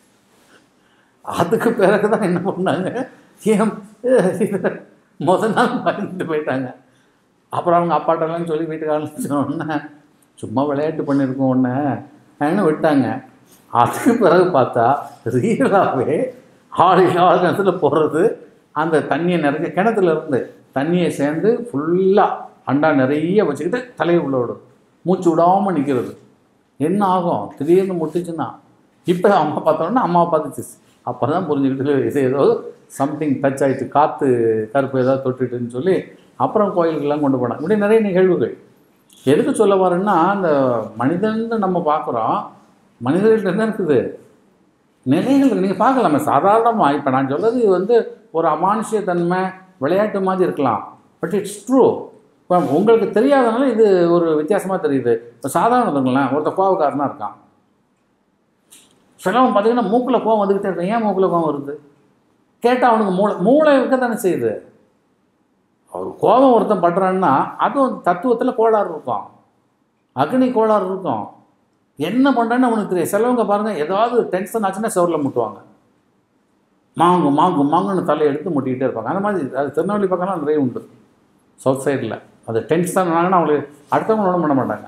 அதுக்கு பிறகு தான் என்ன பண்ணாங்க ஏன் இது முத நாள் பயந்துட்டு போயிட்டாங்க அப்புறம் அவங்க அப்பாட்டெல்லாம் சொல்லி வீட்டுக்காரங்க சொன்னேன் சும்மா விளையாட்டு பண்ணியிருக்கோம் ஒன்று அப்படின்னு விட்டாங்க அதுக்கு பிறகு பார்த்தா ரியலாகவே ஆள் ஆள் கிணத்துல போடுறது அந்த தண்ணியை நிறைய கிணத்துல இருந்து தண்ணியை சேர்ந்து ஃபுல்லாக அண்டா நிறைய வச்சுக்கிட்டு தலையை உள்ள விடும் மூச்சு விடாமல் நிற்கிறது என்ன ஆகும் திடீர்னு முட்டுச்சுன்னா இப்போ அம்மா பார்த்தோன்னா அம்மாவை பார்த்துச்சு அப்போ தான் புரிஞ்சுக்கிட்டு இது ஏதோ சம்திங் டச் ஆயிடுச்சு காற்று கருப்பு ஏதாவது தொட்டுட்டுன்னு சொல்லி அப்புறம் கோயிலுக்கெல்லாம் கொண்டு போனாங்க இப்படி நிறைய நிகழ்வுகள் எதுக்கு சொல்ல வரேன்னா அந்த மனிதன் நம்ம பார்க்குறோம் மனிதர்கள்ட்ட என்ன இருக்குது நிலைகள் நீங்கள் பார்க்கலாமே சாதாரணமாக இப்போ நான் சொல்கிறது இது வந்து ஒரு அமானுஷ்ய தன்மை விளையாட்டு மாதிரி இருக்கலாம் பட் இட்ஸ் ட்ரூ இப்போ உங்களுக்கு தெரியாதனால இது ஒரு வித்தியாசமாக தெரியுது இப்போ சாதாரணதுங்களேன் ஒருத்தர் கோவக்காரனாக இருக்கான் சிலவன் பார்த்தீங்கன்னா மூக்கில் கோவம் வந்துக்கிட்டே இருக்கான் ஏன் மூக்கில் கோவம் வருது கேட்டால் அவனுக்கு மூளை மூளை இருக்க தானே செய்யுது அவர் கோபம் ஒருத்தன் படுறான்னா அதுவும் தத்துவத்தில் கோளாறு இருக்கும் அக்னி கோளாறு இருக்கும் என்ன பண்ணுறேன்னு அவனுக்கு தெரியும் சிலவங்க பாருங்கள் ஏதாவது டென்ஷன் ஆச்சுன்னா செவரில் முட்டுவாங்க மாங்கு மாங்கு மாங்குன்னு தலையை எடுத்து முட்டிக்கிட்டே இருப்பாங்க அந்த மாதிரி அது திருநெல்வேலி பக்கம்லாம் நிறைய உண்டு சவுத் சைடில் அது டென்ஷன் ஆனாங்கன்னா அவங்களுக்கு அடுத்தவங்க ஒன்றும் பண்ண மாட்டாங்க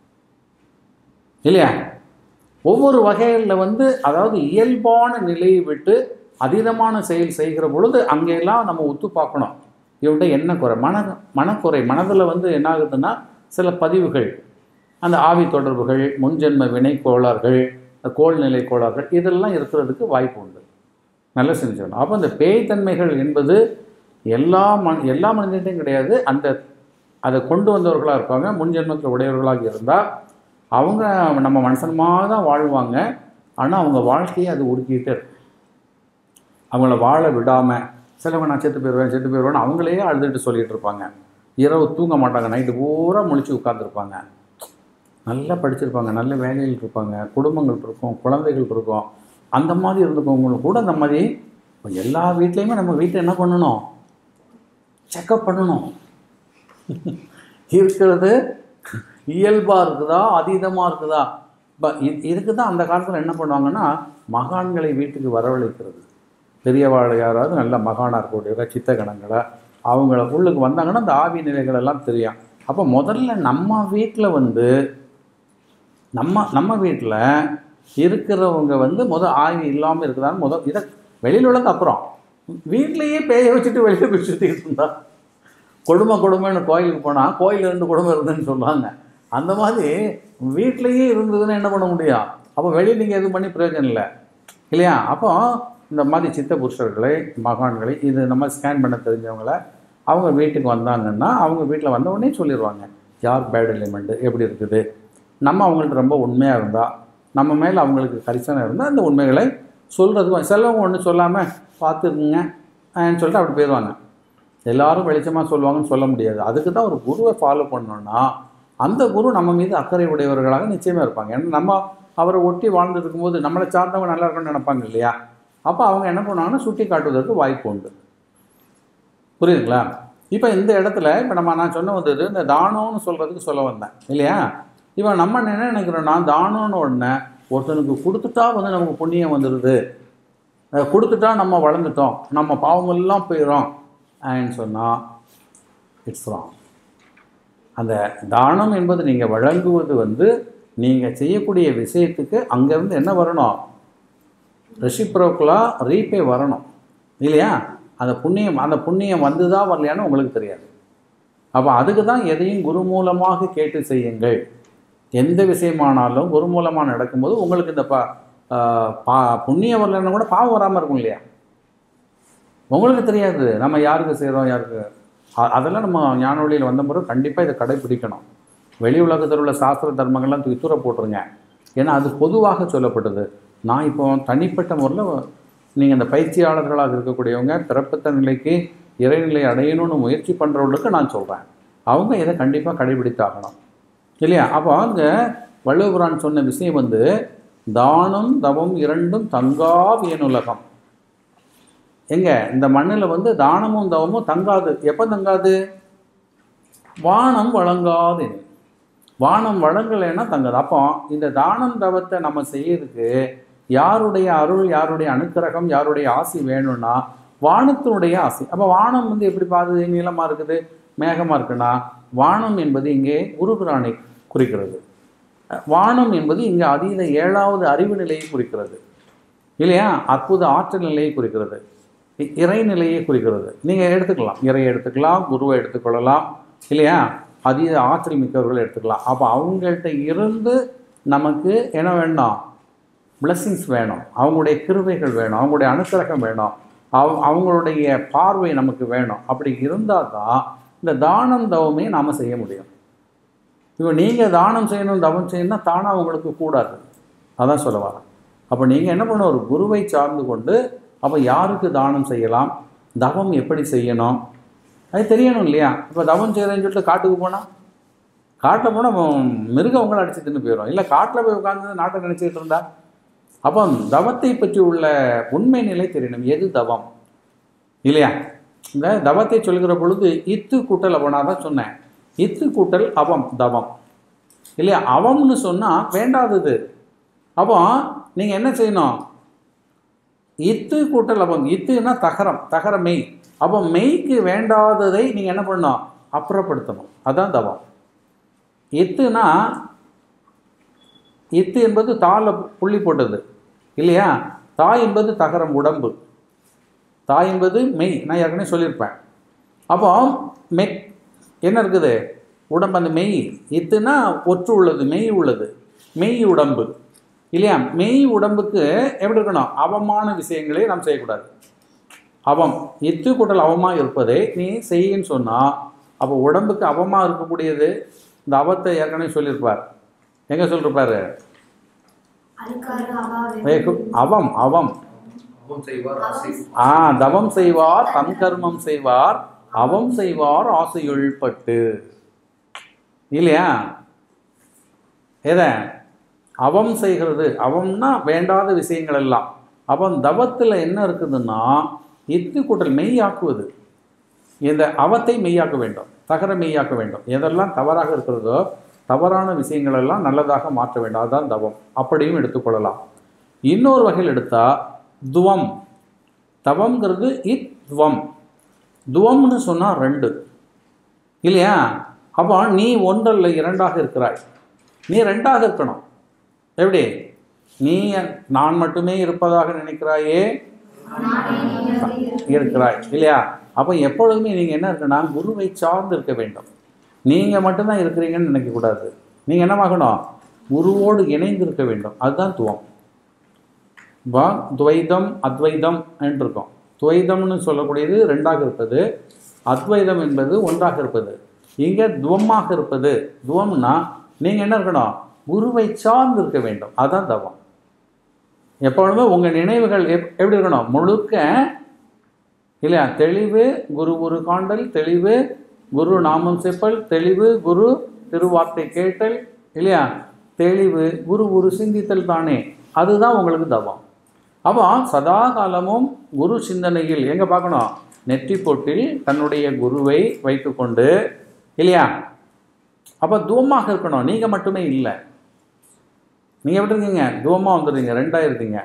இல்லையா ஒவ்வொரு வகைகளில் வந்து அதாவது இயல்பான நிலையை விட்டு அதீதமான செயல் செய்கிற பொழுது அங்கெல்லாம் நம்ம உத்து பார்க்கணும் இவன்கிட்ட என்ன குறை மன மனக்குறை மனதில் வந்து என்ன ஆகுதுன்னா சில பதிவுகள் அந்த ஆவி தொடர்புகள் முன்ஜென்ம வினை கோளாறுகள் கோள்நிலை கோளாறுகள் இதெல்லாம் இருக்கிறதுக்கு வாய்ப்பு உண்டு நல்ல செஞ்சோம் அப்போ இந்த பேய்த்தன்மைகள் என்பது எல்லா ம எல்லா மனிதன்ட்டையும் கிடையாது அந்த அதை கொண்டு வந்தவர்களாக இருப்பாங்க முன்ஜென்மத்தில் உடையவர்களாக இருந்தால் அவங்க நம்ம மனுஷனமாக தான் வாழ்வாங்க ஆனால் அவங்க வாழ்க்கையை அது உருக்கிட்டே இருக்கும் அவங்கள வாழ விடாமல் சிலவங்க நான் செத்து போயிடுவேன் செத்து போயிடுவேன் அவங்களே அழுதுட்டு சொல்லிட்டு இருப்பாங்க இரவு தூங்க மாட்டாங்க நைட்டு பூரா முழிச்சு உட்காந்துருப்பாங்க நல்லா படிச்சிருப்பாங்க நல்ல வேலையில் இருப்பாங்க குடும்பங்கள் இருக்கும் குழந்தைகள் இருக்கும் அந்த மாதிரி இருந்துக்கவங்களுக்கு கூட இந்த மாதிரி இப்ப எல்லா வீட்லேயுமே நம்ம வீட்டை என்ன பண்ணணும் செக்கப் பண்ணணும் இருக்கிறது இயல்பாக இருக்குதா அதீதமாக இருக்குதா இப்போ இதுக்கு தான் அந்த காலத்தில் என்ன பண்ணுவாங்கன்னா மகான்களை வீட்டுக்கு வரவழைக்கிறது பெரியவாள் யாராவது நல்ல மகானாக இருக்கக்கூடிய சித்த கணங்களை அவங்கள உள்ளுக்கு வந்தாங்கன்னா அந்த ஆவி நிலைகள் எல்லாம் தெரியும் அப்போ முதல்ல நம்ம வீட்டில் வந்து நம்ம நம்ம வீட்டில் இருக்கிறவங்க வந்து முதல் ஆய்வு இல்லாமல் இருக்குதான்னு முதல் இதை வெளியில் உள்ளது அப்புறம் வீட்லேயே பேய வச்சுட்டு வெளியில் போய் சுற்றிக்கிட்டு இருந்தா கொடுமை கொடுமைன்னு கோயிலுக்கு போனால் கோயில் ரெண்டு கொடுமை இருந்துன்னு சொல்லுவாங்க அந்த மாதிரி வீட்டிலேயே இருந்ததுன்னா என்ன பண்ண முடியும் அப்போ வெளியே நீங்கள் எதுவும் பண்ணி பிரயோஜனம் இல்லை இல்லையா அப்போ இந்த மாதிரி சித்த புருஷர்களை மகான்களை இது நம்ம ஸ்கேன் பண்ண தெரிஞ்சவங்கள அவங்க வீட்டுக்கு வந்தாங்கன்னா அவங்க வீட்டில் வந்த உடனே சொல்லிடுவாங்க யார் பேட் எலிமெண்ட்டு எப்படி இருக்குது நம்ம அவங்கள்ட்ட ரொம்ப உண்மையாக இருந்தால் நம்ம மேலே அவங்களுக்கு கரிசனம் இருந்தால் அந்த உண்மைகளை சொல்கிறதுக்கு சிலவங்க ஒன்றும் சொல்லாமல் பார்த்துக்குங்க ஆன்னு சொல்லிட்டு அப்படி போயிடுவாங்க எல்லாரும் வெளிச்சமாக சொல்லுவாங்கன்னு சொல்ல முடியாது அதுக்கு தான் ஒரு குருவை ஃபாலோ பண்ணோன்னா அந்த குரு நம்ம மீது அக்கறை உடையவர்களாக நிச்சயமாக இருப்பாங்க ஏன்னா நம்ம அவரை ஒட்டி வாழ்ந்துட்டு இருக்கும்போது நம்மளை சார்ந்தவங்க நல்லா இருக்கணும்னு நினைப்பாங்க இல்லையா அப்போ அவங்க என்ன பண்ணுவாங்கன்னா சுட்டி காட்டுவதற்கு வாய்ப்பு உண்டு புரியுதுங்களா இப்போ இந்த இடத்துல இப்போ நம்ம நான் சொன்ன வந்தது இந்த தானம்னு சொல்கிறதுக்கு சொல்ல வந்தேன் இல்லையா இப்போ நம்ம என்ன நினைக்கிறோம்னா தானம்னு உடனே ஒருத்தனுக்கு கொடுத்துட்டா வந்து நமக்கு புண்ணியம் வந்துடுது அஹ் கொடுத்துட்டா நம்ம வளர்ந்துட்டோம் நம்ம பாவமெல்லாம் போயிடும் அப்படின்னு சொன்னால் இட்ஸ் ராங் அந்த தானம் என்பது நீங்கள் வழங்குவது வந்து நீங்கள் செய்யக்கூடிய விஷயத்துக்கு அங்கேருந்து என்ன வரணும் ரெசிப்ரோக்கலாக ரீபே வரணும் இல்லையா அந்த புண்ணியம் அந்த புண்ணியம் வந்துதா வரலையான்னு உங்களுக்கு தெரியாது அப்போ அதுக்கு தான் எதையும் குரு மூலமாக கேட்டு செய்யுங்கள் எந்த விஷயமானாலும் குரு மூலமாக நடக்கும்போது உங்களுக்கு இந்த பா ஆஹ் பா புண்ணியம் வரலன்னா கூட பாவம் வராமல் இருக்கும் இல்லையா உங்களுக்கு தெரியாது நம்ம யாருக்கு செய்கிறோம் யாருக்கு அ- அதெல்லாம் நம்ம ஞான வழியில் வந்த பிறகு கண்டிப்பாக இதை கடைப்பிடிக்கணும் வெளி உலகத்தில் உள்ள சாஸ்திர தர்மங்கள்லாம் தூக்கி தூர போட்டுருங்க ஏன்னா அது பொதுவாக சொல்லப்பட்டது நான் இப்போ தனிப்பட்ட முறையில் நீங்கள் இந்த பயிற்சியாளர்களாக இருக்கக்கூடியவங்க பிறப்பத்த நிலைக்கு இறைநிலை அடையணும்னு முயற்சி பண்ணுறவங்களுக்கு நான் சொல்கிறேன் அவங்க இதை கண்டிப்பாக கடைபிடித்தாகணும் இல்லையா அப்போ அங்கே வள்ளுவபுரான் சொன்ன விஷயம் வந்து தானம் தவம் இரண்டும் தங்கா வியனுலகம் எங்க இந்த மண்ணில் வந்து தானமும் தவமும் தங்காது எப்போ தங்காது வானம் வழங்காது வானம் வழங்கலைன்னா தங்காது அப்போ இந்த தானம் தவத்தை நம்ம செய்யறதுக்கு யாருடைய அருள் யாருடைய அனுக்கிரகம் யாருடைய ஆசி வேணும்னா வானத்தினுடைய ஆசை அப்போ வானம் வந்து எப்படி பாது நீளமாக இருக்குது மேகமாக இருக்குன்னா வானம் என்பது இங்கே குருபிரானை குறிக்கிறது வானம் என்பது இங்கே அதீத ஏழாவது அறிவு நிலையை குறிக்கிறது இல்லையா அற்புத ஆற்றல் நிலையை குறிக்கிறது இ- இறை நிலையை குறிக்கிறது நீங்கள் எடுத்துக்கலாம் இறை எடுத்துக்கலாம் குருவை எடுத்துக்கொள்ளலாம் இல்லையா அதீத ஆற்றல் மிக்கவர்களை எடுத்துக்கலாம் அப்போ அவங்கள்ட்ட இருந்து நமக்கு என்ன வேணும் blessings வேணும் அவங்களுடைய கிருபைகள் வேணும் அவங்களுடைய அனுக்கிரகம் வேணும் அவ அவங்களுடைய பார்வை நமக்கு வேணும் அப்படி இருந்தால் தான் இந்த தானம் தவமே நாம் செய்ய முடியும் இப்போ நீங்கள் தானம் செய்யணும் தவம் செய்யணும்னா தானாக உங்களுக்கு கூடாது அதான் சொல்ல வரேன் அப்போ நீங்கள் என்ன பண்ணணும் ஒரு குருவை சார்ந்து கொண்டு அப்போ யாருக்கு தானம் செய்யலாம் தவம் எப்படி செய்யணும் அது தெரியணும் இல்லையா இப்போ தவம் செய்கிறேன்னு சொல்லிட்டு காட்டுக்கு போனால் காட்டில் போனால் மிருகம் உங்களை அடிச்சு தின்னு போயிடும் இல்லை காட்டில் போய் உட்காந்து நாட்டை நினச்சிக்கிட்டு இருந்தா அப்போ தவத்தை பற்றி உள்ள உண்மை நிலை தெரியணும் எது தவம் இல்லையா இந்த தவத்தை சொல்கிற பொழுது இத்து கூட்டல் அவனா தான் சொன்னேன் இத்து கூட்டல் அவம் தவம் இல்லையா அவம்னு சொன்னால் வேண்டாதது அப்போ நீங்கள் என்ன செய்யணும் இத்து கூட்டல் அவம் இத்துன்னா தகரம் தகர மெய் அப்போ மெய்க்கு வேண்டாததை நீங்கள் என்ன பண்ணணும் அப்புறப்படுத்தணும் அதான் தவம் இத்துனா இத்து என்பது தாள புள்ளி போட்டது இல்லையா தாய் என்பது தகரம் உடம்பு தாய் என்பது மெய் நான் ஏற்கனவே சொல்லியிருப்பேன் அப்போ மெய் என்ன இருக்குது உடம்பு அந்த மெய் இத்துனா ஒற்று உள்ளது மெய் உள்ளது மெய் உடம்பு இல்லையா மெய் உடம்புக்கு எப்படி இருக்கணும் அவமான விஷயங்களை நாம் செய்யக்கூடாது அவம் இத்து கூட்டல் அவமாக இருப்பதை நீ செய்யின்னு சொன்னால் அப்போ உடம்புக்கு அவமாக இருக்கக்கூடியது இந்த அவத்தை ஏற்கனவே சொல்லியிருப்பார் எங்கே சொல்லியிருப்பாரு அழுக்காறு அவாவே ஏ, கு- அவம் அவம் அவம் செய்வார் ஆசை ஆ தவம் செய்வார் தம் கர்மம் செய்வார் அவம் செய்வார் ஆசையுள் பட்டு இல்லையா எதை அவம் செய்கிறது அவம்னா வேண்டாத விஷயங்கள் எல்லாம் அவன் தவத்தில் என்ன இருக்குதுன்னா இத்து கூட்டல் மெய்யாக்குவது இந்த அவத்தை மெய்யாக்க வேண்டும் தகர மெய்யாக்க வேண்டும் எதெல்லாம் தவறாக இருக்கிறதோ தவறான விஷயங்கள் எல்லாம் நல்லதாக மாற்ற வேண்டும் அதுதான் தவம் அப்படியும் எடுத்துக்கொள்ளலாம் இன்னொரு வகையில் எடுத்தால் துவம் தவம்ங்கிறது இத் துவம் துவம்னு சொன்னால் ரெண்டு இல்லையா அப்போ நீ ஒன்றல்ல இரண்டாக இருக்கிறாய் நீ ரெண்டாக இருக்கணும் எப்படி நீ நான் மட்டுமே இருப்பதாக நினைக்கிறாயே இருக்கிறாய் இல்லையா அப்போ எப்பொழுதுமே நீங்கள் என்ன இருக்குன்னா குருவை சார்ந்து இருக்க வேண்டும் நீங்கள் மட்டும்தான் இருக்கிறீங்கன்னு நினைக்கக்கூடாது நீங்கள் என்னவாகணும் குருவோடு இணைந்து இருக்க வேண்டும் அதுதான் துவம் வா துவைதம் அத்வைதம் என்று இருக்கும் துவைதம்னு சொல்லக்கூடியது ரெண்டாக இருப்பது அத்வைதம் என்பது ஒன்றாக இருப்பது இங்கே துவமாக இருப்பது துவம்னா நீங்கள் என்ன இருக்கணும் குருவை சார்ந்து இருக்க வேண்டும் அதுதான் தவம் எப்பொழுதுமே உங்கள் நினைவுகள் எப் எப்படி இருக்கணும் முழுக்க இல்லையா தெளிவு குரு குரு காண்டல் தெளிவு குரு நாமம் செப்பல் தெளிவு குரு திருவார்த்தை கேட்டல் இல்லையா தெளிவு குரு குரு சிந்தித்தல் தானே அதுதான் உங்களுக்கு தவம் அப்போ சதா காலமும் குரு சிந்தனையில் எங்கே பார்க்கணும் நெற்றி பொட்டில் தன்னுடைய குருவை வைத்துக்கொண்டு இல்லையா அப்போ தூவமாக இருக்கணும் நீங்கள் மட்டுமே இல்லை நீங்கள் எப்படி இருக்கீங்க தூவமாக வந்துடுறீங்க ரெண்டாக இருக்கீங்க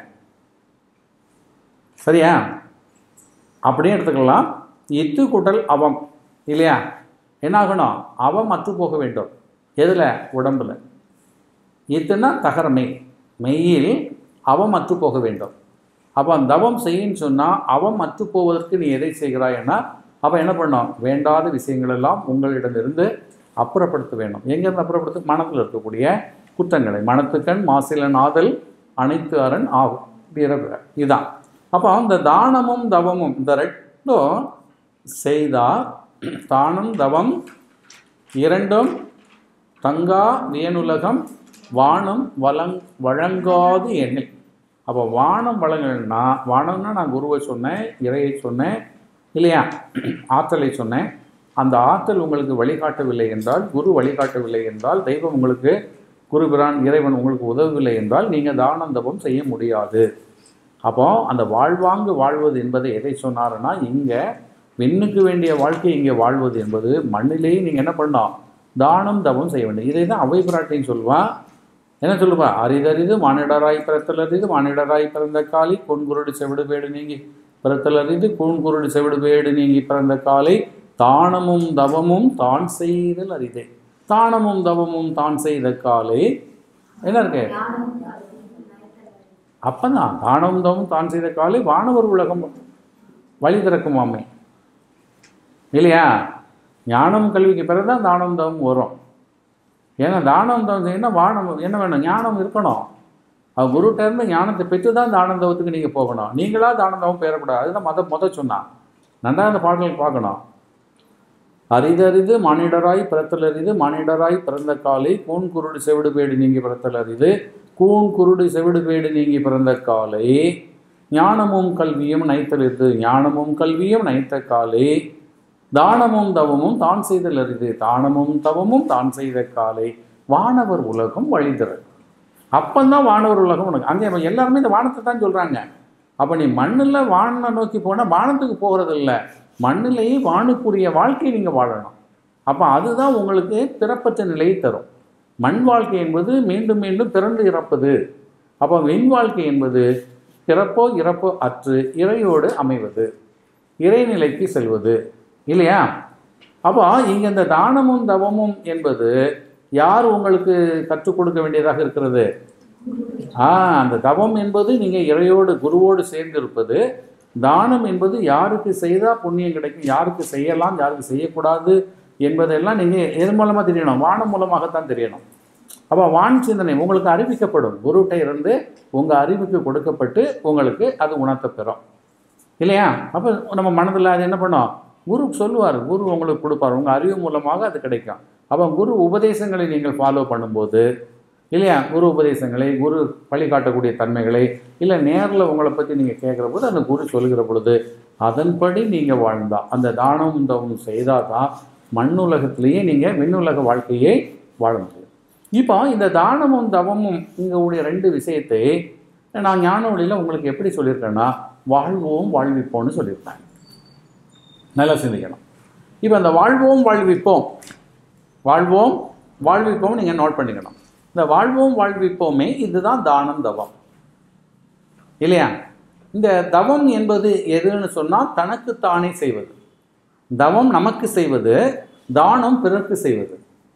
சரியா அப்படியே எடுத்துக்கலாம் இத்து கூட்டல் அவம் இல்லையா என்ன ஆகணும் அவம் அற்று போக வேண்டும் எதில் உடம்புல இத்துனா தகரமை மெய்யில் அவம் அற்று போக வேண்டும் அப்போ தவம் செய்யின்னு சொன்னால் அவம் அற்று போவதற்கு நீ எதை செய்கிறாய்னா அப்போ என்ன பண்ணணும் வேண்டாத விஷயங்கள் எல்லாம் உங்களிடமிருந்து அப்புறப்படுத்த வேண்டும் எங்கேருந்து அப்புறப்படுத்த மனத்தில் இருக்கக்கூடிய குற்றங்களை மனத்துக்கண் மாசிலன் ஆதல் அனைத்து அரண் ஆகும் பிறகு இதான் அப்போ இந்த தானமும் தவமும் இந்த ரெண்டும் செய்தால் தானம் தவம் இரண்டும் தங்கா வியனுலகம் வானம் வழங் வழங்காது எண்ணில் அப்போ வானம் வழங்கணும்னா வானம்னா நான் குருவை சொன்னேன் இறையை சொன்னேன் இல்லையா ஆற்றலை சொன்னேன் அந்த ஆற்றல் உங்களுக்கு வழிகாட்டவில்லை என்றால் குரு வழிகாட்டவில்லை என்றால் தெய்வம் உங்களுக்கு குருபிரான் இறைவன் உங்களுக்கு உதவவில்லை என்றால் நீங்கள் தானம் தபம் செய்ய முடியாது அப்போ அந்த வாழ்வாங்கு வாழ்வது என்பதை எதை சொன்னாருன்னா இங்கே விண்ணுக்கு வேண்டிய வாழ்க்கை இங்கே வாழ்வது என்பது மண்ணிலேயே நீங்கள் என்ன பண்ணணும் தானம் தவம் செய்ய வேண்டும் இதை தான் அவை பிராட்டின்னு சொல்லுவா என்ன சொல்லுவா அரிதறிது மானிடராய் பிறத்தலறிது மானிடராய் பிறந்த காலி பொன்குருடு செவிடு பேடு நீங்கி பிறத்தலறிது கூண்குருடு செவிடு பேடு நீங்கி பிறந்த காலை தானமும் தவமும் தான் செய்தல் அரிதே தானமும் தவமும் தான் செய்த காலை என்ன இருக்கு அப்பதான் தானமும் தவமும் தான் செய்த காலை வானவர் உலகம் வழி திறக்குமாமே இல்லையா ஞானம் கல்விக்கு பிறகு தான் தானம் தவம் வரும் ஏன்னா தானம் தவம் செய்யணும் வானம் என்ன வேணும் ஞானம் இருக்கணும் அது குருட்ட இருந்து ஞானத்தை பெற்று தான் தானம் தவத்துக்கு நீங்கள் போகணும் நீங்களா தானம் தவம் பெறக்கூடாது அதுதான் மத முத சொன்னான் நன்றா அந்த பாடல்கள் பார்க்கணும் அரிதறிது மானிடராய் பிறத்தலரிது மானிடராய் பிறந்த காலை கூன் குருடு செவிடு பேடு நீங்கி பிறத்தலரிது கூன் குருடு செவிடு பேடு நீங்கி பிறந்த காலை ஞானமும் கல்வியும் நைத்தலிது ஞானமும் கல்வியும் நைத்த காலை தானமும் தவமும் தான் செய்தல் அரிது தானமும் தவமும் தான் செய்த காலை வானவர் உலகம் வழிதரு அப்பந்தான் வானவர் உலகம் உனக்கு அங்கே அவன் எல்லாருமே இந்த வானத்தை தான் சொல்கிறாங்க அப்போ நீ மண்ணில் வானை நோக்கி போனால் வானத்துக்கு போகிறது இல்லை மண்ணிலேயே வானுக்குரிய வாழ்க்கையை நீங்கள் வாழணும் அப்போ அதுதான் உங்களுக்கு பிறப்பற்ற நிலையை தரும் மண் வாழ்க்கை என்பது மீண்டும் மீண்டும் பிறந்து இறப்பது அப்போ விண் வாழ்க்கை என்பது பிறப்போ இறப்போ அற்று இறையோடு அமைவது இறைநிலைக்கு செல்வது இல்லையா அப்போ இங்கே இந்த தானமும் தவமும் என்பது யார் உங்களுக்கு கற்றுக் கொடுக்க வேண்டியதாக இருக்கிறது ஆ அந்த தவம் என்பது நீங்கள் இறையோடு குருவோடு சேர்ந்து இருப்பது தானம் என்பது யாருக்கு செய்தால் புண்ணியம் கிடைக்கும் யாருக்கு செய்யலாம் யாருக்கு செய்யக்கூடாது என்பதெல்லாம் நீங்கள் எது மூலமாக தெரியணும் வானம் மூலமாகத்தான் தெரியணும் அப்போ வான் சிந்தனை உங்களுக்கு அறிவிக்கப்படும் குருகிட்ட இருந்து உங்கள் அறிவுக்கு கொடுக்கப்பட்டு உங்களுக்கு அது உணர்த்தப்பெறும் இல்லையா அப்போ நம்ம மனதில் அது என்ன பண்ணோம் குரு சொல்லுவார் குரு உங்களுக்கு கொடுப்பார் உங்கள் அறிவு மூலமாக அது கிடைக்கும் அப்போ குரு உபதேசங்களை நீங்கள் ஃபாலோ பண்ணும்போது இல்லையா குரு உபதேசங்களை குரு வழிகாட்டக்கூடிய தன்மைகளை இல்லை நேரில் உங்களை பற்றி நீங்கள் கேட்குற போது அந்த குரு சொல்லுகிற பொழுது அதன்படி நீங்கள் வாழ்ந்தா அந்த தானம் தவம் செய்தால் தான் மண்ணுலகத்திலேயே நீங்கள் விண்ணுலக வாழ்க்கையை வாழ முடியும் இப்போ இந்த தானமும் தவமும் இங்கே ரெண்டு விஷயத்தை நான் ஞான வழியில் உங்களுக்கு எப்படி சொல்லியிருக்கேன்னா வாழ்வோம் வாழ்விப்போம்னு சொல்லியிருக்கேன் நல்லா சிந்திக்கணும் இப்போ அந்த வாழ்வோம் வாழ்விப்போம் வாழ்வோம் வாழ்விப்போம் நீங்கள் நோட் பண்ணிக்கணும் இந்த வாழ்வோம் வாழ்விப்போமே இதுதான் தானம் தவம் இல்லையா இந்த தவம் என்பது எதுன்னு சொன்னால் தனக்குத்தானே செய்வது தவம் நமக்கு செய்வது தானம் பிறருக்கு செய்வது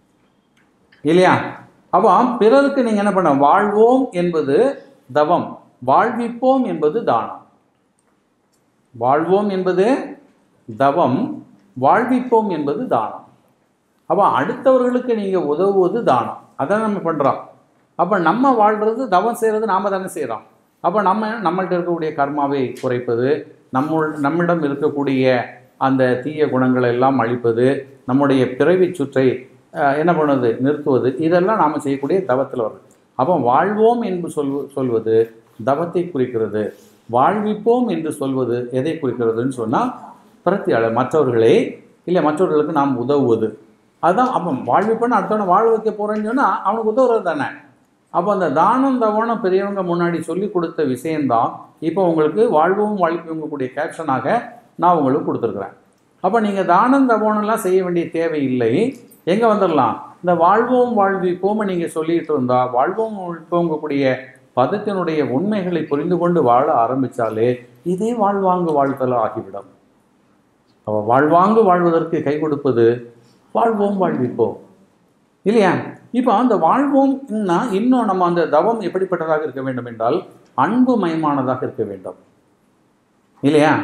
இல்லையா அப்போ பிறருக்கு நீங்கள் என்ன பண்ண வாழ்வோம் என்பது தவம் வாழ்விப்போம் என்பது தானம் வாழ்வோம் என்பது தவம் வாழ்விப்போம் என்பது தானம் அப்போ அடுத்தவர்களுக்கு நீங்கள் உதவுவது தானம் அதான் நம்ம பண்ணுறோம் அப்போ நம்ம வாழ்கிறது தவம் செய்கிறது நாம் தானே செய்கிறோம் அப்போ நம்ம நம்மள்ட்ட இருக்கக்கூடிய கர்மாவை குறைப்பது நம்ம நம்மிடம் இருக்கக்கூடிய அந்த தீய குணங்களை எல்லாம் அழிப்பது நம்முடைய பிறவி சுற்றை அஹ், என்ன பண்ணுவது நிறுத்துவது இதெல்லாம் நாம் செய்யக்கூடிய தவத்தில் வரும் அப்போ வாழ்வோம் என்று சொல் சொல்வது தவத்தை குறிக்கிறது வாழ்விப்போம் என்று சொல்வது எதை குறிக்கிறதுன்னு சொன்னால் பிரத்தியாளர் மற்றவர்களே இல்லை மற்றவர்களுக்கு நாம் உதவுவது அதுதான் அப்போ வாழ்விப்போன்னு அடுத்தவனை வாழ வைக்க போகிறேன்னு சொன்னால் அவனுக்கு உதவுறது தானே அப்போ அந்த தானம் தவனம் பெரியவங்க முன்னாடி சொல்லி கொடுத்த விஷயந்தான் இப்போ உங்களுக்கு வாழ்வும் வாழ்விக்கக்கூடிய கேப்ஷனாக நான் உங்களுக்கு கொடுத்துருக்குறேன் அப்போ நீங்கள் தானம் தவனம்லாம் செய்ய வேண்டிய தேவையில்லை எங்கே வந்துடலாம் இந்த வாழ்வோம் வாழ்விப்போம் நீங்கள் சொல்லிட்டு இருந்தா வாழ்வோம் வாழ்விப்போங்கக்கூடிய பதத்தினுடைய உண்மைகளை புரிந்து கொண்டு வாழ ஆரம்பித்தாலே இதே வாழ்வாங்கு வாழ்த்தல் ஆகிவிடும் அப்போ வாழ்வாங்கு வாழ்வதற்கு கை கொடுப்பது வாழ்வோம் வாழ்விப்போம் இல்லையா இப்போ அந்த வாழ்வோம்னா இன்னும் நம்ம அந்த தவம் எப்படிப்பட்டதாக இருக்க வேண்டும் என்றால் அன்பு மயமானதாக இருக்க வேண்டும் இல்லையா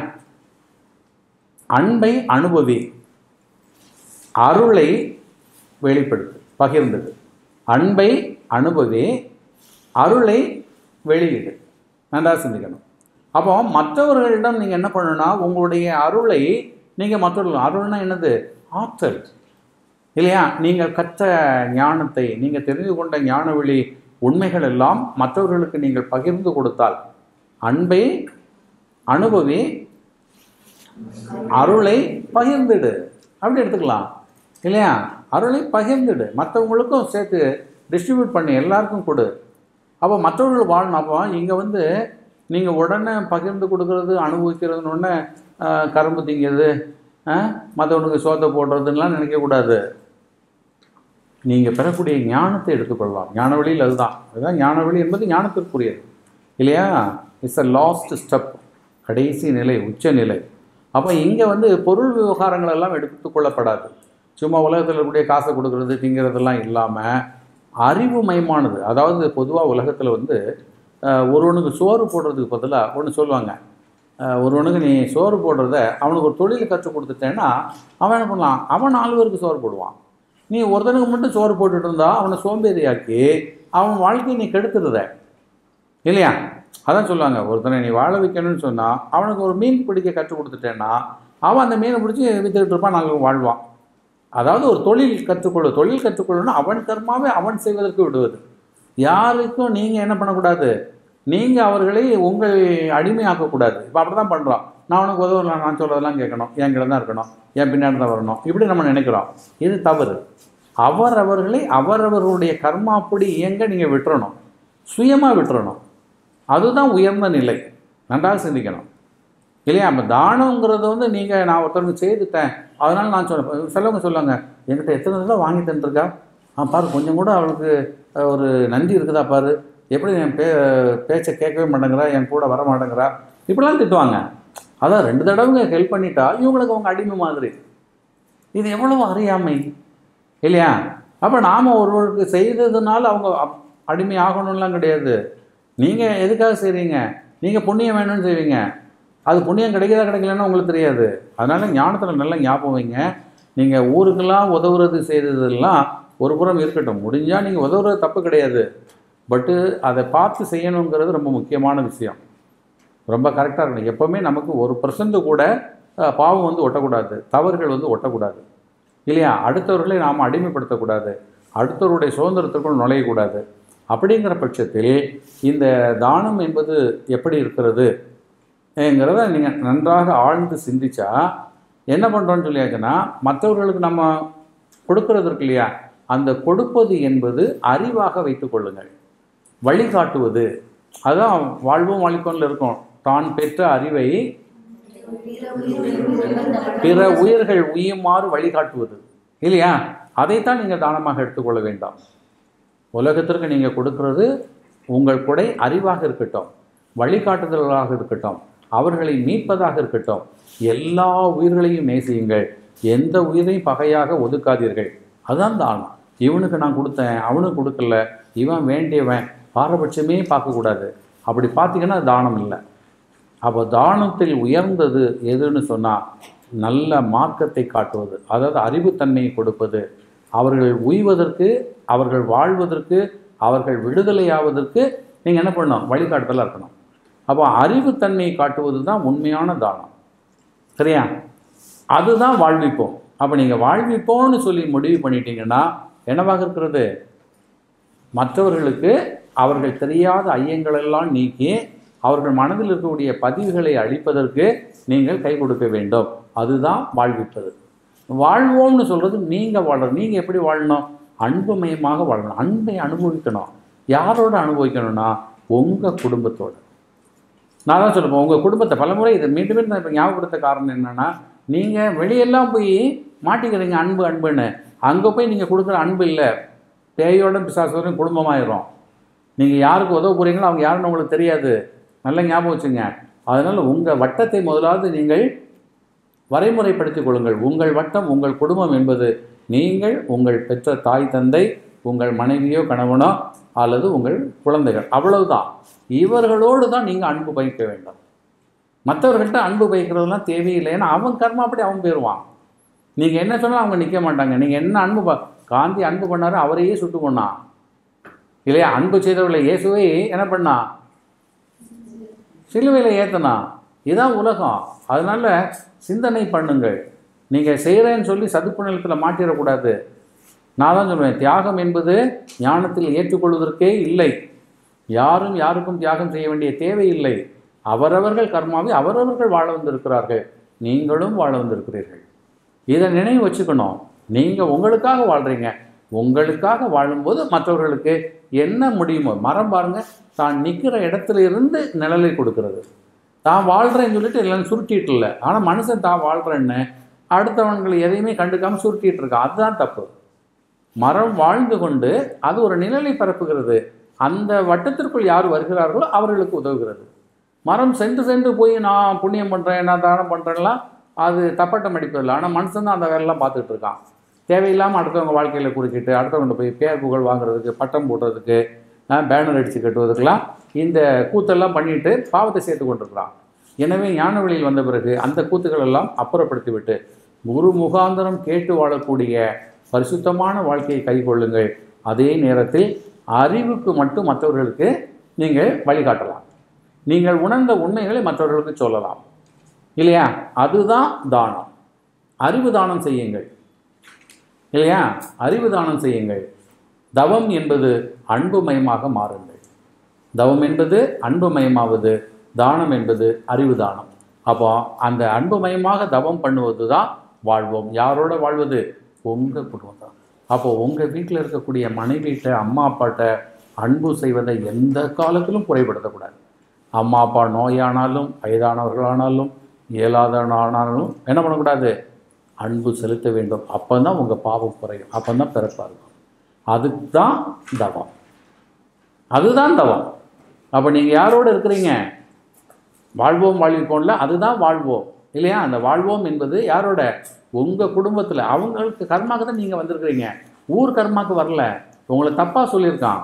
அன்பை அனுபவி அருளை வெளிப்படுத்து பகிர்ந்தது அன்பை அனுபவி அருளை வெளியிடு நன்றா சிந்திக்கணும் அப்போ மற்றவர்களிடம் நீங்கள் என்ன பண்ணணும்னா உங்களுடைய அருளை நீங்கள் மற்றவர்கள் அருள்னா என்னது ஆற்றல் இல்லையா நீங்கள் கற்ற ஞானத்தை நீங்கள் தெரிந்து கொண்ட ஞான வழி உண்மைகள் எல்லாம் மற்றவர்களுக்கு நீங்கள் பகிர்ந்து கொடுத்தால் அன்பை அனுபவி அருளை பகிர்ந்துடு அப்படி எடுத்துக்கலாம் இல்லையா அருளை பகிர்ந்துடு மற்றவங்களுக்கும் சேர்த்து டிஸ்ட்ரிபியூட் பண்ணி எல்லாருக்கும் கொடு அப்போ மற்றவர்கள் வாழணும் அப்போ இங்கே வந்து நீங்கள் உடனே பகிர்ந்து கொடுக்கறது அனுபவிக்கிறதுன்னு உடனே ஆஹ், கரும்பு திங்கிறது மற்றவனுக்கு சோத்தை போடுறதுன்னெலாம் நினைக்கக்கூடாது நீங்கள் பெறக்கூடிய ஞானத்தை எடுத்துக்கொள்ளலாம் ஞான வழியில் அதுதான் அதுதான் ஞான வழி என்பது ஞானத்திற்குரியது இல்லையா இட்ஸ் அ லாஸ்ட் ஸ்டெப் கடைசி நிலை உச்ச நிலை அப்போ இங்கே வந்து பொருள் விவகாரங்கள் எல்லாம் எடுத்துக்கொள்ளப்படாது சும்மா உலகத்தில் இருக்கக்கூடிய காசை கொடுக்கறது திங்கிறதெல்லாம் இல்லாமல் அறிவுமயமானது அதாவது பொதுவாக உலகத்தில் வந்து அஹ், ஒருவனுக்கு சோறு போடுறதுக்கு பதிலாக ஒன்று சொல்லுவாங்க அஹ், ஒருவனுக்கு நீ சோறு போடுறத அவனுக்கு ஒரு தொழில் கற்றுக் கொடுத்துட்டேன்னா அவன் என்ன பண்ணலாம் அவன் நாலு பேருக்கு சோறு போடுவான் நீ ஒருத்தனுக்கு மட்டும் சோறு போட்டுட்டு இருந்தா அவனை சோம்பேறியாக்கி அவன் வாழ்க்கையை நீ கெடுத்துடுத இல்லையா அதான் சொல்லுவாங்க ஒருத்தனை நீ வாழ வைக்கணும்னு சொன்னால் அவனுக்கு ஒரு மீன் பிடிக்க கற்றுக் கொடுத்துட்டேன்னா அவன் அந்த மீனை பிடிச்சி வித்துக்கிட்டு இருப்பான் நாங்கள் வாழ்வான் அதாவது ஒரு தொழில் கற்றுக்கொள்ளு தொழில் கற்றுக்கொள்ளணும்னா அவன் கர்மாவை அவன் செய்வதற்கு விடுவது யாருக்கும் நீங்கள் என்ன பண்ணக்கூடாது நீங்கள் அவர்களை உங்கள் அடிமையாக்கக்கூடாது இப்போ அப்படி தான் பண்ணுறோம் நான் உனக்கு உதவலாம் நான் சொல்கிறதெல்லாம் கேட்கணும் என் கிட்ட தான் இருக்கணும் என் பின்னாடி தான் வரணும் இப்படி நம்ம நினைக்கிறோம் இது தவறு அவரவர்களை அவரவர்களுடைய கர்மாப்படி இயங்க நீங்கள் விட்டுறணும் சுயமாக விட்டுறணும் அதுதான் உயர்ந்த நிலை நன்றாக சிந்திக்கணும் இல்லையா அப்போ தானங்கிறது வந்து நீங்கள் நான் ஒருத்தருக்கு செய்துட்டேன் அதனால் நான் சொல்ல சிலவங்க சொல்லுவாங்க என்கிட்ட எத்தனை தடவை வாங்கி தந்துருக்கா ஆ பாரு கொஞ்சம் கூட அவளுக்கு அஹ், ஒரு நன்றி இருக்குதா பாரு எப்படி என் பே பேச்சை கேட்கவே மாட்டேங்கிறா என் கூட வர மாட்டேங்கிறா இப்படிலாம் திட்டுவாங்க அதான் ரெண்டு தடவைங்க ஹெல்ப் பண்ணிட்டா இவங்களுக்கு அவங்க அடிமை மாதிரி இது எவ்வளவு அறியாமை இல்லையா அப்போ நாம் ஒருவருக்கு செய்ததுனால அவங்க அப்- அடிமை ஆகணும்லாம் கிடையாது நீங்கள் எதுக்காக செய்கிறீங்க நீங்கள் புண்ணியம் வேணும்னு செய்வீங்க அது புண்ணியம் கிடைக்குதா கிடைக்கலன்னு உங்களுக்கு தெரியாது அதனால் ஞானத்தில் நல்லா ஞாபகம் வைங்க நீங்கள் ஊருக்கெல்லாம் உதவுறது செய்ததெல்லாம் ஒரு புறம் இருக்கட்டும் முடிஞ்சால் நீங்கள் உதவுறது தப்பு கிடையாது பட்டு அதை பார்த்து செய்யணுங்கிறது ரொம்ப முக்கியமான விஷயம் ரொம்ப கரெக்டாக இருக்கணும் எப்போவுமே நமக்கு ஒரு பர்சன்ட் கூட அஹ், பாவம் வந்து ஒட்டக்கூடாது தவறுகள் வந்து ஒட்டக்கூடாது இல்லையா அடுத்தவர்களை நாம் அடிமைப்படுத்தக்கூடாது அடுத்தவருடைய சுதந்திரத்திற்குள் நுழையக்கூடாது அப்படிங்கிற பட்சத்தில் இந்த தானம் என்பது எப்படி இருக்கிறது ங்கிறத நீங்கள் நன்றாக ஆழ்ந்து சிந்திச்சா என்ன பண்ணுறோன்னு சொல்லியாச்சுன்னா மற்றவர்களுக்கு நம்ம கொடுக்கறது இருக்கு இல்லையா அந்த கொடுப்பது என்பது அறிவாக வைத்துக் கொள்ளுங்கள் வழிகாட்டுவது அதான் வாழ்வும் வழிகொண்டு இருக்கும் தான் பெற்ற அறிவை பிற உயிர்கள் உயுமாறு வழிகாட்டுவது இல்லையா அதைத்தான் நீங்கள் தானமாக எடுத்துக்கொள்ள வேண்டாம் உலகத்திற்கு நீங்கள் கொடுக்கிறது உங்கள் கொடை அறிவாக இருக்கட்டும் வழிகாட்டுதல்களாக இருக்கட்டும் அவர்களை மீட்பதாக இருக்கட்டும் எல்லா உயிர்களையும் நேசியுங்கள் எந்த உயிரையும் பகையாக ஒதுக்காதீர்கள் அதுதான் தானம் இவனுக்கு நான் கொடுத்தேன் அவனுக்கு கொடுக்கல இவன் வேண்டியவன் பாரபட்சமே பார்க்கக்கூடாது அப்படி பார்த்தீங்கன்னா அது தானம் இல்லை அப்போ தானத்தில் உயர்ந்தது எதுன்னு சொன்னால் நல்ல மார்க்கத்தை காட்டுவது அதாவது அறிவுத்தன்மையை கொடுப்பது அவர்கள் உய்வதற்கு அவர்கள் வாழ்வதற்கு அவர்கள் விடுதலையாவதற்கு நீங்கள் என்ன பண்ணணும் வழிகாட்டுதலாக இருக்கணும் அப்போ அறிவுத்தன்மையை காட்டுவது தான் உண்மையான தானம் சரியா அதுதான் வாழ்விப்போம் அப்போ நீங்கள் வாழ்விப்போம்னு சொல்லி முடிவு பண்ணிட்டீங்கன்னா என்னவாக இருக்கிறது மற்றவர்களுக்கு அவர்கள் தெரியாத ஐயங்களெல்லாம் நீக்கி அவர்கள் மனதில் இருக்கக்கூடிய பதிவுகளை அழிப்பதற்கு நீங்கள் கை கொடுக்க வேண்டும் அதுதான் வாழ்விப்பது வாழ்வோம்னு சொல்கிறது நீங்கள் வாழணும் நீங்கள் எப்படி வாழணும் அன்புமயமாக வாழணும் அன்பை அனுபவிக்கணும் யாரோட அனுபவிக்கணும்னா உங்கள் குடும்பத்தோட நான் தான் சொல்லுவேன் உங்கள் குடும்பத்தை பலமுறை இதை மீண்டும் மீண்டும் நான் இப்போ ஞாபகப்படுத்த காரணம் என்னென்னா நீங்கள் வெளியெல்லாம் போய் மாட்டிக்கிறீங்க அன்பு அன்புன்னு அங்கே போய் நீங்கள் கொடுக்குற அன்பு இல்லை பேயோட பிசாசோடையும் குடும்பமாயிரும் நீங்கள் யாருக்கு உதவ போகிறீங்களோ அவங்க யாருன்னு உங்களுக்கு தெரியாது நல்ல ஞாபகம் வச்சுங்க அதனால் உங்கள் வட்டத்தை முதலாவது நீங்கள் வரைமுறைப்படுத்திக் கொள்ளுங்கள் உங்கள் வட்டம் உங்கள் குடும்பம் என்பது நீங்கள் உங்கள் பெற்ற தாய் தந்தை உங்கள் மனைவியோ கணவனோ அல்லது உங்கள் குழந்தைகள் அவ்வளவுதான் இவர்களோடு தான் நீங்கள் அன்பு பயிக்க வேண்டும் மற்றவர்கள்ட்ட அன்பு பயிக்கிறதுலாம் தேவையில்லை ஏன்னா அவன் கர்மா அப்படி அவன் போயிடுவான் நீங்கள் என்ன சொன்னாலும் அவங்க நிற்க மாட்டாங்க நீங்கள் என்ன அன்பு ப- காந்தி அன்பு பண்ணாரோ அவரையே சுட்டு கொண்டான் இல்லையா அன்பு செய்தவர்களை இயேசுவை என்ன பண்ணா சிலுவையில் ஏத்தனா இதான் உலகம் அதனால சிந்தனை பண்ணுங்கள் நீங்கள் செய்கிறேன்னு சொல்லி சதுப்பு நிலத்தில் மாட்டிடக்கூடாது நான் தான் சொல்லுவேன் தியாகம் என்பது ஞானத்தில் ஏற்றுக்கொள்வதற்கே இல்லை யாரும் யாருக்கும் தியாகம் செய்ய வேண்டிய தேவையில்லை அவரவர்கள் கர்மாவை அவரவர்கள் வாழ வந்திருக்கிறார்கள் நீங்களும் வாழ வந்திருக்கிறீர்கள் இதை நினைவு வச்சுக்கணும் நீங்கள் உங்களுக்காக வாழ்கிறீங்க உங்களுக்காக வாழும்போது மற்றவர்களுக்கு என்ன முடியுமோ மரம் பாருங்க தான் நிற்கிற இடத்துல இருந்து நிழலை கொடுக்கிறது தான் வாழ்கிறேன்னு சொல்லிட்டு எல்லாம் சுருட்டிட்டு இல்லை ஆனால் மனுஷன் தான் வாழ்கிறேன்னு அடுத்தவன்களை எதையுமே கண்டுக்காமல் சுருட்டிட்டு இருக்கான் அதுதான் தப்பு மரம் வாழ்ந்து கொண்டு அது ஒரு நிழலை பரப்புகிறது அந்த வட்டத்திற்குள் யார் வருகிறார்களோ அவர்களுக்கு உதவுகிறது மரம் சென்று சென்று போய் நான் புண்ணியம் பண்ணுறேன் நான் தானம் பண்ணுறேன்லாம் அது தப்பட்டம் அடிப்பதில்லை ஆனால் மனுஷன் தான் அந்த வேலைலாம் பார்த்துட்டு இருக்கான் தேவையில்லாமல் அடுத்தவங்க வாழ்க்கையில் குறுக்கிட்டு அடுத்தவங்க போய் பேர் புகழ் வாங்குறதுக்கு பட்டம் போடுறதுக்கு பேனர் அடித்து கட்டுவதுக்கெல்லாம் இந்த கூத்தெல்லாம் பண்ணிட்டு பாவத்தை சேர்த்து கொண்டிருக்கிறான் எனவே ஞான வழியில் வந்த பிறகு அந்த கூத்துக்கள் எல்லாம் அப்புறப்படுத்திவிட்டு குரு முகாந்தரம் கேட்டு வாழக்கூடிய பரிசுத்தமான வாழ்க்கையை கைக்கொள்ளுங்கள் அதே நேரத்தில் அறிவுக்கு மட்டும் மற்றவர்களுக்கு நீங்கள் வழிகாட்டலாம் நீங்கள் உணர்ந்த உண்மைகளை மற்றவர்களுக்கு சொல்லலாம் இல்லையா அதுதான் தானம் அறிவு தானம் செய்யுங்கள் இல்லையா அறிவு தானம் செய்யுங்கள் தவம் என்பது அன்புமயமாக மாறுங்கள் தவம் என்பது அன்புமயமாவது தானம் என்பது அறிவு தானம் அப்போ அந்த அன்புமயமாக தவம் பண்ணுவது தான் வாழ்வோம் யாரோட வாழ்வது உங்கள் குடும்பம் தான் அப்போ உங்கள் வீட்டில் இருக்கக்கூடிய மனைவிட்ட அம்மா அப்பாட்ட அன்பு செய்வதை எந்த காலத்திலும் குறைபடுத்தக்கூடாது அம்மா அப்பா நோயானாலும் வயதானவர்களானாலும் இயலாதவனானாலும் என்ன பண்ணக்கூடாது அன்பு செலுத்த வேண்டும் அப்போ தான் உங்கள் பாவம் குறையும் அப்போ தான் பிறப்பாக இருக்கும் அதுதான் தவம் அதுதான் தவம் அப்போ நீங்கள் யாரோடு இருக்கிறீங்க வாழ்வோம் வாழ்விப்போம்ல அதுதான் வாழ்வோம் இல்லையா அந்த வாழ்வோம் என்பது யாரோட உங்கள் குடும்பத்தில் அவங்களுக்கு கர்மாக்கு தான் நீங்கள் வந்திருக்கிறீங்க ஊர் கர்மாக்கு வரல உங்களை தப்பாக சொல்லியிருக்கான்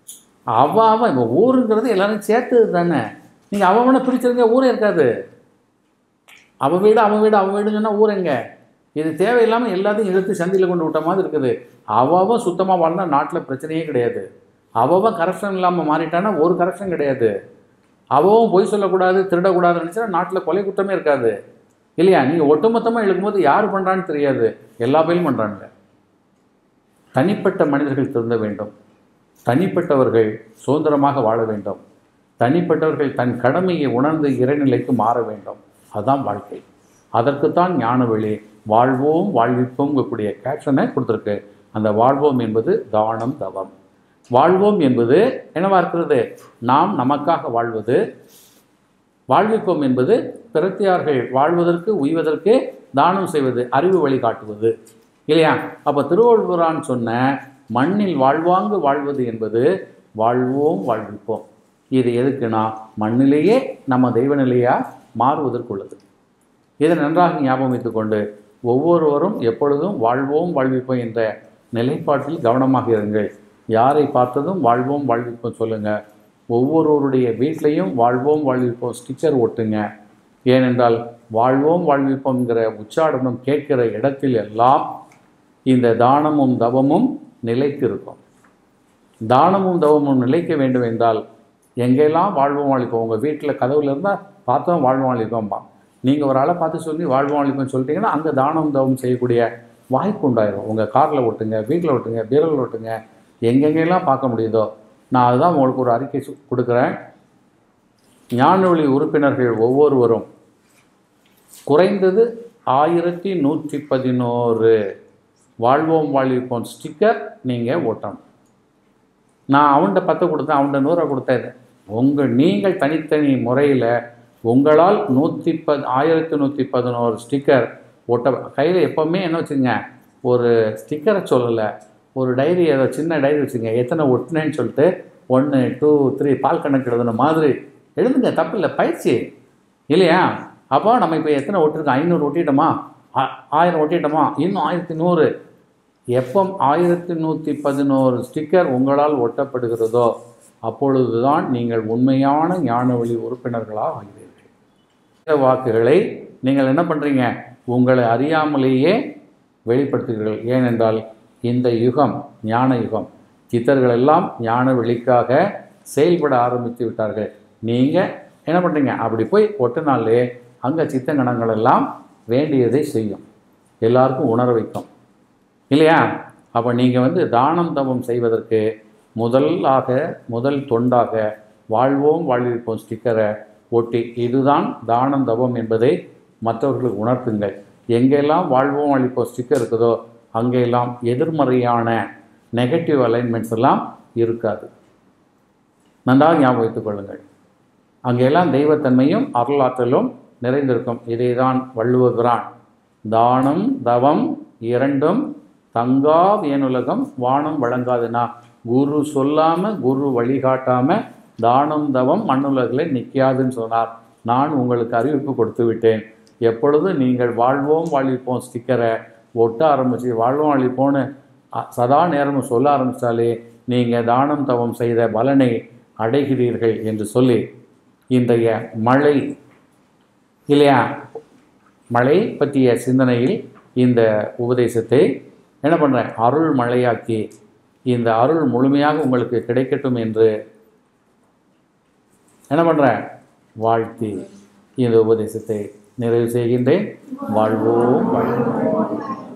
அவ அவன் இப்போ ஊருங்கிறது எல்லாரும் சேர்த்தது தானே நீங்கள் அவனை பிரிச்சிருங்க ஊரே இருக்காது அவன் வீடு அவன் வீடு அவன் வீடுன்னு சொன்னால் ஊர் எங்க இது தேவையில்லாமல் எல்லாத்தையும் இழுத்து சந்தியில் கொண்டு விட்ட மாதிரி இருக்குது அவன் சுத்தமாக வாழ்ந்தால் நாட்டில் பிரச்சனையே கிடையாது அவன் கரப்ஷன் இல்லாமல் மாறிட்டான்னா ஒரு கரப்ஷன் கிடையாது அவன் பொய் சொல்லக்கூடாது திருடக்கூடாதுன்னு நினச்சா நாட்டில் கொலை குற்றமே இருக்காது இல்லையா நீங்கள் ஒட்டுமொத்தமாக இழுக்கும்போது யார் பண்ணுறான்னு தெரியாது எல்லா பேரும் பண்ணுறாங்க தனிப்பட்ட மனிதர்கள் திருந்த வேண்டும் தனிப்பட்டவர்கள் சுதந்திரமாக வாழ வேண்டும் தனிப்பட்டவர்கள் தன் கடமையை உணர்ந்து இறைநிலைக்கு மாற வேண்டும் அதுதான் வாழ்க்கை அதற்குத்தான் ஞானவெளி வாழ்வோம் வாழ்விப்போம்ங்கக்கூடிய கேப்ஷனை கொடுத்துருக்கு அந்த வாழ்வோம் என்பது தானம் தவம் வாழ்வோம் என்பது என்னவா இருக்கிறது நாம் நமக்காக வாழ்வது வாழ்விப்போம் என்பது பிரத்தியார்கள் வாழ்வதற்கு உய்வதற்கு தானம் செய்வது அறிவு வழிகாட்டுவது இல்லையா அப்போ திருவள்ளுவரான் சொன்ன மண்ணில் வாழ்வாங்கு வாழ்வது என்பது வாழ்வோம் வாழ்விப்போம் இது எதுக்குன்னா மண்ணிலேயே நம்ம தெய்வ நிலையாக மாறுவதற்குள்ளது இதை நன்றாக ஞாபகம் வைத்துக்கொண்டு ஒவ்வொருவரும் எப்பொழுதும் வாழ்வோம் வாழ்விப்போம் என்ற நிலைப்பாட்டில் கவனமாக இருங்கள் யாரை பார்த்ததும் வாழ்வோம் வாழ்விப்போம் சொல்லுங்கள் ஒவ்வொருவருடைய வீட்லேயும் வாழ்வோம் வாழ்விப்போம் ஸ்டிக்கர் ஒட்டுங்க ஏனென்றால் வாழ்வோம் வாழ்விப்போம்ங்கிற உச்சாடனம் கேட்கிற இடத்தில் எல்லாம் இந்த தானமும் தவமும் நிலைத்திருக்கும் தானமும் தவமும் நிலைக்க வேண்டும் என்றால் எங்கெல்லாம் வாழ்வோம் வாழ்விப்போம் உங்கள் வீட்டில் கதவுல இருந்தால் பார்த்தோம் வாழ்வோம் வாழ்விப்போம்பா நீங்கள் ஒரு ஆளை பார்த்து சொல்லி வாழ்வோம் வாழ்விப்போம் சொல்லிட்டீங்கன்னா அங்கே தானம் தவம் செய்யக்கூடிய வாய்ப்பு உண்டாயிரும் உங்கள் காரில் ஓட்டுங்க வீட்டில் ஓட்டுங்க பீரல் ஓட்டுங்க எங்கெங்கெல்லாம் பார்க்க முடியுதோ நான் அதுதான் உங்களுக்கு ஒரு அறிக்கை சு- கொடுக்குறேன் ஞானவழி உறுப்பினர்கள் ஒவ்வொருவரும் குறைந்தது ஆயிரத்தி நூற்றி பதினோரு வாழ்வோம் வாழ்விப்போம் ஸ்டிக்கர் நீங்கள் ஓட்டணும் நான் அவன்கிட்ட பத்து கொடுத்தேன் அவன்கிட்ட நூறை கொடுத்தேன் உங்கள் நீங்கள் தனித்தனி முறையில் உங்களால் நூற்றி பத் ஆயிரத்தி நூற்றி பதினோரு ஸ்டிக்கர் ஒட்ட கையில் எப்போவுமே என்ன வச்சுங்க ஒரு ஸ்டிக்கரை சொல்லலை ஒரு டைரி ஏதோ சின்ன டைரி வச்சுங்க எத்தனை ஒட்டினேன்னு சொல்லிட்டு ஒன்று டூ த்ரீ பால் கணக்கு எழுதுன மாதிரி எழுதுங்க தப்பில்லை பயிற்சி இல்லையா அப்போ நம்ம இப்போ எத்தனை ஒட்டிருக்கோம் ஐநூறு ஒட்டிட்டோமா ஆ- ஆயிரம் ஒட்டிட்டோமா இன்னும் ஆயிரத்தி நூறு எப்போ ஆயிரத்தி நூற்றி பதினோரு ஸ்டிக்கர் உங்களால் ஒட்டப்படுகிறதோ அப்பொழுதுதான் நீங்கள் உண்மையான ஞானவழி உறுப்பினர்களாக ஆகிறீர்கள் இந்த வாக்குகளை நீங்கள் என்ன பண்ணுறீங்க உங்களை அறியாமலேயே வெளிப்படுத்துகிறீர்கள் ஏனென்றால் இந்த யுகம் ஞான யுகம் சித்தர்கள் எல்லாம் ஞான வெளிக்காக செயல்பட ஆரம்பித்து விட்டார்கள் நீங்கள் என்ன பண்ணுறீங்க அப்படி போய் ஒட்டினாலே அங்கே சித்தங்கணங்கள் எல்லாம் வேண்டியதை செய்யும் எல்லாருக்கும் உணர வைக்கும் இல்லையா அப்போ நீங்கள் வந்து தானம் தவம் செய்வதற்கு முதலாக முதல் தொண்டாக வாழ்வோம் வாழ்விப்போம் ஸ்டிக்கரை ஒட்டி இதுதான் தானம் தவம் என்பதை மற்றவர்களுக்கு உணர்த்துங்கள் எங்கெல்லாம் வாழ்வோம் வாழ்விப்போம் ஸ்டிக்கர் இருக்குதோ அங்கெல்லாம் எதிர்மறையான நெகட்டிவ் அலைன்மெண்ட்ஸ் எல்லாம் இருக்காது நன்றாக ஞாபகம் வைத்துக் கொள்ளுங்கள் அங்கெல்லாம் தெய்வத்தன்மையும் அருளாற்றலும் நிறைந்திருக்கும் இதைதான் வள்ளுவகிறான் தானம் தவம் இரண்டும் தங்கா வேணுலகம் வானம் வழங்காதுனா குரு சொல்லாம குரு வழிகாட்டாம தானம் தவம் மண்ணுலகில் நிற்காதுன்னு சொன்னார் நான் உங்களுக்கு அறிவிப்பு கொடுத்து விட்டேன் எப்பொழுது நீங்கள் வாழ்வோம் வாழ்விப்போம் ஸ்டிக்கரை ஒட்ட ஆரம்பிச்சு வாழ்வோம் வாழ்விப்போன்னு அ- சதா நேரமும் சொல்ல ஆரம்பித்தாலே நீங்கள் தானம் தவம் செய்த பலனை அடைகிறீர்கள் என்று சொல்லி இன்றைய மழை இல்லையா மழை பற்றிய சிந்தனையில் இந்த உபதேசத்தை என்ன பண்ணுறேன் அருள் மழையாக்கி இந்த அருள் முழுமையாக உங்களுக்கு கிடைக்கட்டும் என்று என்ன பண்ணுறேன் வாழ்த்தி இந்த உபதேசத்தை நிறைவு செய்கின்றேன் வாழ்வோம் வாழ்வோம்